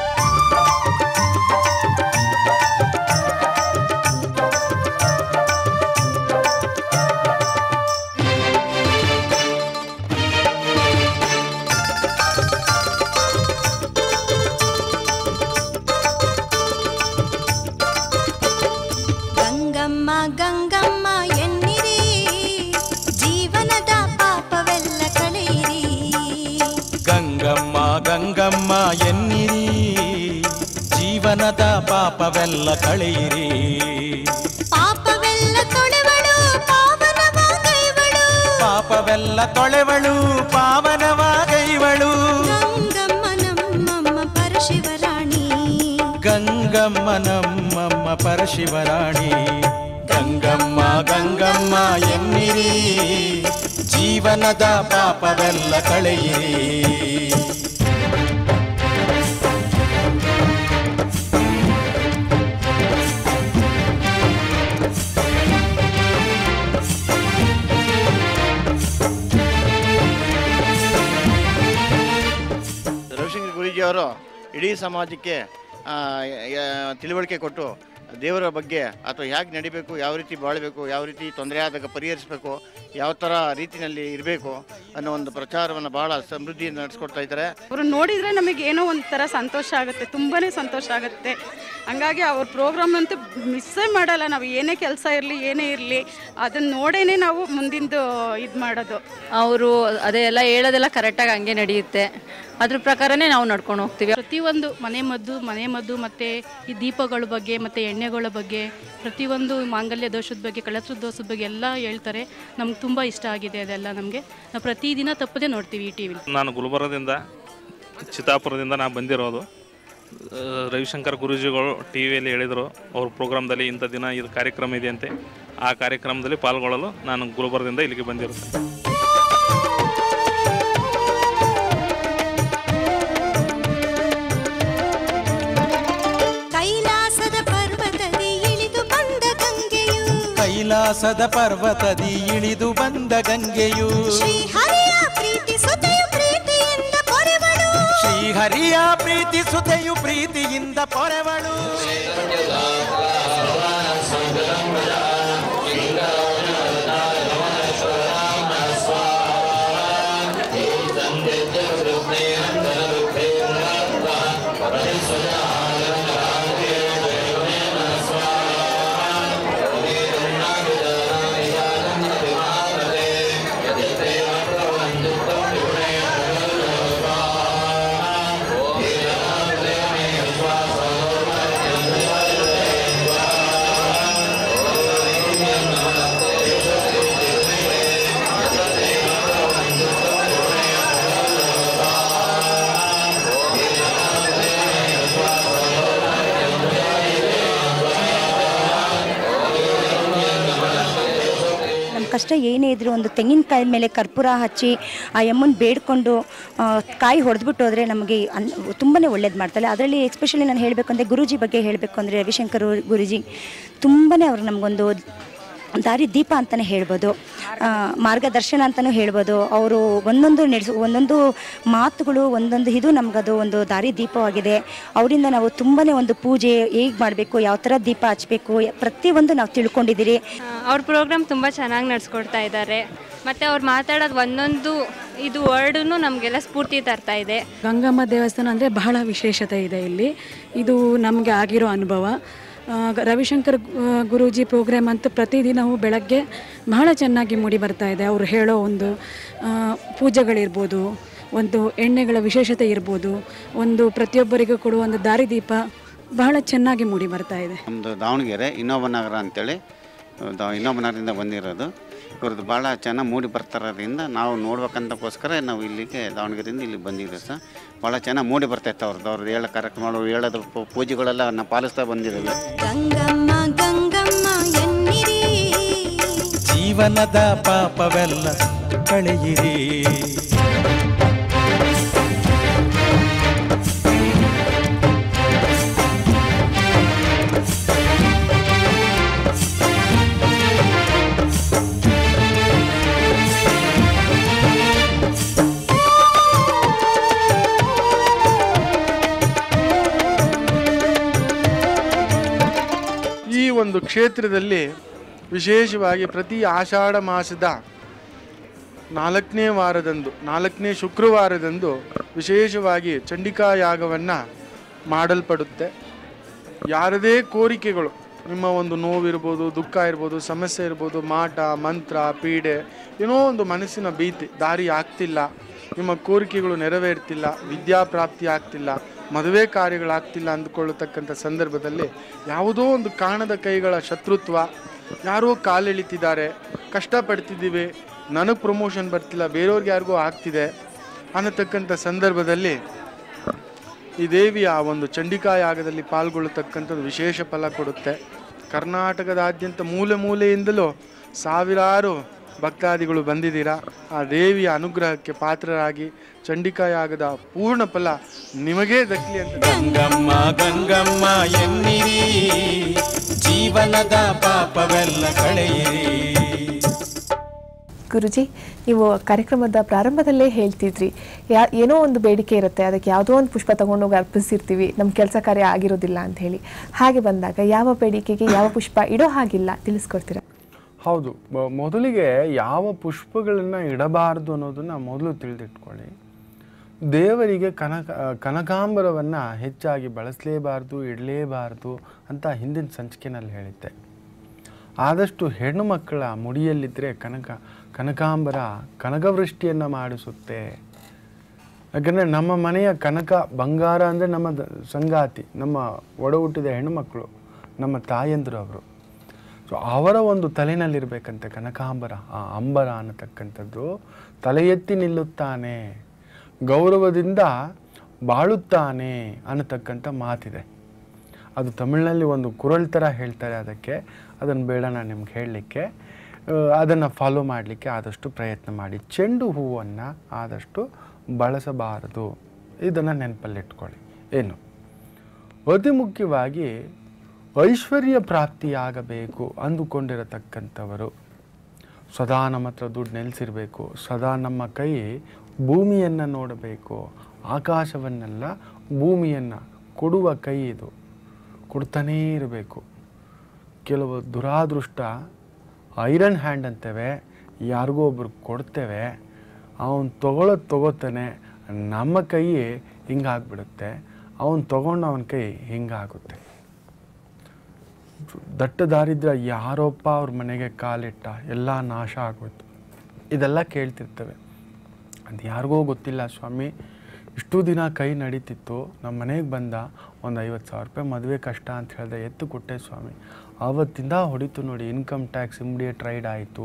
Speaker 5: ಗಂಗಮ್ಮ ಗಂಗಮ್ಮ ಎನ್ನಿರಿ ಜೀವನದ ಪಾಪವೆಲ್ಲ ಕಳೆಯಿರಿ
Speaker 13: ಗಂಗಮ್ಮ ಗಂಗಮ್ಮ ಎನ್ನಿರಿ ಜೀವನದ ಪಾಪವೆಲ್ಲ ಕಳೆಯಿರಿ
Speaker 5: ಪಾಪವೆಲ್ಲ ತೊಳೆವಳು ಪಾವನವಾಗೈವಳು
Speaker 13: ಪಾಪವೆಲ್ಲ ತೊಳೆವಳು ಪಾವನವಾಗೈವಳು
Speaker 5: ಗಂಗಮ್ಮ ನಮ್ಮಮ್ಮ ಪರಶಿವರಾಣಿ
Speaker 13: ಗಂಗಮ್ಮ ನಮ್ಮಮ್ಮ ಪರಶಿವರಾಣಿ ಗಂಗಮ್ಮ ಗಂಗಮ್ಮ ಎನ್ನಿರಿ ಜೀವನದ ಪಾಪವೆಲ್ಲ ಕಳೆಯಿರಿ
Speaker 14: ರವಿಶಂಕರ್ ಗುರೂಜಿ ಅವರು ಇಡೀ ಸಮಾಜಕ್ಕೆ ಆ, ಯ- ಯ- ತಿಳುವಳಿಕೆ ಕೊಟ್ಟು ದೇವರ ಬಗ್ಗೆ ಅಥವಾ ಹೇಗೆ ನಡಿಬೇಕು ಯಾವ ರೀತಿ ಬಾಳಬೇಕು ಯಾವ ರೀತಿ ತೊಂದರೆ ಆದಾಗ ಪರಿಹರಿಸಬೇಕು ಯಾವ ಥರ ರೀತಿಯಲ್ಲಿ ಇರಬೇಕು ಅನ್ನೋ ಒಂದು ಪ್ರಚಾರವನ್ನು ಭಾಳ ಸಮೃದ್ಧಿಯಿಂದ ನಡೆಸ್ಕೊಡ್ತಾ ಇದ್ದಾರೆ
Speaker 9: ಅವರು ನೋಡಿದರೆ ನಮಗೆ ಏನೋ ಒಂಥರ ಸಂತೋಷ ಆಗುತ್ತೆ ತುಂಬಾ ಸಂತೋಷ ಆಗುತ್ತೆ ಹಂಗಾಗಿ ಅವ್ರ ಪ್ರೋಗ್ರಾಮ್ ಅಂತೂ ಮಿಸ್ಸೇ ಮಾಡಲ್ಲ ನಾವು ಏನೇ ಕೆಲಸ ಇರಲಿ ಏನೇ ಇರಲಿ ಅದನ್ನ ನೋಡೇನೆ ನಾವು ಮುಂದಿಂದು ಇದು ಮಾಡೋದು
Speaker 15: ಅವರು ಅದೆಲ್ಲ ಹೇಳೋದೆಲ್ಲ ಕರೆಕ್ಟಾಗಿ ಹಂಗೆ ನಡೆಯುತ್ತೆ ಅದ್ರ ಪ್ರಕಾರನೇ ನಾವು ನಡ್ಕೊಂಡು ಹೋಗ್ತೀವಿ
Speaker 6: ಪ್ರತಿಯೊಂದು ಮನೆ ಮದ್ದು ಮನೆ ಮದ್ದು ಮತ್ತು ಈ ದೀಪಗಳ ಬಗ್ಗೆ ಮತ್ತು ಎಣ್ಣೆಗಳ ಬಗ್ಗೆ ಪ್ರತಿಯೊಂದು ಮಾಂಗಲ್ಯ ದೋಷದ ಬಗ್ಗೆ ಕಳಸದ ದೋಷದ ಬಗ್ಗೆ ಎಲ್ಲ ಹೇಳ್ತಾರೆ ನಮ್ಗೆ ತುಂಬ ಇಷ್ಟ ಆಗಿದೆ ಅದೆಲ್ಲ ನಮಗೆ ನಾವು ಪ್ರತಿದಿನ ತಪ್ಪದೇ ನೋಡ್ತೀವಿ ಈ ಟಿ ವಿಲಿ
Speaker 16: ನಾನು ಗುಲ್ಬರ್ಗದಿಂದ ಚಿತ್ತಾಪುರದಿಂದ ನಾನು ಬಂದಿರೋದು ಆ, ರವಿಶಂಕರ್ ಗುರೂಜಿಗಳು ಟಿ ವಿಯಲ್ಲಿ ಹೇಳಿದರು ಅವ್ರ ಪ್ರೋಗ್ರಾಮ್ದಲ್ಲಿ ಇಂಥ ದಿನ ಇದು ಕಾರ್ಯಕ್ರಮ ಇದೆಯಂತೆ ಆ ಕಾರ್ಯಕ್ರಮದಲ್ಲಿ ಪಾಲ್ಗೊಳ್ಳಲು ನಾನು ಗುಲ್ಬರ್ಗದಿಂದ ಇಲ್ಲಿಗೆ ಬಂದಿರುತ್ತೇನೆ
Speaker 5: ಕೈಲಾಸದ ಪರ್ವತದಿ ಇಳಿದು ಬಂದ ಗಂಗೆಯು
Speaker 13: ಕೈಲಾಸದ ಪರ್ವತದಿ ಇಳಿದು ಬಂದ ಗಂಗೆಯು
Speaker 5: ಶ್ರೀಹರಿಯ ಪ್ರೀತಿ ಸುತೆಯು ಪ್ರೀತಿಯಿಂದ ಪೊರೆವಳು
Speaker 13: ಶ್ರೀಹರಿಯ ಪ್ರೀತಿ ಸುತೆಯು ಪ್ರೀತಿಯಿಂದ ಪೊರೆವಳು
Speaker 17: ನಮ್ಮ ಕಷ್ಟ ಏನೇ ಇದ್ರೂ ಒಂದು ತೆಂಗಿನಕಾಯಿ ಮೇಲೆ ಕರ್ಪೂರ ಹಚ್ಚಿ ಆ ಯಮ್ಮನ ಬೇಡ್ಕೊಂಡು ಆ, ಕಾಯಿ ಹೊಡೆದ್ಬಿಟ್ಟು ಹೋದರೆ ನಮಗೆ ಅನ್ ತುಂಬಾ ಒಳ್ಳೇದು ಮಾಡ್ತಾರೆ ಅದರಲ್ಲಿ ಎಸ್ಪೆಷಲಿ ನಾನು ಹೇಳಬೇಕು ಅಂದರೆ ಗುರೂಜಿ ಬಗ್ಗೆ ಹೇಳಬೇಕು ಅಂದರೆ ರವಿಶಂಕರ್ ಗುರೂಜಿ ತುಂಬಾ ಅವರು ನಮಗೊಂದು ದಾರಿ ದೀಪ ಅಂತಲೇ ಹೇಳ್ಬೋದು ಆ, ಮಾರ್ಗದರ್ಶನ ಅಂತಲೂ ಹೇಳ್ಬೋದು ಅವರು ಒಂದೊಂದು ನಡೆಸು ಒಂದೊಂದು ಮಾತುಗಳು ಒಂದೊಂದು ಇದು ನಮಗದು ಒಂದು ದಾರಿ ದೀಪವಾಗಿದೆ ಅವರಿಂದ ನಾವು ತುಂಬಾ ಒಂದು ಪೂಜೆ ಹೇಗೆ ಮಾಡಬೇಕು ಯಾವ ಥರ ದೀಪ ಹಚ್ಚಬೇಕು ಪ್ರತಿಯೊಂದು ನಾವು ತಿಳ್ಕೊಂಡಿದ್ದೀರಿ
Speaker 18: ಅವ್ರ ಪ್ರೋಗ್ರಾಮ್ ತುಂಬ ಚೆನ್ನಾಗಿ ನಡೆಸ್ಕೊಡ್ತಾ ಇದ್ದಾರೆ ಮತ್ತು ಅವ್ರು ಮಾತಾಡೋದು ಒಂದೊಂದು ಇದು ವರ್ಡೂ ನಮಗೆಲ್ಲ ಸ್ಫೂರ್ತಿ ತರ್ತಾ ಇದೆ
Speaker 6: ಗಂಗಮ್ಮ ದೇವಸ್ಥಾನ ಅಂದರೆ ಬಹಳ ವಿಶೇಷತೆ ಇದೆ ಇಲ್ಲಿ ಇದು ನಮಗೆ ಆಗಿರೋ ಅನುಭವ ಆ, ಗ- ರವಿಶಂಕರ್ ಗು- ಗುರೂಜಿ ಪ್ರೋಗ್ರಾಮ್ ಅಂತೂ ಪ್ರತಿದಿನವೂ ಬೆಳಗ್ಗೆ ಬಹಳ ಚೆನ್ನಾಗಿ ಮೂಡಿ ಬರ್ತಾ ಇದೆ ಅವರು ಹೇಳೋ ಒಂದು ಆ, ಪೂಜೆಗಳಿರ್ಬೋದು ಒಂದು ಎಣ್ಣೆಗಳ ವಿಶೇಷತೆ ಇರ್ಬೋದು ಒಂದು ಪ್ರತಿಯೊಬ್ಬರಿಗೂ ಕೊಡುವ ಒಂದು ದಾರಿದೀಪ ಬಹಳ ಚೆನ್ನಾಗಿ ಮೂಡಿ ಬರ್ತಾ ಇದೆ
Speaker 19: ನಮ್ಮದು ದಾವಣಗೆರೆ ಇನ್ನೋಬ ನಗರ ಅಂತೇಳಿ ದ- ಇನ್ನೋಬ ನಗರದಿಂದ ಬಂದಿರೋದು ಇವ್ರದ್ದು ಭಾಳ ಚೆನ್ನಾಗಿ ಮೂಡಿ ಬರ್ತಾರೋದ್ರಿಂದ ನಾವು ನೋಡ್ಬೇಕಂತಕ್ಕೋಸ್ಕರ ನಾವು ಇಲ್ಲಿಗೆ ದಾವಣಗೆರೆಯಿಂದ ಇಲ್ಲಿ ಬಂದಿದ್ದೀವಿ ಸರ್ ಭಾಳ ಚೆನ್ನಾಗಿ ಮೂಡಿ ಬರ್ತೈತೆ ಅವ್ರದ್ದು ಅವ್ರದ್ದು ಹೇಳೋ ಕಾರ್ಯಕ್ರಮಗಳು ಹೇಳೋದು ಪೂ- ಪೂಜೆಗಳೆಲ್ಲ ನಾವು ಪಾಲಿಸ್ತಾ ಬಂದಿದ್ದೀವಿ
Speaker 5: ಗಂಗಮ್ಮ ಗಂಗಮ್ಮ ಎನ್ನಿರಿ
Speaker 13: ಜೀವನದ ಪಾಪವೆಲ್ಲ ಕಳೆಯಿರಿ
Speaker 2: ಒಂದು ಕ್ಷೇತ್ರದಲ್ಲಿ ವಿಶೇಷವಾಗಿ ಪ್ರತಿ ಆಷಾಢ ಮಾಸದ ನಾಲ್ಕನೇ ವಾರದಂದು ನಾಲ್ಕನೇ ಶುಕ್ರವಾರದಂದು ವಿಶೇಷವಾಗಿ ಚಂಡಿಕಾ ಯಾಗವನ್ನು ಮಾಡಲ್ಪಡುತ್ತೆ ಯಾರದೇ ಕೋರಿಕೆಗಳು ನಿಮ್ಮ ಒಂದು ನೋವಿರ್ಬೋದು ದುಃಖ ಇರ್ಬೋದು ಸಮಸ್ಯೆ ಇರ್ಬೋದು ಮಾಟ ಮಂತ್ರ ಪೀಡೆ ಏನೋ ಒಂದು ಮನಸ್ಸಿನ ಭೀತಿ ದಾರಿ ಆಗ್ತಿಲ್ಲ ನಿಮ್ಮ ಕೋರಿಕೆಗಳು ನೆರವೇರ್ತಿಲ್ಲ ವಿದ್ಯಾಪ್ರಾಪ್ತಿ ಆಗ್ತಿಲ್ಲ ಮದುವೆ ಕಾರ್ಯಗಳಾಗ್ತಿಲ್ಲ ಅಂದುಕೊಳ್ಳತಕ್ಕಂಥ ಸಂದರ್ಭದಲ್ಲಿ ಯಾವುದೋ ಒಂದು ಕಾಣದ ಕೈಗಳ ಶತ್ರುತ್ವ ಯಾರೋ ಕಾಲೆಳಿತಿದ್ದಾರೆ ಕಷ್ಟಪಡ್ತಿದ್ದೀವಿ ನನಗೆ ಪ್ರಮೋಷನ್ ಬರ್ತಿಲ್ಲ ಬೇರೆಯವ್ರಿಗೆ ಯಾರಿಗೂ ಆಗ್ತಿದೆ ಅನ್ನತಕ್ಕಂಥ ಸಂದರ್ಭದಲ್ಲಿ ಈ ದೇವಿಯ ಒಂದು ಚಂಡಿಕಾ ಯಾಗದಲ್ಲಿ ಪಾಲ್ಗೊಳ್ಳತಕ್ಕಂಥದ್ದು ವಿಶೇಷ ಫಲ ಕೊಡುತ್ತೆ ಕರ್ನಾಟಕದಾದ್ಯಂತ ಮೂಲೆ ಮೂಲೆಯಿಂದಲೂ ಸಾವಿರಾರು ಭಕ್ತಾದಿಗಳು ಬಂದಿದ್ದೀರಾ ಆ ದೇವಿಯ ಅನುಗ್ರಹಕ್ಕೆ ಪಾತ್ರರಾಗಿ ಚಂಡಿಕಾ ಯಾಗದ ಪೂರ್ಣ ಫಲ ನಿಮಗೇ ದಕ್ಕಲಿ ಅಂತ
Speaker 13: ಗಂಗಮ್ಮ ಗಂಗಮ್ಮ ಎನ್ನಿರಿ ಜೀವನದ ಪಾಪವೆಲ್ಲ ಕಳೆಯಿರಿ
Speaker 1: ಗುರುಜಿ ನೀವು ಕಾರ್ಯಕ್ರಮದ ಪ್ರಾರಂಭದಲ್ಲೇ ಹೇಳ್ತಿದ್ರಿ ಯಾ ಏನೋ ಒಂದು ಬೇಡಿಕೆ ಇರುತ್ತೆ ಅದಕ್ಕೆ ಯಾವುದೋ ಒಂದು ಪುಷ್ಪ ತಗೊಂಡೋಗಿ ಅರ್ಪಿಸಿರ್ತೀವಿ ನಮ್ಮ ಕೆಲಸ ಕಾರ್ಯ ಆಗಿರೋದಿಲ್ಲ ಅಂತ ಹೇಳಿ ಹಾಗೆ ಬಂದಾಗ ಯಾವ ಬೇಡಿಕೆಗೆ ಯಾವ ಪುಷ್ಪ ಇಡೋ ಹಾಗಿಲ್ಲ ತಿಳಿಸ್ಕೊಡ್ತೀರಾ
Speaker 2: ಹೌದು ಬ- ಮೊದಲಿಗೆ ಯಾವ ಪುಷ್ಪಗಳನ್ನು ಇಡಬಾರ್ದು ಅನ್ನೋದನ್ನು ಮೊದಲು ತಿಳಿದಿಟ್ಕೊಳ್ಳಿ ದೇವರಿಗೆ ಕನಕ ಕನಕಾಂಬರವನ್ನು ಹೆಚ್ಚಾಗಿ ಬಳಸಲೇಬಾರ್ದು ಇಡಲೇಬಾರ್ದು ಅಂತ ಹಿಂದಿನ ಸಂಚಿಕೆನಲ್ಲಿ ಹೇಳಿದ್ದೆ ಆದಷ್ಟು ಹೆಣ್ಣು ಮಕ್ಕಳ ಮುಡಿಯಲ್ಲಿದ್ದರೆ ಕನಕ ಕನಕಾಂಬರ ಕನಕವೃಷ್ಟಿಯನ್ನು ಮಾಡಿಸುತ್ತೆ ಯಾಕಂದರೆ ನಮ್ಮ ಮನೆಯ ಕನಕ ಬಂಗಾರ ಅಂದರೆ ನಮ್ಮ ದ- ಸಂಗಾತಿ ನಮ್ಮ ಒಡ ಹುಟ್ಟಿದ ಹೆಣ್ಣುಮಕ್ಕಳು ನಮ್ಮ ತಾಯಂದರು ಅವರು ಸೊ ಅವರ ಒಂದು ತಲೆನಲ್ಲಿರಬೇಕಂತೆ ಕನಕಾಂಬರ ಆ ಅಂಬರ ಅನ್ನತಕ್ಕಂಥದ್ದು ತಲೆ ಎತ್ತಿ ನಿಲ್ಲುತ್ತಾನೆ ಗೌರವದಿಂದ ಬಾಳುತ್ತಾನೆ ಅನ್ನತಕ್ಕಂಥ ಮಾತಿದೆ ಅದು ತಮಿಳಿನಲ್ಲಿ ಒಂದು ಕುರಲ್ ಥರ ಹೇಳ್ತಾರೆ ಅದಕ್ಕೆ ಅದನ್ನು ಬೇಡ ನಾನು ನಿಮ್ಗೆ ಹೇಳಲಿಕ್ಕೆ ಅದನ್ನು ಫಾಲೋ ಮಾಡಲಿಕ್ಕೆ ಆದಷ್ಟು ಪ್ರಯತ್ನ ಮಾಡಿ ಚೆಂಡು ಹೂವನ್ನು ಆದಷ್ಟು ಬಳಸಬಾರದು ಇದನ್ನು ನೆನಪಲ್ಲಿಟ್ಕೊಳ್ಳಿ ಏನು ಅತಿ ಮುಖ್ಯವಾಗಿ ಐಶ್ವರ್ಯ ಪ್ರಾಪ್ತಿಯಾಗಬೇಕು ಅಂದುಕೊಂಡಿರತಕ್ಕಂಥವರು ಸದಾ ನಮ್ಮ ಹತ್ರ ದುಡ್ಡು ನೆಲೆಸಿರಬೇಕು ಸದಾ ನಮ್ಮ ಕೈ ಭೂಮಿಯನ್ನು ನೋಡಬೇಕು ಆಕಾಶವನ್ನೆಲ್ಲ ಭೂಮಿಯನ್ನು ಕೊಡುವ ಕೈ ಇದು ಕೊಡ್ತಾನೇ ಇರಬೇಕು ಕೆಲವು ದುರಾದೃಷ್ಟ ಐರನ್ ಹ್ಯಾಂಡ್ ಅಂತೇವೆ ಯಾರಿಗೋ ಒಬ್ರು ಕೊಡ್ತೇವೆ ಅವನು ತೊಗೊಳೋದು ತೊಗೋತಾನೆ ನಮ್ಮ ಕೈ ಹಿಂಗಾಗ್ಬಿಡುತ್ತೆ ಅವನು ತೊಗೊಂಡು ಅವನ ಕೈ ಹಿಂಗಾಗುತ್ತೆ ದಟ್ಟ ದಾರಿದ್ರ್ಯ ಯಾರೊಬ್ಬ ಅವ್ರ ಮನೆಗೆ ಕಾಲಿಟ್ಟ ಎಲ್ಲ ನಾಶ ಆಗೋಯ್ತು ಇದೆಲ್ಲ ಕೇಳ್ತಿರ್ತೇವೆ ಅದು ಯಾರಿಗೋ ಗೊತ್ತಿಲ್ಲ ಸ್ವಾಮಿ ಇಷ್ಟು ದಿನ ಕೈ ನಡೀತಿತ್ತು ನಮ್ಮ ಮನೆಗೆ ಬಂದ ಒಂದು ಐವತ್ತು ಸಾವಿರ ರೂಪಾಯಿ ಮದುವೆ ಕಷ್ಟ ಅಂತ ಹೇಳಿದೆ ಎತ್ತು ಕೊಟ್ಟೆ ಸ್ವಾಮಿ ಆವತ್ತಿಂದ ಹೊಡಿತು ನೋಡಿ ಇನ್ಕಮ್ ಟ್ಯಾಕ್ಸ್ ಇಮಿಡಿಯೇಟ್ ರೈಡ್ ಆಯಿತು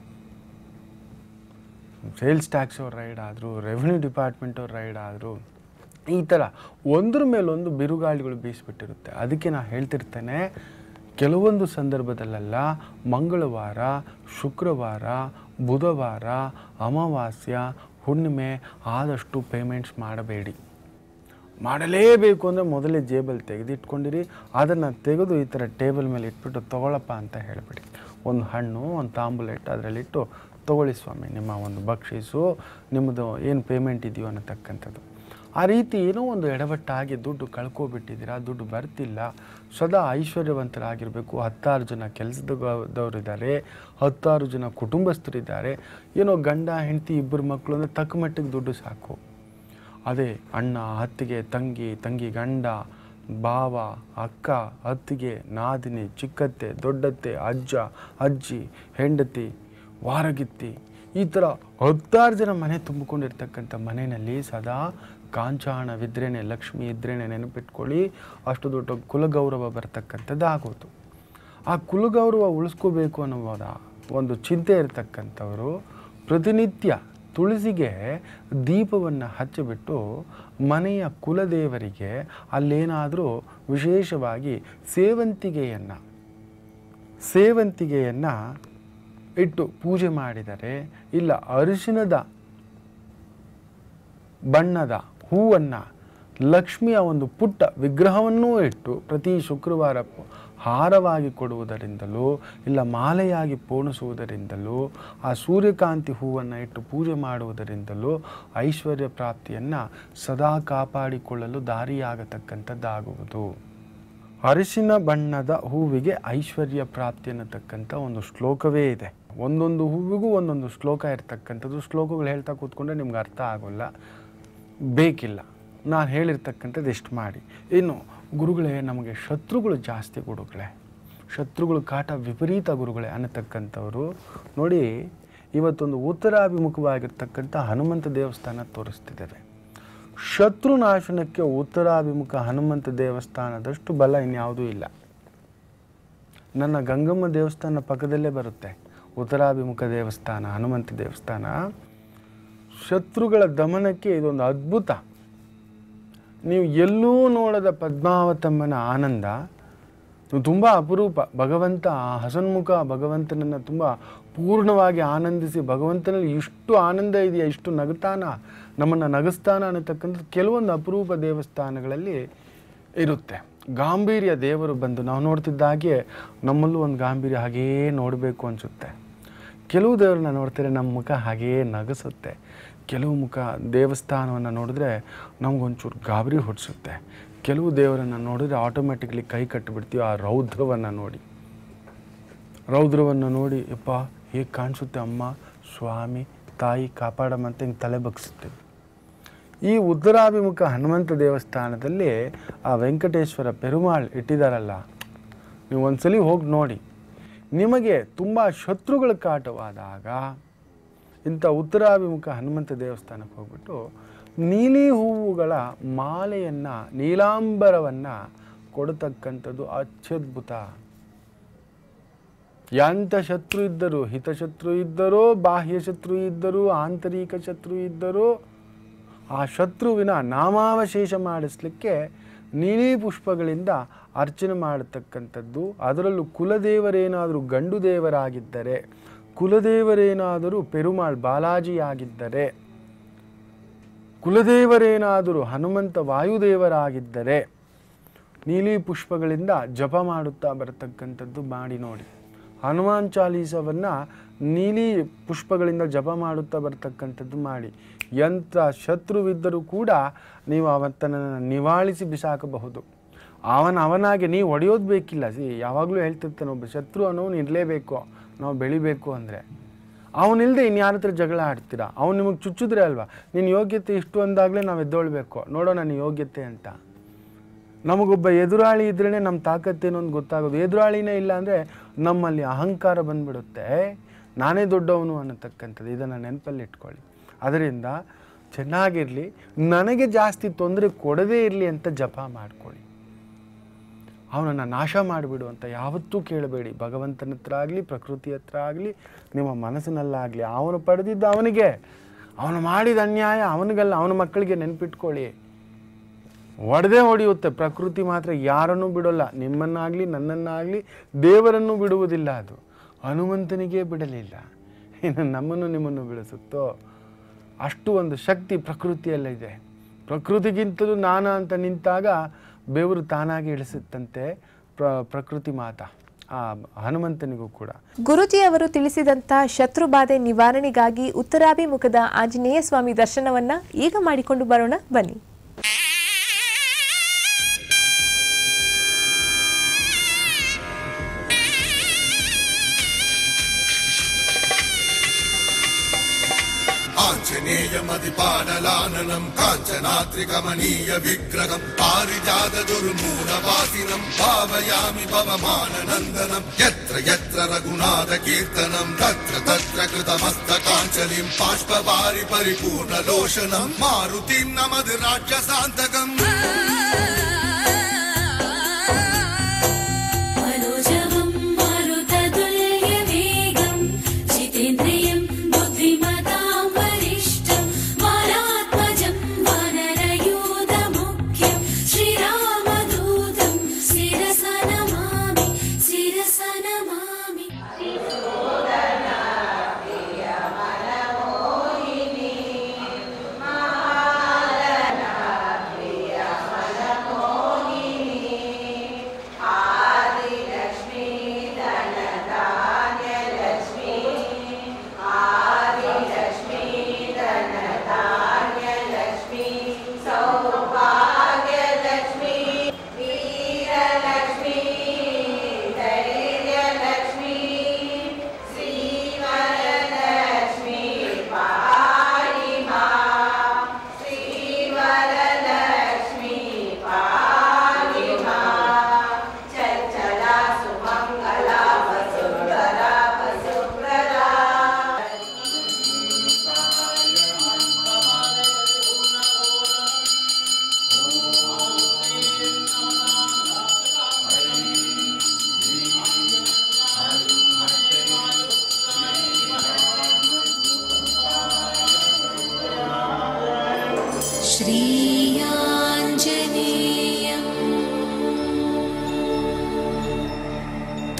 Speaker 2: ಸೇಲ್ಸ್ ಟ್ಯಾಕ್ಸ್ ಅವ್ರು ರೈಡ್ ಆದರು ರೆವಿನ್ಯೂ ಡಿಪಾರ್ಟ್ಮೆಂಟ್ ಅವ್ರು ರೈಡ್ ಆದರು ಈ ಥರ ಒಂದ್ರ ಮೇಲೊಂದು ಬಿರುಗಾಳಿಗಳು ಬೀಸಿಬಿಟ್ಟಿರುತ್ತೆ ಅದಕ್ಕೆ ನಾನು ಹೇಳ್ತಿರ್ತೇನೆ ಕೆಲವೊಂದು ಸಂದರ್ಭದಲ್ಲೆಲ್ಲ ಮಂಗಳವಾರ ಶುಕ್ರವಾರ ಬುಧವಾರ ಅಮಾವಾಸ್ಯ ಹುಣ್ಣಿಮೆ ಆದಷ್ಟು ಪೇಮೆಂಟ್ಸ್ ಮಾಡಬೇಡಿ ಮಾಡಲೇಬೇಕು ಅಂದರೆ ಮೊದಲೇ ಜೇಬಲ್ಲಿ ತೆಗೆದಿಟ್ಕೊಂಡಿರಿ ಅದನ್ನು ತೆಗೆದು ಈ ಥರ ಟೇಬಲ್ ಮೇಲೆ ಇಟ್ಬಿಟ್ಟು ತೊಗೊಳಪ್ಪ ಅಂತ ಹೇಳಿಬಿಡಿ ಒಂದು ಹಣ್ಣು ಒಂದು ತಾಂಬೂಲೆಟ್ ಅದರಲ್ಲಿಟ್ಟು ತೊಗೊಳ್ಳಿ ಸ್ವಾಮಿ ನಿಮ್ಮ ಒಂದು ಬಕ್ಷೀಸು ನಿಮ್ಮದು ಏನು ಪೇಮೆಂಟ್ ಇದೆಯೋ ಅನ್ನತಕ್ಕಂಥದ್ದು ಆ ರೀತಿ ಏನೋ ಒಂದು ಎಡವಟ್ಟಾಗಿ ದುಡ್ಡು ಕಳ್ಕೊಬಿಟ್ಟಿದ್ದೀರಾ ದುಡ್ಡು ಬರ್ತಿಲ್ಲ ಸದಾ ಐಶ್ವರ್ಯವಂತರಾಗಿರಬೇಕು ಹತ್ತಾರು ಜನ ಕೆಲಸದವರಿದ್ದಾರೆ ಹತ್ತಾರು ಜನ ಕುಟುಂಬಸ್ಥರಿದ್ದಾರೆ ಏನೋ ಗಂಡ ಹೆಂಡತಿ ಇಬ್ಬರು ಮಕ್ಕಳು ಅಂದರೆ ತಕ್ಕ ಮಟ್ಟಿಗೆ ದುಡ್ಡು ಸಾಕು ಅದೇ ಅಣ್ಣ ಅತ್ತಿಗೆ ತಂಗಿ ತಂಗಿ ಗಂಡ ಬಾವ ಅಕ್ಕ ಅತ್ತಿಗೆ ನಾದಿನಿ ಚಿಕ್ಕತ್ತೆ ದೊಡ್ಡತ್ತೆ ಅಜ್ಜ ಅಜ್ಜಿ ಹೆಂಡತಿ ವಾರಗಿತ್ತಿ ಈ ಥರ ಹತ್ತಾರು ಜನ ಮನೆ ತುಂಬಿಕೊಂಡಿರ್ತಕ್ಕಂಥ ಮನೆಯಲ್ಲಿ ಸದಾ ಕಾಂಚಾಣವಿದ್ರೇನೆ ಲಕ್ಷ್ಮಿ ಇದ್ರೇನೆ ನೆನಪಿಟ್ಕೊಳ್ಳಿ ಅಷ್ಟು ದೊಡ್ಡ ಕುಲಗೌರವ ಬರ್ತಕ್ಕಂಥದ್ದು ಆಗೋದು ಆ ಕುಲಗೌರವ ಉಳಿಸ್ಕೋಬೇಕು ಅನ್ನೋದ ಒಂದು ಚಿಂತೆ ಇರತಕ್ಕಂಥವರು ಪ್ರತಿನಿತ್ಯ ತುಳಸಿಗೆ ದೀಪವನ್ನು ಹಚ್ಚಿಬಿಟ್ಟು ಮನೆಯ ಕುಲದೇವರಿಗೆ ಅಲ್ಲೇನಾದರೂ ವಿಶೇಷವಾಗಿ ಸೇವಂತಿಗೆಯನ್ನು ಸೇವಂತಿಗೆಯನ್ನು ಇಟ್ಟು ಪೂಜೆ ಮಾಡಿದರೆ ಇಲ್ಲ ಅರಿಶಿನದ ಬಣ್ಣದ ಹೂವನ್ನು ಲಕ್ಷ್ಮಿಯ ಒಂದು ಪುಟ್ಟ ವಿಗ್ರಹವನ್ನೂ ಇಟ್ಟು ಪ್ರತಿ ಶುಕ್ರವಾರ ಹಾರವಾಗಿ ಕೊಡುವುದರಿಂದಲೂ ಇಲ್ಲ ಮಾಲೆಯಾಗಿ ಪೋಣಿಸುವುದರಿಂದಲೂ ಆ ಸೂರ್ಯಕಾಂತಿ ಹೂವನ್ನು ಇಟ್ಟು ಪೂಜೆ ಮಾಡುವುದರಿಂದಲೂ ಐಶ್ವರ್ಯ ಪ್ರಾಪ್ತಿಯನ್ನು ಸದಾ ಕಾಪಾಡಿಕೊಳ್ಳಲು ದಾರಿಯಾಗತಕ್ಕಂಥದ್ದಾಗುವುದು ಅರಿಶಿನ ಬಣ್ಣದ ಹೂವಿಗೆ ಐಶ್ವರ್ಯ ಪ್ರಾಪ್ತಿ ಅನ್ನತಕ್ಕಂಥ ಒಂದು ಶ್ಲೋಕವೇ ಇದೆ ಒಂದೊಂದು ಹೂವಿಗೂ ಒಂದೊಂದು ಶ್ಲೋಕ ಇರ್ತಕ್ಕಂಥದ್ದು ಶ್ಲೋಕಗಳು ಹೇಳ್ತಾ ಕೂತ್ಕೊಂಡ್ರೆ ನಿಮ್ಗೆ ಅರ್ಥ ಆಗೋಲ್ಲ ಬೇಕಿಲ್ಲ ನಾನು ಹೇಳಿರ್ತಕ್ಕಂಥದ್ದು ಇಷ್ಟು ಮಾಡಿ ಇನ್ನು ಗುರುಗಳೇ ನಮಗೆ ಶತ್ರುಗಳು ಜಾಸ್ತಿ ಗುರುಗಳೇ ಶತ್ರುಗಳು ಕಾಟ ವಿಪರೀತ ಗುರುಗಳೇ ಅನ್ನತಕ್ಕಂಥವ್ರು ನೋಡಿ ಇವತ್ತೊಂದು ಉತ್ತರಾಭಿಮುಖವಾಗಿರ್ತಕ್ಕಂಥ ಹನುಮಂತ ದೇವಸ್ಥಾನ ತೋರಿಸ್ತಿದ್ದೇವೆ ಶತ್ರು ನಾಶನಕ್ಕೆ ಉತ್ತರಾಭಿಮುಖ ಹನುಮಂತ ದೇವಸ್ಥಾನದಷ್ಟು ಬಲ ಇನ್ಯಾವುದೂ ಇಲ್ಲ ನನ್ನ ಗಂಗಮ್ಮ ದೇವಸ್ಥಾನ ಪಕ್ಕದಲ್ಲೇ ಬರುತ್ತೆ ಉತ್ತರಾಭಿಮುಖ ದೇವಸ್ಥಾನ ಹನುಮಂತ ದೇವಸ್ಥಾನ ಶತ್ರುಗಳ ದಮನಕ್ಕೆ ಇದೊಂದು ಅದ್ಭುತ ನೀವು ಎಲ್ಲೂ ನೋಡದ ಪದ್ಮಾವತಮ್ಮನ ಆನಂದ ತುಂಬ ಅಪರೂಪ ಭಗವಂತ ಆ ಹಸನ್ಮುಖ ಭಗವಂತನನ್ನು ತುಂಬ ಪೂರ್ಣವಾಗಿ ಆನಂದಿಸಿ ಭಗವಂತನಲ್ಲಿ ಇಷ್ಟು ಆನಂದ ಇದೆಯಾ ಇಷ್ಟು ನಗತಾನ ನಮ್ಮನ್ನು ನಗಸ್ತಾನ ಅನ್ನತಕ್ಕಂಥದ್ದು ಕೆಲವೊಂದು ಅಪರೂಪ ದೇವಸ್ಥಾನಗಳಲ್ಲಿ ಇರುತ್ತೆ ಗಾಂಭೀರ್ಯ ದೇವರು ಬಂದು ನಾವು ನೋಡ್ತಿದ್ದ ಹಾಗೆ ನಮ್ಮಲ್ಲೂ ಒಂದು ಗಾಂಭೀರ್ಯ ಹಾಗೇ ನೋಡಬೇಕು ಅನಿಸುತ್ತೆ ಕೆಲವು ದೇವರನ್ನ ನೋಡ್ತಾರೆ ನಮ್ಮ ಮುಖ ಹಾಗೇ ನಗಿಸುತ್ತೆ ಕೆಲವು ಮುಖ ದೇವಸ್ಥಾನವನ್ನು ನೋಡಿದ್ರೆ ನಮಗೊಂಚೂರು ಗಾಬರಿ ಹೊಡಿಸುತ್ತೆ ಕೆಲವು ದೇವರನ್ನು ನೋಡಿದ್ರೆ ಆಟೋಮೆಟಿಕ್ಲಿ ಕೈ ಕಟ್ಟಿಬಿಡ್ತೀವಿ ಆ ರೌದ್ರವನ್ನು ನೋಡಿ ರೌದ್ರವನ್ನು ನೋಡಿ ಯಪ್ಪ ಹೇಗೆ ಕಾಣಿಸುತ್ತೆ ಅಮ್ಮ ಸ್ವಾಮಿ ತಾಯಿ ಕಾಪಾಡಮ್ಮಂತ ಹಿಂಗೆ ತಲೆ ಬಗ್ಸುತ್ತೇವೆ ಈ ಉತ್ತರಾಭಿಮುಖ ಹನುಮಂತ ದೇವಸ್ಥಾನದಲ್ಲಿ ಆ ವೆಂಕಟೇಶ್ವರ ಪೆರುಮಾಳ್ ಇಟ್ಟಿದ್ದಾರಲ್ಲ ನೀವು ಒಂದ್ಸಲಿ ಹೋಗಿ ನೋಡಿ ನಿಮಗೆ ತುಂಬ ಶತ್ರುಗಳ ಕಾಟವಾದಾಗ ಇಂಥ ಉತ್ತರಾಭಿಮುಖ ಹನುಮಂತ ದೇವಸ್ಥಾನಕ್ಕೆ ಹೋಗ್ಬಿಟ್ಟು ನೀಲಿ ಹೂವುಗಳ ಮಾಲೆಯನ್ನು ನೀಲಾಂಬರವನ್ನು ಕೊಡತಕ್ಕಂಥದ್ದು ಅತ್ಯದ್ಭುತ ಎಂಥ ಶತ್ರು ಇದ್ದರೂ ಹಿತಶತ್ರು ಇದ್ದರೋ ಬಾಹ್ಯ ಶತ್ರು ಇದ್ದರೂ ಆಂತರಿಕ ಶತ್ರು ಇದ್ದರೂ ಆ ಶತ್ರುವಿನ ನಾಮಾವಶೇಷ ಮಾಡಿಸ್ಲಿಕ್ಕೆ ನೀಲಿ ಪುಷ್ಪಗಳಿಂದ ಅರ್ಚನೆ ಮಾಡತಕ್ಕಂಥದ್ದು ಅದರಲ್ಲೂ ಕುಲದೇವರೇನಾದರೂ ಗಂಡು ದೇವರಾಗಿದ್ದರೆ ಕುಲದೇವರೇನಾದರೂ ಪೆರುಮಾಳ್ ಬಾಲಾಜಿಯಾಗಿದ್ದರೆ ಕುಲದೇವರೇನಾದರೂ ಹನುಮಂತ ವಾಯುದೇವರಾಗಿದ್ದರೆ ನೀಲಿ ಪುಷ್ಪಗಳಿಂದ ಜಪ ಮಾಡುತ್ತಾ ಬರತಕ್ಕಂಥದ್ದು ಮಾಡಿ ನೋಡಿ ಹನುಮಾನ್ ಚಾಲೀಸವನ್ನು ನೀಲಿ ಪುಷ್ಪಗಳಿಂದ ಜಪ ಮಾಡುತ್ತಾ ಬರ್ತಕ್ಕಂಥದ್ದು ಮಾಡಿ ಎಂಥ ಶತ್ರುವಿದ್ದರೂ ಕೂಡ ನೀವು ಅವತ್ತನನ್ನು ನಿವಾಳಿಸಿ ಬಿಸಾಕಬಹುದು ಅವನ ಅವನಾಗೆ ನೀವು ಹೊಡೆಯೋದು ಬೇಕಿಲ್ಲ ಸಿ ಯಾವಾಗಲೂ ಹೇಳ್ತಿರ್ತಾನೆ ಒಬ್ಬ ಶತ್ರು ಅನ್ನೋನು ಇರಲೇಬೇಕು ನಾವು ಬೆಳಿಬೇಕು ಅಂದರೆ ಅವನಿಲ್ಲದೆ ಇನ್ಯಾರ ಹತ್ರ ಜಗಳ ಆಡ್ತೀರಾ ಅವ್ನು ನಿಮಗೆ ಚುಚ್ಚಿದ್ರೆ ಅಲ್ವಾ ನಿನ್ನ ಯೋಗ್ಯತೆ ಇಷ್ಟು ಅಂದಾಗಲೇ ನಾವು ಎದ್ದೊಳ್ಬೇಕು ನೋಡೋ ನನ್ನ ಯೋಗ್ಯತೆ ಅಂತ ನಮಗೊಬ್ಬ ಎದುರಾಳಿ ಇದ್ರೇ ನಮ್ಮ ತಾಕತ್ತೇನು ಅಂತ ಗೊತ್ತಾಗೋದು ಎದುರಾಳಿನೇ ಇಲ್ಲ ಅಂದರೆ ನಮ್ಮಲ್ಲಿ ಅಹಂಕಾರ ಬಂದ್ಬಿಡುತ್ತೆ ನಾನೇ ದೊಡ್ಡವನು ಅನ್ನತಕ್ಕಂಥದ್ದು ಇದನ್ನು ನೆನಪಲ್ಲಿ ಇಟ್ಕೊಳ್ಳಿ ಅದರಿಂದ ಚೆನ್ನಾಗಿರಲಿ ನನಗೆ ಜಾಸ್ತಿ ತೊಂದರೆ ಕೊಡದೇ ಇರಲಿ ಅಂತ ಜಪ ಮಾಡ್ಕೊಳ್ಳಿ ಅವನನ್ನು ನಾಶ ಮಾಡಿಬಿಡು ಅಂತ ಯಾವತ್ತೂ ಕೇಳಬೇಡಿ ಭಗವಂತನ ಹತ್ರ ಆಗಲಿ ಪ್ರಕೃತಿ ಹತ್ರ ಆಗಲಿ ನಿಮ್ಮ ಮನಸ್ಸಿನಲ್ಲಾಗಲಿ ಅವನು ಪಡೆದಿದ್ದ ಅವನಿಗೆ ಅವನು ಮಾಡಿದ ಅನ್ಯಾಯ ಅವನಿಗಲ್ಲ ಅವನ ಮಕ್ಕಳಿಗೆ ನೆನ್ಪಿಟ್ಕೊಳ್ಳಿ ಒಡೆದೇ ಹೊಡೆಯುತ್ತೆ ಪ್ರಕೃತಿ ಮಾತ್ರ ಯಾರನ್ನೂ ಬಿಡೋಲ್ಲ ನಿಮ್ಮನ್ನಾಗಲಿ ನನ್ನನ್ನಾಗಲಿ ದೇವರನ್ನು ಬಿಡುವುದಿಲ್ಲ ಅದು ಹನುಮಂತನಿಗೆ ಬಿಡಲಿಲ್ಲ ಇನ್ನು ನಮ್ಮನ್ನು ನಿಮ್ಮನ್ನು ಬಿಡಿಸುತ್ತೋ ಅಷ್ಟು ಒಂದು ಶಕ್ತಿ ಪ್ರಕೃತಿಯಲ್ಲಿದೆ ಪ್ರಕೃತಿಗಿಂತಲೂ ನಾನಾ ಅಂತ ನಿಂತಾಗ ಬೆವರು ತಾನಾಗಿ ಇಳಿಸುತ್ತಂತೆ ಪ್ರ ಪ್ರಕೃತಿ ಮಾತಾ ಆ ಹನುಮಂತನಿಗೂ ಕೂಡ
Speaker 1: ಗುರುಜಿ ಅವರು ತಿಳಿಸಿದಂತ ಶತ್ರು ಬಾಧೆ ನಿವಾರಣೆಗಾಗಿ ಉತ್ತರಾಭಿಮುಖದ ಆಂಜನೇಯ ಸ್ವಾಮಿ ದರ್ಶನವನ್ನ ಈಗ ಮಾಡಿಕೊಂಡು ಬರೋಣ ಬನ್ನಿ
Speaker 20: आञ्जनेयमधिपानलाननं काञ्चनात्रिकमनीय विग्रहं पारिजातदुर्मूलवासिनं भावयामि पवमाननन्दनं यत्र यत्र रघुनाथकीर्तनं तत्र तत्र कृतमस्तकाञ्चलिं बाष्पवारि परिपूर्णलोचनं मारुतिं नमद् राक्षसान्तकम्
Speaker 5: मनोजवं मारुततुल्यवेगं जितेन्द्रियं बुद्धिमतां वरिष्ठं वारात्मजं वानरयूथमुख्यं श्रीरामदूतं शिरसा नमामि शिरसा नमामि
Speaker 20: मनमोहिनी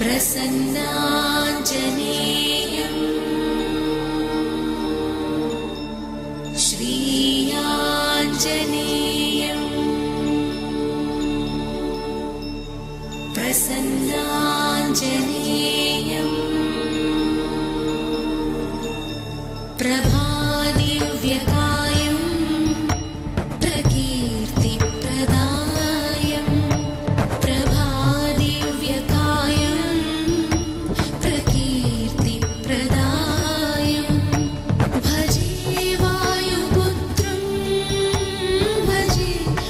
Speaker 5: प्रसन्नाञ्जनेयम् श्रीयाञ्जनेयम् प्रसन्नाञ्जनेयम् प्रभादिव्यकायम् प्रकीर्तिप्रदायम् प्रभादिव्यकायम् प्रकीर्तिप्रदायम् भजे वायुपुत्रं भजे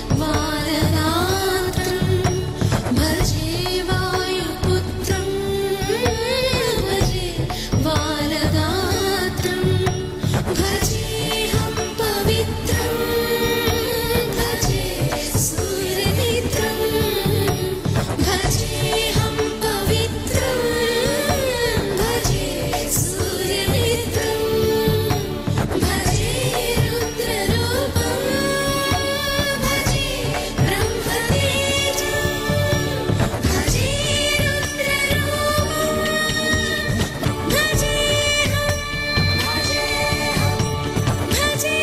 Speaker 5: वाररात्रं भजे वायुपुत्रं भजे वाररात्रं भजेऽहं पवित्रं भजे सूर्यमित्रं भजेऽहं पवित्रं भजे सूर्यमित्रं भजे रुद्ररूपं भजे ब्रह्मतेजं भजे रुद्ररूपं भजेऽहं भजे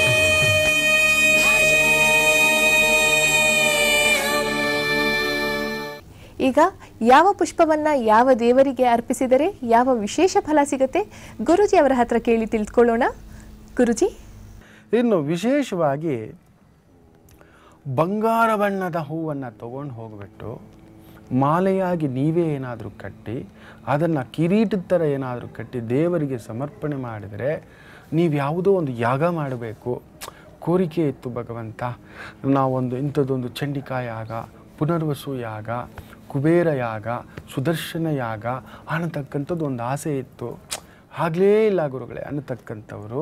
Speaker 1: ಈಗ ಯಾವ ಪುಷ್ಪವನ್ನ ಯಾವ ದೇವರಿಗೆ ಅರ್ಪಿಸಿದರೆ ಯಾವ ವಿಶೇಷ ಫಲ ಸಿಗುತ್ತೆ ಗುರುಜಿ ಅವರ ಹತ್ರ ಕೇಳಿ ತಿಳ್ಕೊಳ್ಳೋಣ ಗುರುಜಿ
Speaker 2: ಇನ್ನು ವಿಶೇಷವಾಗಿ ಬಂಗಾರ ಬಣ್ಣದ ಹೂವನ್ನು ತಗೊಂಡು ಹೋಗ್ಬಿಟ್ಟು ಮಾಲೆಯಾಗಿ ನೀವೇ ಏನಾದರೂ ಕಟ್ಟಿ ಅದನ್ನು ಕಿರೀಟದ ಥರ ಏನಾದರೂ ಕಟ್ಟಿ ದೇವರಿಗೆ ಸಮರ್ಪಣೆ ಮಾಡಿದರೆ ನೀವು ಯಾವುದೋ ಒಂದು ಯಾಗ ಮಾಡಬೇಕು ಕೋರಿಕೆ ಇತ್ತು ಭಗವಂತ ನಾವೊಂದು ಇಂಥದ್ದೊಂದು ಚಂಡಿಕಾ ಯಾಗ ಪುನರ್ವಸು ಯಾಗ ಕುಬೇರ ಯಾಗ ಸುದರ್ಶನ ಯಾಗ ಅನ್ನತಕ್ಕಂಥದ್ದು ಒಂದು ಆಸೆ ಇತ್ತು ಆಗಲೇ ಇಲ್ಲ ಗುರುಗಳೇ ಅನ್ನತಕ್ಕಂಥವರು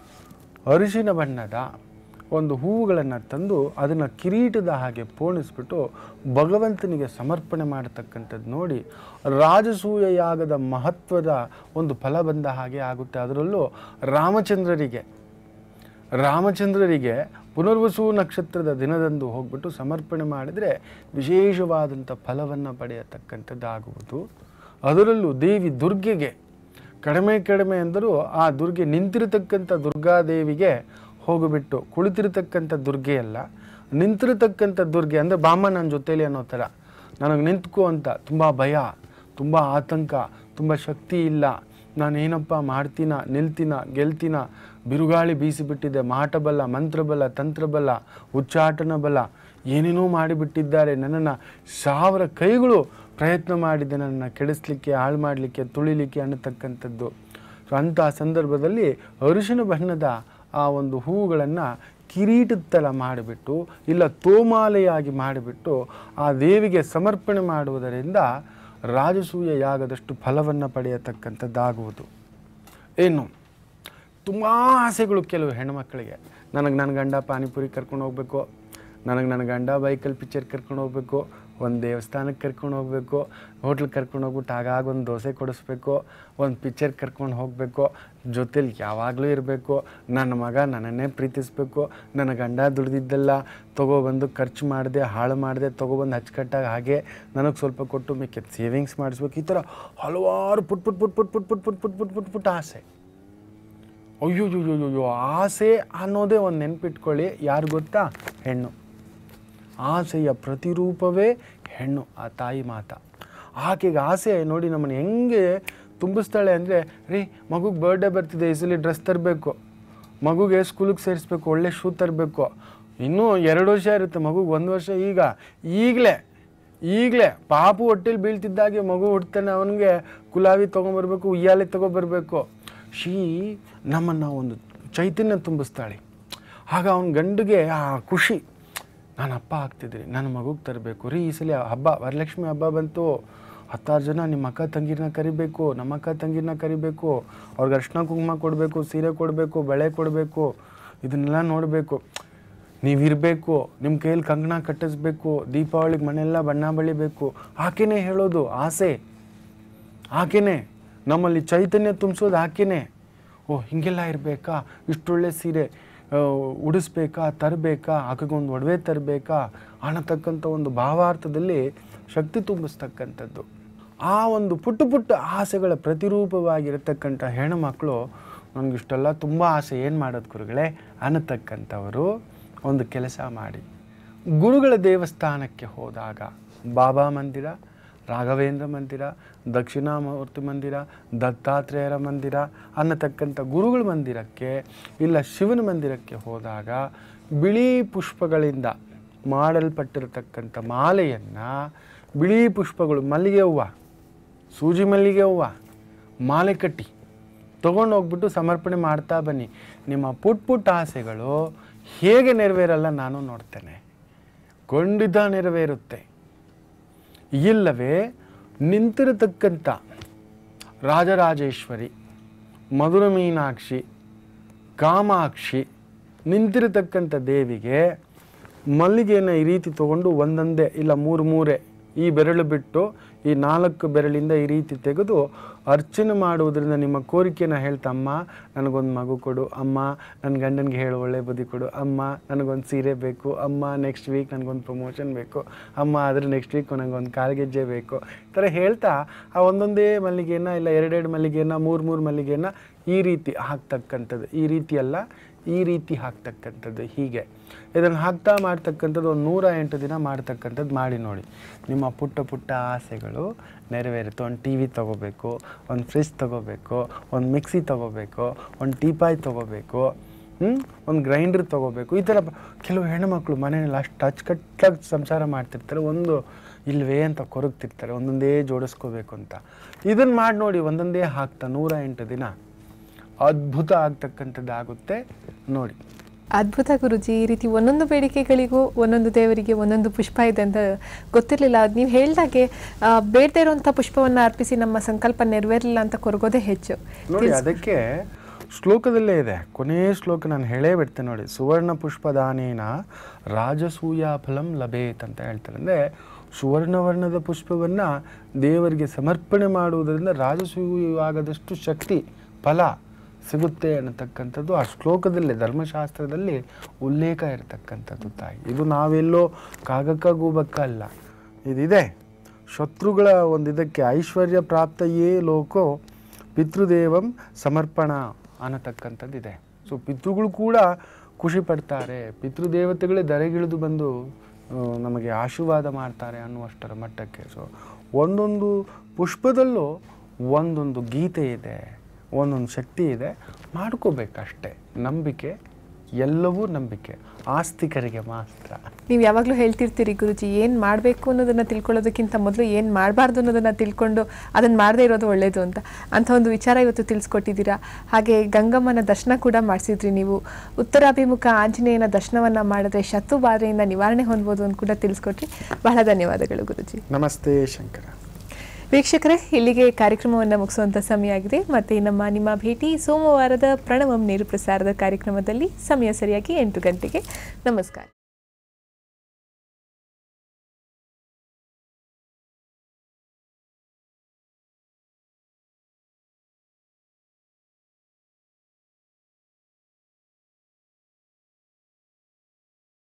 Speaker 2: ಅರಿಶಿನ ಬಣ್ಣದ ಒಂದು ಹೂವುಗಳನ್ನು ತಂದು ಅದನ್ನು ಕಿರೀಟದ ಹಾಗೆ ಪೋಣಿಸ್ಬಿಟ್ಟು ಭಗವಂತನಿಗೆ ಸಮರ್ಪಣೆ ಮಾಡತಕ್ಕಂಥದ್ದು ನೋಡಿ ರಾಜಸೂಯ ಯಾಗದ ಮಹತ್ವದ ಒಂದು ಫಲ ಬಂದ ಹಾಗೆ ಆಗುತ್ತೆ ಅದರಲ್ಲೂ ರಾಮಚಂದ್ರರಿಗೆ ರಾಮಚಂದ್ರರಿಗೆ ಪುನರ್ವಸು ನಕ್ಷತ್ರದ ದಿನದಂದು ಹೋಗ್ಬಿಟ್ಟು ಸಮರ್ಪಣೆ ಮಾಡಿದರೆ ವಿಶೇಷವಾದಂಥ ಫಲವನ್ನು ಪಡೆಯತಕ್ಕಂಥದ್ದಾಗುವುದು ಅದರಲ್ಲೂ ದೇವಿ ದುರ್ಗೆಗೆ ಕಡಿಮೆ ಕಡಿಮೆ ಅಂದರೂ ಆ ದುರ್ಗೆ ನಿಂತಿರತಕ್ಕಂಥ ದುರ್ಗಾದೇವಿಗೆ ಹೋಗಿಬಿಟ್ಟು ಕುಳಿತಿರತಕ್ಕಂಥ ದುರ್ಗೆ ಅಲ್ಲ ನಿಂತಿರತಕ್ಕಂಥ ದುರ್ಗೆ ಅಂದರೆ ಬಾಮ ನನ್ನ ಜೊತೇಲಿ ಅನ್ನೋ ಥರ ನನಗೆ ನಿಂತ್ಕೋ ಅಂತ ತುಂಬ ಭಯ ತುಂಬ ಆತಂಕ ತುಂಬ ಶಕ್ತಿ ಇಲ್ಲ ನಾನು ಏನಪ್ಪ ಮಾಡ್ತೀನ ನಿಲ್ತೀನ ಗೆಲ್ತೀನ ಬಿರುಗಾಳಿ ಬೀಸಿಬಿಟ್ಟಿದೆ ಮಾಟಬಲ ಮಂತ್ರಬಲ ತಂತ್ರಬಲ ಉಚ್ಚಾಟನ ಬಲ ಏನೇನೋ ಮಾಡಿಬಿಟ್ಟಿದ್ದಾರೆ ನನ್ನನ್ನು ಸಾವಿರ ಕೈಗಳು ಪ್ರಯತ್ನ ಮಾಡಿದೆ ನನ್ನನ್ನು ಕೆಡಿಸ್ಲಿಕ್ಕೆ ಹಾಳು ಮಾಡಲಿಕ್ಕೆ ತುಳಿಲಿಕ್ಕೆ ಅನ್ನತಕ್ಕಂಥದ್ದು ಸೊ ಅಂಥ ಸಂದರ್ಭದಲ್ಲಿ ಅರಿಶಿನ ಬಣ್ಣದ ಆ ಒಂದು ಹೂವುಗಳನ್ನು ಕಿರೀಟದ ಥರ ಮಾಡಿಬಿಟ್ಟು ಇಲ್ಲ ತೋಮಾಲೆಯಾಗಿ ಮಾಡಿಬಿಟ್ಟು ಆ ದೇವಿಗೆ ಸಮರ್ಪಣೆ ಮಾಡುವುದರಿಂದ ರಾಜಸೂಯ ಯಾಗದಷ್ಟು ಫಲವನ್ನು ಪಡೆಯತಕ್ಕಂಥದ್ದಾಗುವುದು ಏನು ತುಂಬ ಆಸೆಗಳು ಕೆಲವು ಹೆಣ್ಮಕ್ಳಿಗೆ ನನಗೆ ನನ್ನ ಗಂಡ ಪಾನಿಪುರಿ ಕರ್ಕೊಂಡು ಹೋಗಬೇಕು ನನಗೆ ನನ್ನ ಗಂಡ ಬೈಕಲ್ಲಿ ಪಿಕ್ಚರ್ ಕರ್ಕೊಂಡು ಹೋಗಬೇಕು ಒಂದು ದೇವಸ್ಥಾನಕ್ಕೆ ಕರ್ಕೊಂಡು ಹೋಗಬೇಕು ಹೋಟ್ಲಿಗೆ ಕರ್ಕೊಂಡು ಹೋಗ್ಬಿಟ್ಟು ಆಗಾಗ ಒಂದು ದೋಸೆ ಕೊಡಿಸ್ಬೇಕು ಒಂದು ಪಿಕ್ಚರ್ ಕರ್ಕೊಂಡು ಹೋಗಬೇಕು ಜೊತೇಲಿ ಯಾವಾಗಲೂ ಇರಬೇಕು ನನ್ನ ಮಗ ನನ್ನನ್ನೇ ಪ್ರೀತಿಸಬೇಕು ನನ್ನ ಗಂಡ ದುಡ್ದಿದ್ದೆಲ್ಲ ತೊಗೊಬಂದು ಖರ್ಚು ಮಾಡಿದೆ ಹಾಳು ಮಾಡಿದೆ ತೊಗೊಬಂದು ಅಚ್ಚುಕಟ್ಟಾಗಿ ಹಾಗೆ ನನಗೆ ಸ್ವಲ್ಪ ಕೊಟ್ಟು ಮಿಕ್ಕ ಸೇವಿಂಗ್ಸ್ ಮಾಡಿಸ್ಬೇಕು ಈ ಥರ ಹಲವಾರು ಪುಟ್ ಪುಟ್ ಪುಟ್ ಪುಟ್ ಪುಟ್ ಪುಟ್ ಪುಟ್ ಪುಟ್ ಪುಟ್ ಪುಟ್ ಪುಟ್ ಆಸೆ ಅಯ್ಯೋಯ್ಯೋಯ್ಯೋ ಆಸೆ ಅನ್ನೋದೇ ಒಂದು ನೆನ್ಪಿಟ್ಕೊಳ್ಳಿ ಯಾರು ಗೊತ್ತಾ ಹೆಣ್ಣು ಆಸೆಯ ಪ್ರತಿರೂಪವೇ ಹೆಣ್ಣು ಆ ತಾಯಿ ಮಾತ ಆಕೆಗೆ ಆಸೆ ನೋಡಿ ನಮ್ಮನ್ನು ಹೆಂಗೆ ತುಂಬಿಸ್ತಾಳೆ ಅಂದರೆ ರೀ ಮಗುಗೆ ಬರ್ಡೇ ಬರ್ತಿದೆ ಈ ಸಲ ಡ್ರೆಸ್ ತರಬೇಕು ಮಗುಗೆ ಸ್ಕೂಲಿಗೆ ಸೇರಿಸ್ಬೇಕು ಒಳ್ಳೆ ಶೂ ತರಬೇಕು ಇನ್ನೂ ಎರಡು ವರ್ಷ ಇರುತ್ತೆ ಮಗುಗೆ ಒಂದು ವರ್ಷ ಈಗ ಈಗಲೇ ಈಗಲೇ ಪಾಪು ಹೊಟ್ಟೆಲಿ ಬೀಳ್ತಿದ್ದಾಗೆ ಮಗು ಹುಡ್ತಾನೆ ಅವನಿಗೆ ಕುಲಾವಿ ತೊಗೊಂಬರ್ಬೇಕು ಉಯ್ಯಾಲೆ ತೊಗೊಬರ್ಬೇಕು ಶೀ ನಮ್ಮನ್ನು ಒಂದು ಚೈತನ್ಯ ತುಂಬಿಸ್ತಾಳೆ ಆಗ ಅವನ ಗಂಡಿಗೆ ಆ ಖುಷಿ ನಾನು ಅಪ್ಪ ಆಗ್ತಿದ್ದೀನಿ ನನ್ನ ಮಗುಗೆ ತರಬೇಕು ರೀ ಈ ಸಲ ಹಬ್ಬ ವರಲಕ್ಷ್ಮಿ ಹಬ್ಬ ಬಂತು ಹತ್ತಾರು ಜನ ನಿಮ್ಮ ಅಕ್ಕ ತಂಗಿರನ್ನ ಕರಿಬೇಕು ನಮ್ಮ ಅಕ್ಕ ತಂಗಿರನ್ನ ಕರಿಬೇಕು ಅವ್ರಿಗೆ ಅರ್ಶಿನ ಕುಂಕುಮ ಕೊಡಬೇಕು ಸೀರೆ ಕೊಡಬೇಕು ಬಳೆ ಕೊಡಬೇಕು ಇದನ್ನೆಲ್ಲ ನೋಡಬೇಕು ನೀವಿರಬೇಕು ನಿಮ್ಮ ಕೈಯಲ್ಲಿ ಕಂಕಣ ಕಟ್ಟಿಸ್ಬೇಕು ದೀಪಾವಳಿಗೆ ಮನೆಯೆಲ್ಲ ಬಣ್ಣ ಬಳಿಬೇಕು ಆಕೆನೇ ಹೇಳೋದು ಆಸೆ ಆಕೆನೇ ನಮ್ಮಲ್ಲಿ ಚೈತನ್ಯ ತುಂಬಿಸೋದು ಆಕೆನೇ ಓ ಹೀಗೆಲ್ಲ ಇರಬೇಕಾ ಇಷ್ಟೊಳ್ಳೆ ಸೀರೆ ಆ, ಉಡಿಸ್ಬೇಕಾ ತರಬೇಕಾ ಆಕೆಗೊಂದು ಒಡವೆ ತರಬೇಕಾ ಅನ್ನತಕ್ಕಂಥ ಒಂದು ಭಾವಾರ್ಥದಲ್ಲಿ ಶಕ್ತಿ ತುಂಬಿಸ್ತಕ್ಕಂಥದ್ದು ಆ ಒಂದು ಪುಟ್ಟ ಪುಟ್ಟ ಆಸೆಗಳ ಪ್ರತಿರೂಪವಾಗಿರತಕ್ಕಂಥ ಹೆಣ್ಣುಮಕ್ಕಳು ನನಗಿಷ್ಟೆಲ್ಲ ತುಂಬ ಆಸೆ ಏನು ಮಾಡೋದು ಗುರುಗಳೇ ಅನ್ನತಕ್ಕಂಥವರು ಒಂದು ಕೆಲಸ ಮಾಡಿ ಗುರುಗಳ ದೇವಸ್ಥಾನಕ್ಕೆ ಹೋದಾಗ ಬಾಬಾ ಮಂದಿರ ರಾಘವೇಂದ್ರ ಮಂದಿರ ದಕ್ಷಿಣಾಮೂರ್ತಿ ಮಂದಿರ ದತ್ತಾತ್ರೇಯರ ಮಂದಿರ ಅನ್ನತಕ್ಕಂಥ ಗುರುಗಳ ಮಂದಿರಕ್ಕೆ ಇಲ್ಲ ಶಿವನ ಮಂದಿರಕ್ಕೆ ಹೋದಾಗ ಬಿಳಿ ಪುಷ್ಪಗಳಿಂದ ಮಾಡಲ್ಪಟ್ಟಿರತಕ್ಕಂಥ ಮಾಲೆಯನ್ನು ಬಿಳಿ ಪುಷ್ಪಗಳು ಮಲ್ಲಿಗೆ ಹೂವು ಸೂಜಿ ಮಲ್ಲಿಗೆ ಹೂವು ಮಾಲೆ ಕಟ್ಟಿ ತೊಗೊಂಡು ಹೋಗ್ಬಿಟ್ಟು ಸಮರ್ಪಣೆ ಮಾಡ್ತಾ ಬನ್ನಿ ನಿಮ್ಮ ಪುಟ್ ಪುಟ್ಟ ಆಸೆಗಳು ಹೇಗೆ ನೆರವೇರಲ್ಲ ನಾನು ನೋಡ್ತೇನೆ ಖಂಡಿತ ನೆರವೇರುತ್ತೆ ಇಲ್ಲವೇ ನಿಂತಿರತಕ್ಕಂಥ ರಾಜರಾಜೇಶ್ವರಿ ಮಧುರ ಮೀನಾಕ್ಷಿ ಕಾಮಾಕ್ಷಿ ನಿಂತಿರತಕ್ಕಂಥ ದೇವಿಗೆ ಮಲ್ಲಿಗೆಯನ್ನು ಈ ರೀತಿ ತಗೊಂಡು ಒಂದೊಂದೇ ಇಲ್ಲ ಮೂರು ಮೂರೇ ಈ ಬೆರಳು ಬಿಟ್ಟು ಈ ನಾಲ್ಕು ಬೆರಳಿಂದ ಈ ರೀತಿ ತೆಗೆದು ಅರ್ಚನೆ ಮಾಡುವುದರಿಂದ ನಿಮ್ಮ ಕೋರಿಕೆಯನ್ನು ಹೇಳ್ತಾ ಅಮ್ಮ ನನಗೊಂದು ಮಗು ಕೊಡು ಅಮ್ಮ ನನ್ನ ಗಂಡನಿಗೆ ಹೇಳು ಒಳ್ಳೆ ಬುದ್ಧಿ ಕೊಡು ಅಮ್ಮ ನನಗೊಂದು ಸೀರೆ ಬೇಕು ಅಮ್ಮ ನೆಕ್ಸ್ಟ್ ವೀಕ್ ನನಗೊಂದು ಪ್ರಮೋಷನ್ ಬೇಕು ಅಮ್ಮ ಆದರೆ ನೆಕ್ಸ್ಟ್ ವೀಕ್ ನನಗೊಂದು ಕಾಲ್ಗೆಜ್ಜೆ ಬೇಕು ಈ ಥರ ಹೇಳ್ತಾ ಆ ಒಂದೊಂದೇ ಮಲ್ಲಿಗೆಯನ್ನು ಇಲ್ಲ ಎರಡೆರಡು ಮಲ್ಲಿಗೆಯನ್ನು ಮೂರು ಮೂರು ಮಲ್ಲಿಗೆಯನ್ನು ಈ ರೀತಿ ಹಾಕ್ತಕ್ಕಂಥದ್ದು ಈ ರೀತಿ ಅಲ್ಲ ಈ ರೀತಿ ಹಾಕ್ತಕ್ಕಂಥದ್ದು ಹೀಗೆ ಇದನ್ನು ಹಾಕ್ತಾ ಮಾಡ್ತಕ್ಕಂಥದ್ದು ಒಂದು ನೂರ ಎಂಟು ದಿನ ಮಾಡ್ತಕ್ಕಂಥದ್ದು ಮಾಡಿ ನೋಡಿ ನಿಮ್ಮ ಪುಟ್ಟ ಪುಟ್ಟ ಆಸೆಗಳು ನೆರವೇರುತ್ತೆ ಒಂದು ಟಿ ವಿ ತೊಗೋಬೇಕು ಒಂದು ಫ್ರಿಜ್ ತೊಗೋಬೇಕು ಒಂದು ಮಿಕ್ಸಿ ತೊಗೋಬೇಕು ಒಂದು ಟೀಪಾಯ್ ತೊಗೋಬೇಕು ಒಂದು ಗ್ರೈಂಡರ್ ತೊಗೋಬೇಕು ಈ ಥರ ಬ- ಕೆಲವು ಹೆಣ್ಣುಮಕ್ಳು ಮನೆಯಲ್ಲಿ ಅಷ್ಟು ಅಚ್ಚುಕಟ್ಟಾಗಿ ಸಂಸಾರ ಮಾಡ್ತಿರ್ತಾರೆ ಒಂದು ಇಲ್ವೇ ಅಂತ ಕೊರಗ್ತಿರ್ತಾರೆ ಒಂದೊಂದೇ ಜೋಡಿಸ್ಕೋಬೇಕು ಅಂತ ಇದನ್ನು ಮಾಡಿ ನೋಡಿ ಒಂದೊಂದೇ ಹಾಕ್ತಾ ನೂರ ಎಂಟು ದಿನ ಅದ್ಭುತ ಆಗ್ತಕ್ಕಂಥದ್ದು ಆಗುತ್ತೆ ನೋಡಿ
Speaker 1: ಅದ್ಭುತ ಗುರುಜಿ ಈ ರೀತಿ ಒಂದೊಂದು ಬೇಡಿಕೆಗಳಿಗೂ ಒಂದೊಂದು ದೇವರಿಗೆ ಒಂದೊಂದು ಪುಷ್ಪ ಇದೆ ಅಂತ ಗೊತ್ತಿರಲಿಲ್ಲ ಅದು ನೀವು ಹೇಳ್ದಾಗೆ ಆ, ಬೇಡದೇ ಇರುವಂಥ ಪುಷ್ಪವನ್ನು ಅರ್ಪಿಸಿ ನಮ್ಮ ಸಂಕಲ್ಪ ನೆರವೇರಲಿಲ್ಲ ಅಂತ ಕೊರಗೋದೇ ಹೆಚ್ಚು
Speaker 2: ನೋಡಿ
Speaker 1: ತಿಳ್ಸ್-
Speaker 2: ಅದಕ್ಕೆ ಶ್ಲೋಕದಲ್ಲೇ ಇದೆ ಕೊನೆಯ ಶ್ಲೋಕ ನಾನು ಹೇಳೇ ಬಿಡ್ತೇನೆ ನೋಡಿ ಸುವರ್ಣ ಪುಷ್ಪದಾನೇನ ರಾಜಸೂಯ ಫಲಂ ಲಭೇತ್ ಅಂತ ಹೇಳ್ತಾರೆ ಅಂದರೆ ಸುವರ್ಣವರ್ಣದ ಪುಷ್ಪವನ್ನು ದೇವರಿಗೆ ಸಮರ್ಪಣೆ ಮಾಡುವುದರಿಂದ ರಾಜಸೂಯವಾಗದಷ್ಟು ಶಕ್ತಿ ಫಲ ಸಿಗುತ್ತೆ ಅನ್ನತಕ್ಕಂಥದ್ದು ಆ ಶ್ಲೋಕದಲ್ಲಿ ಧರ್ಮಶಾಸ್ತ್ರದಲ್ಲಿ ಉಲ್ಲೇಖ ಇರತಕ್ಕಂಥದ್ದು ತಾಯಿ ಇದು ನಾವೆಲ್ಲೋ ಕಾಗಕ್ಕ ಗೂಬಕ್ಕ ಅಲ್ಲ ಇದಿದೆ ಶತ್ರುಗಳ ಒಂದು ಇದಕ್ಕೆ ಐಶ್ವರ್ಯ ಪ್ರಾಪ್ತಯೇ ಲೋಕೋ ಪಿತೃದೇವಂ ಸಮರ್ಪಣ ಅನ್ನತಕ್ಕಂಥದ್ದಿದೆ ಸೊ ಪಿತೃಗಳು ಕೂಡ ಖುಷಿ ಪಡ್ತಾರೆ ಪಿತೃದೇವತೆಗಳೇ ದರೆಗಿಳಿದು ಬಂದು ಆ, ನಮಗೆ ಆಶೀರ್ವಾದ ಮಾಡ್ತಾರೆ ಅನ್ನುವಷ್ಟರ ಮಟ್ಟಕ್ಕೆ ಸೊ ಒಂದೊಂದು ಪುಷ್ಪದಲ್ಲೂ ಒಂದೊಂದು ಗೀತೆ ಇದೆ ಒಂದೊಂದು ಶಕ್ತಿ ಇದೆ ಮಾಡ್ಕೋಬೇಕಷ್ಟೆ ನಂಬಿಕೆ ಎಲ್ಲವೂ ನಂಬಿಕೆ ಆಸ್ತಿಕರಿಗೆ ಮಾತ್ರ
Speaker 1: ನೀವು ಯಾವಾಗಲೂ ಹೇಳ್ತಿರ್ತೀರಿ ಗುರುಜಿ ಏನು ಮಾಡಬೇಕು ಅನ್ನೋದನ್ನು ತಿಳ್ಕೊಳ್ಳೋದಕ್ಕಿಂತ ಮೊದಲು ಏನು ಮಾಡಬಾರ್ದು ಅನ್ನೋದನ್ನು ತಿಳ್ಕೊಂಡು ಅದನ್ನು ಮಾಡದೇ ಇರೋದು ಒಳ್ಳೆಯದು ಅಂತ ಅಂಥ ಒಂದು ವಿಚಾರ ಇವತ್ತು ತಿಳಿಸ್ಕೊಟ್ಟಿದ್ದೀರಾ ಹಾಗೆ ಗಂಗಮ್ಮನ ದರ್ಶನ ಕೂಡ ಮಾಡಿಸಿದ್ರಿ ನೀವು ಉತ್ತರಾಭಿಮುಖ ಆಂಜನೇಯನ ದರ್ಶನವನ್ನು ಮಾಡಿದ್ರೆ ಶತ್ರು ಬಾಧೆಯಿಂದ ನಿವಾರಣೆ ಹೊಂದ್ಬೋದು ಅಂತ ಕೂಡ ತಿಳಿಸ್ಕೊಟ್ರಿ ಬಹಳ ಧನ್ಯವಾದಗಳು ಗುರುಜಿ
Speaker 2: ನಮಸ್ತೆ ಶಂಕರ
Speaker 1: ವೀಕ್ಷಕರೇ ಇಲ್ಲಿಗೆ ಕಾರ್ಯಕ್ರಮವನ್ನು ಮುಗಿಸುವಂಥ ಸಮಯ ಆಗಿದೆ ಮತ್ತೆ ನಮ್ಮ ನಿಮ್ಮ ಭೇಟಿ ಸೋಮವಾರದ ಪ್ರಣವಂ ನೇರು ಪ್ರಸಾರದ ಕಾರ್ಯಕ್ರಮದಲ್ಲಿ ಸಮಯ ಸರಿಯಾಗಿ ಎಂಟು ಗಂಟೆಗೆ ನಮಸ್ಕಾರ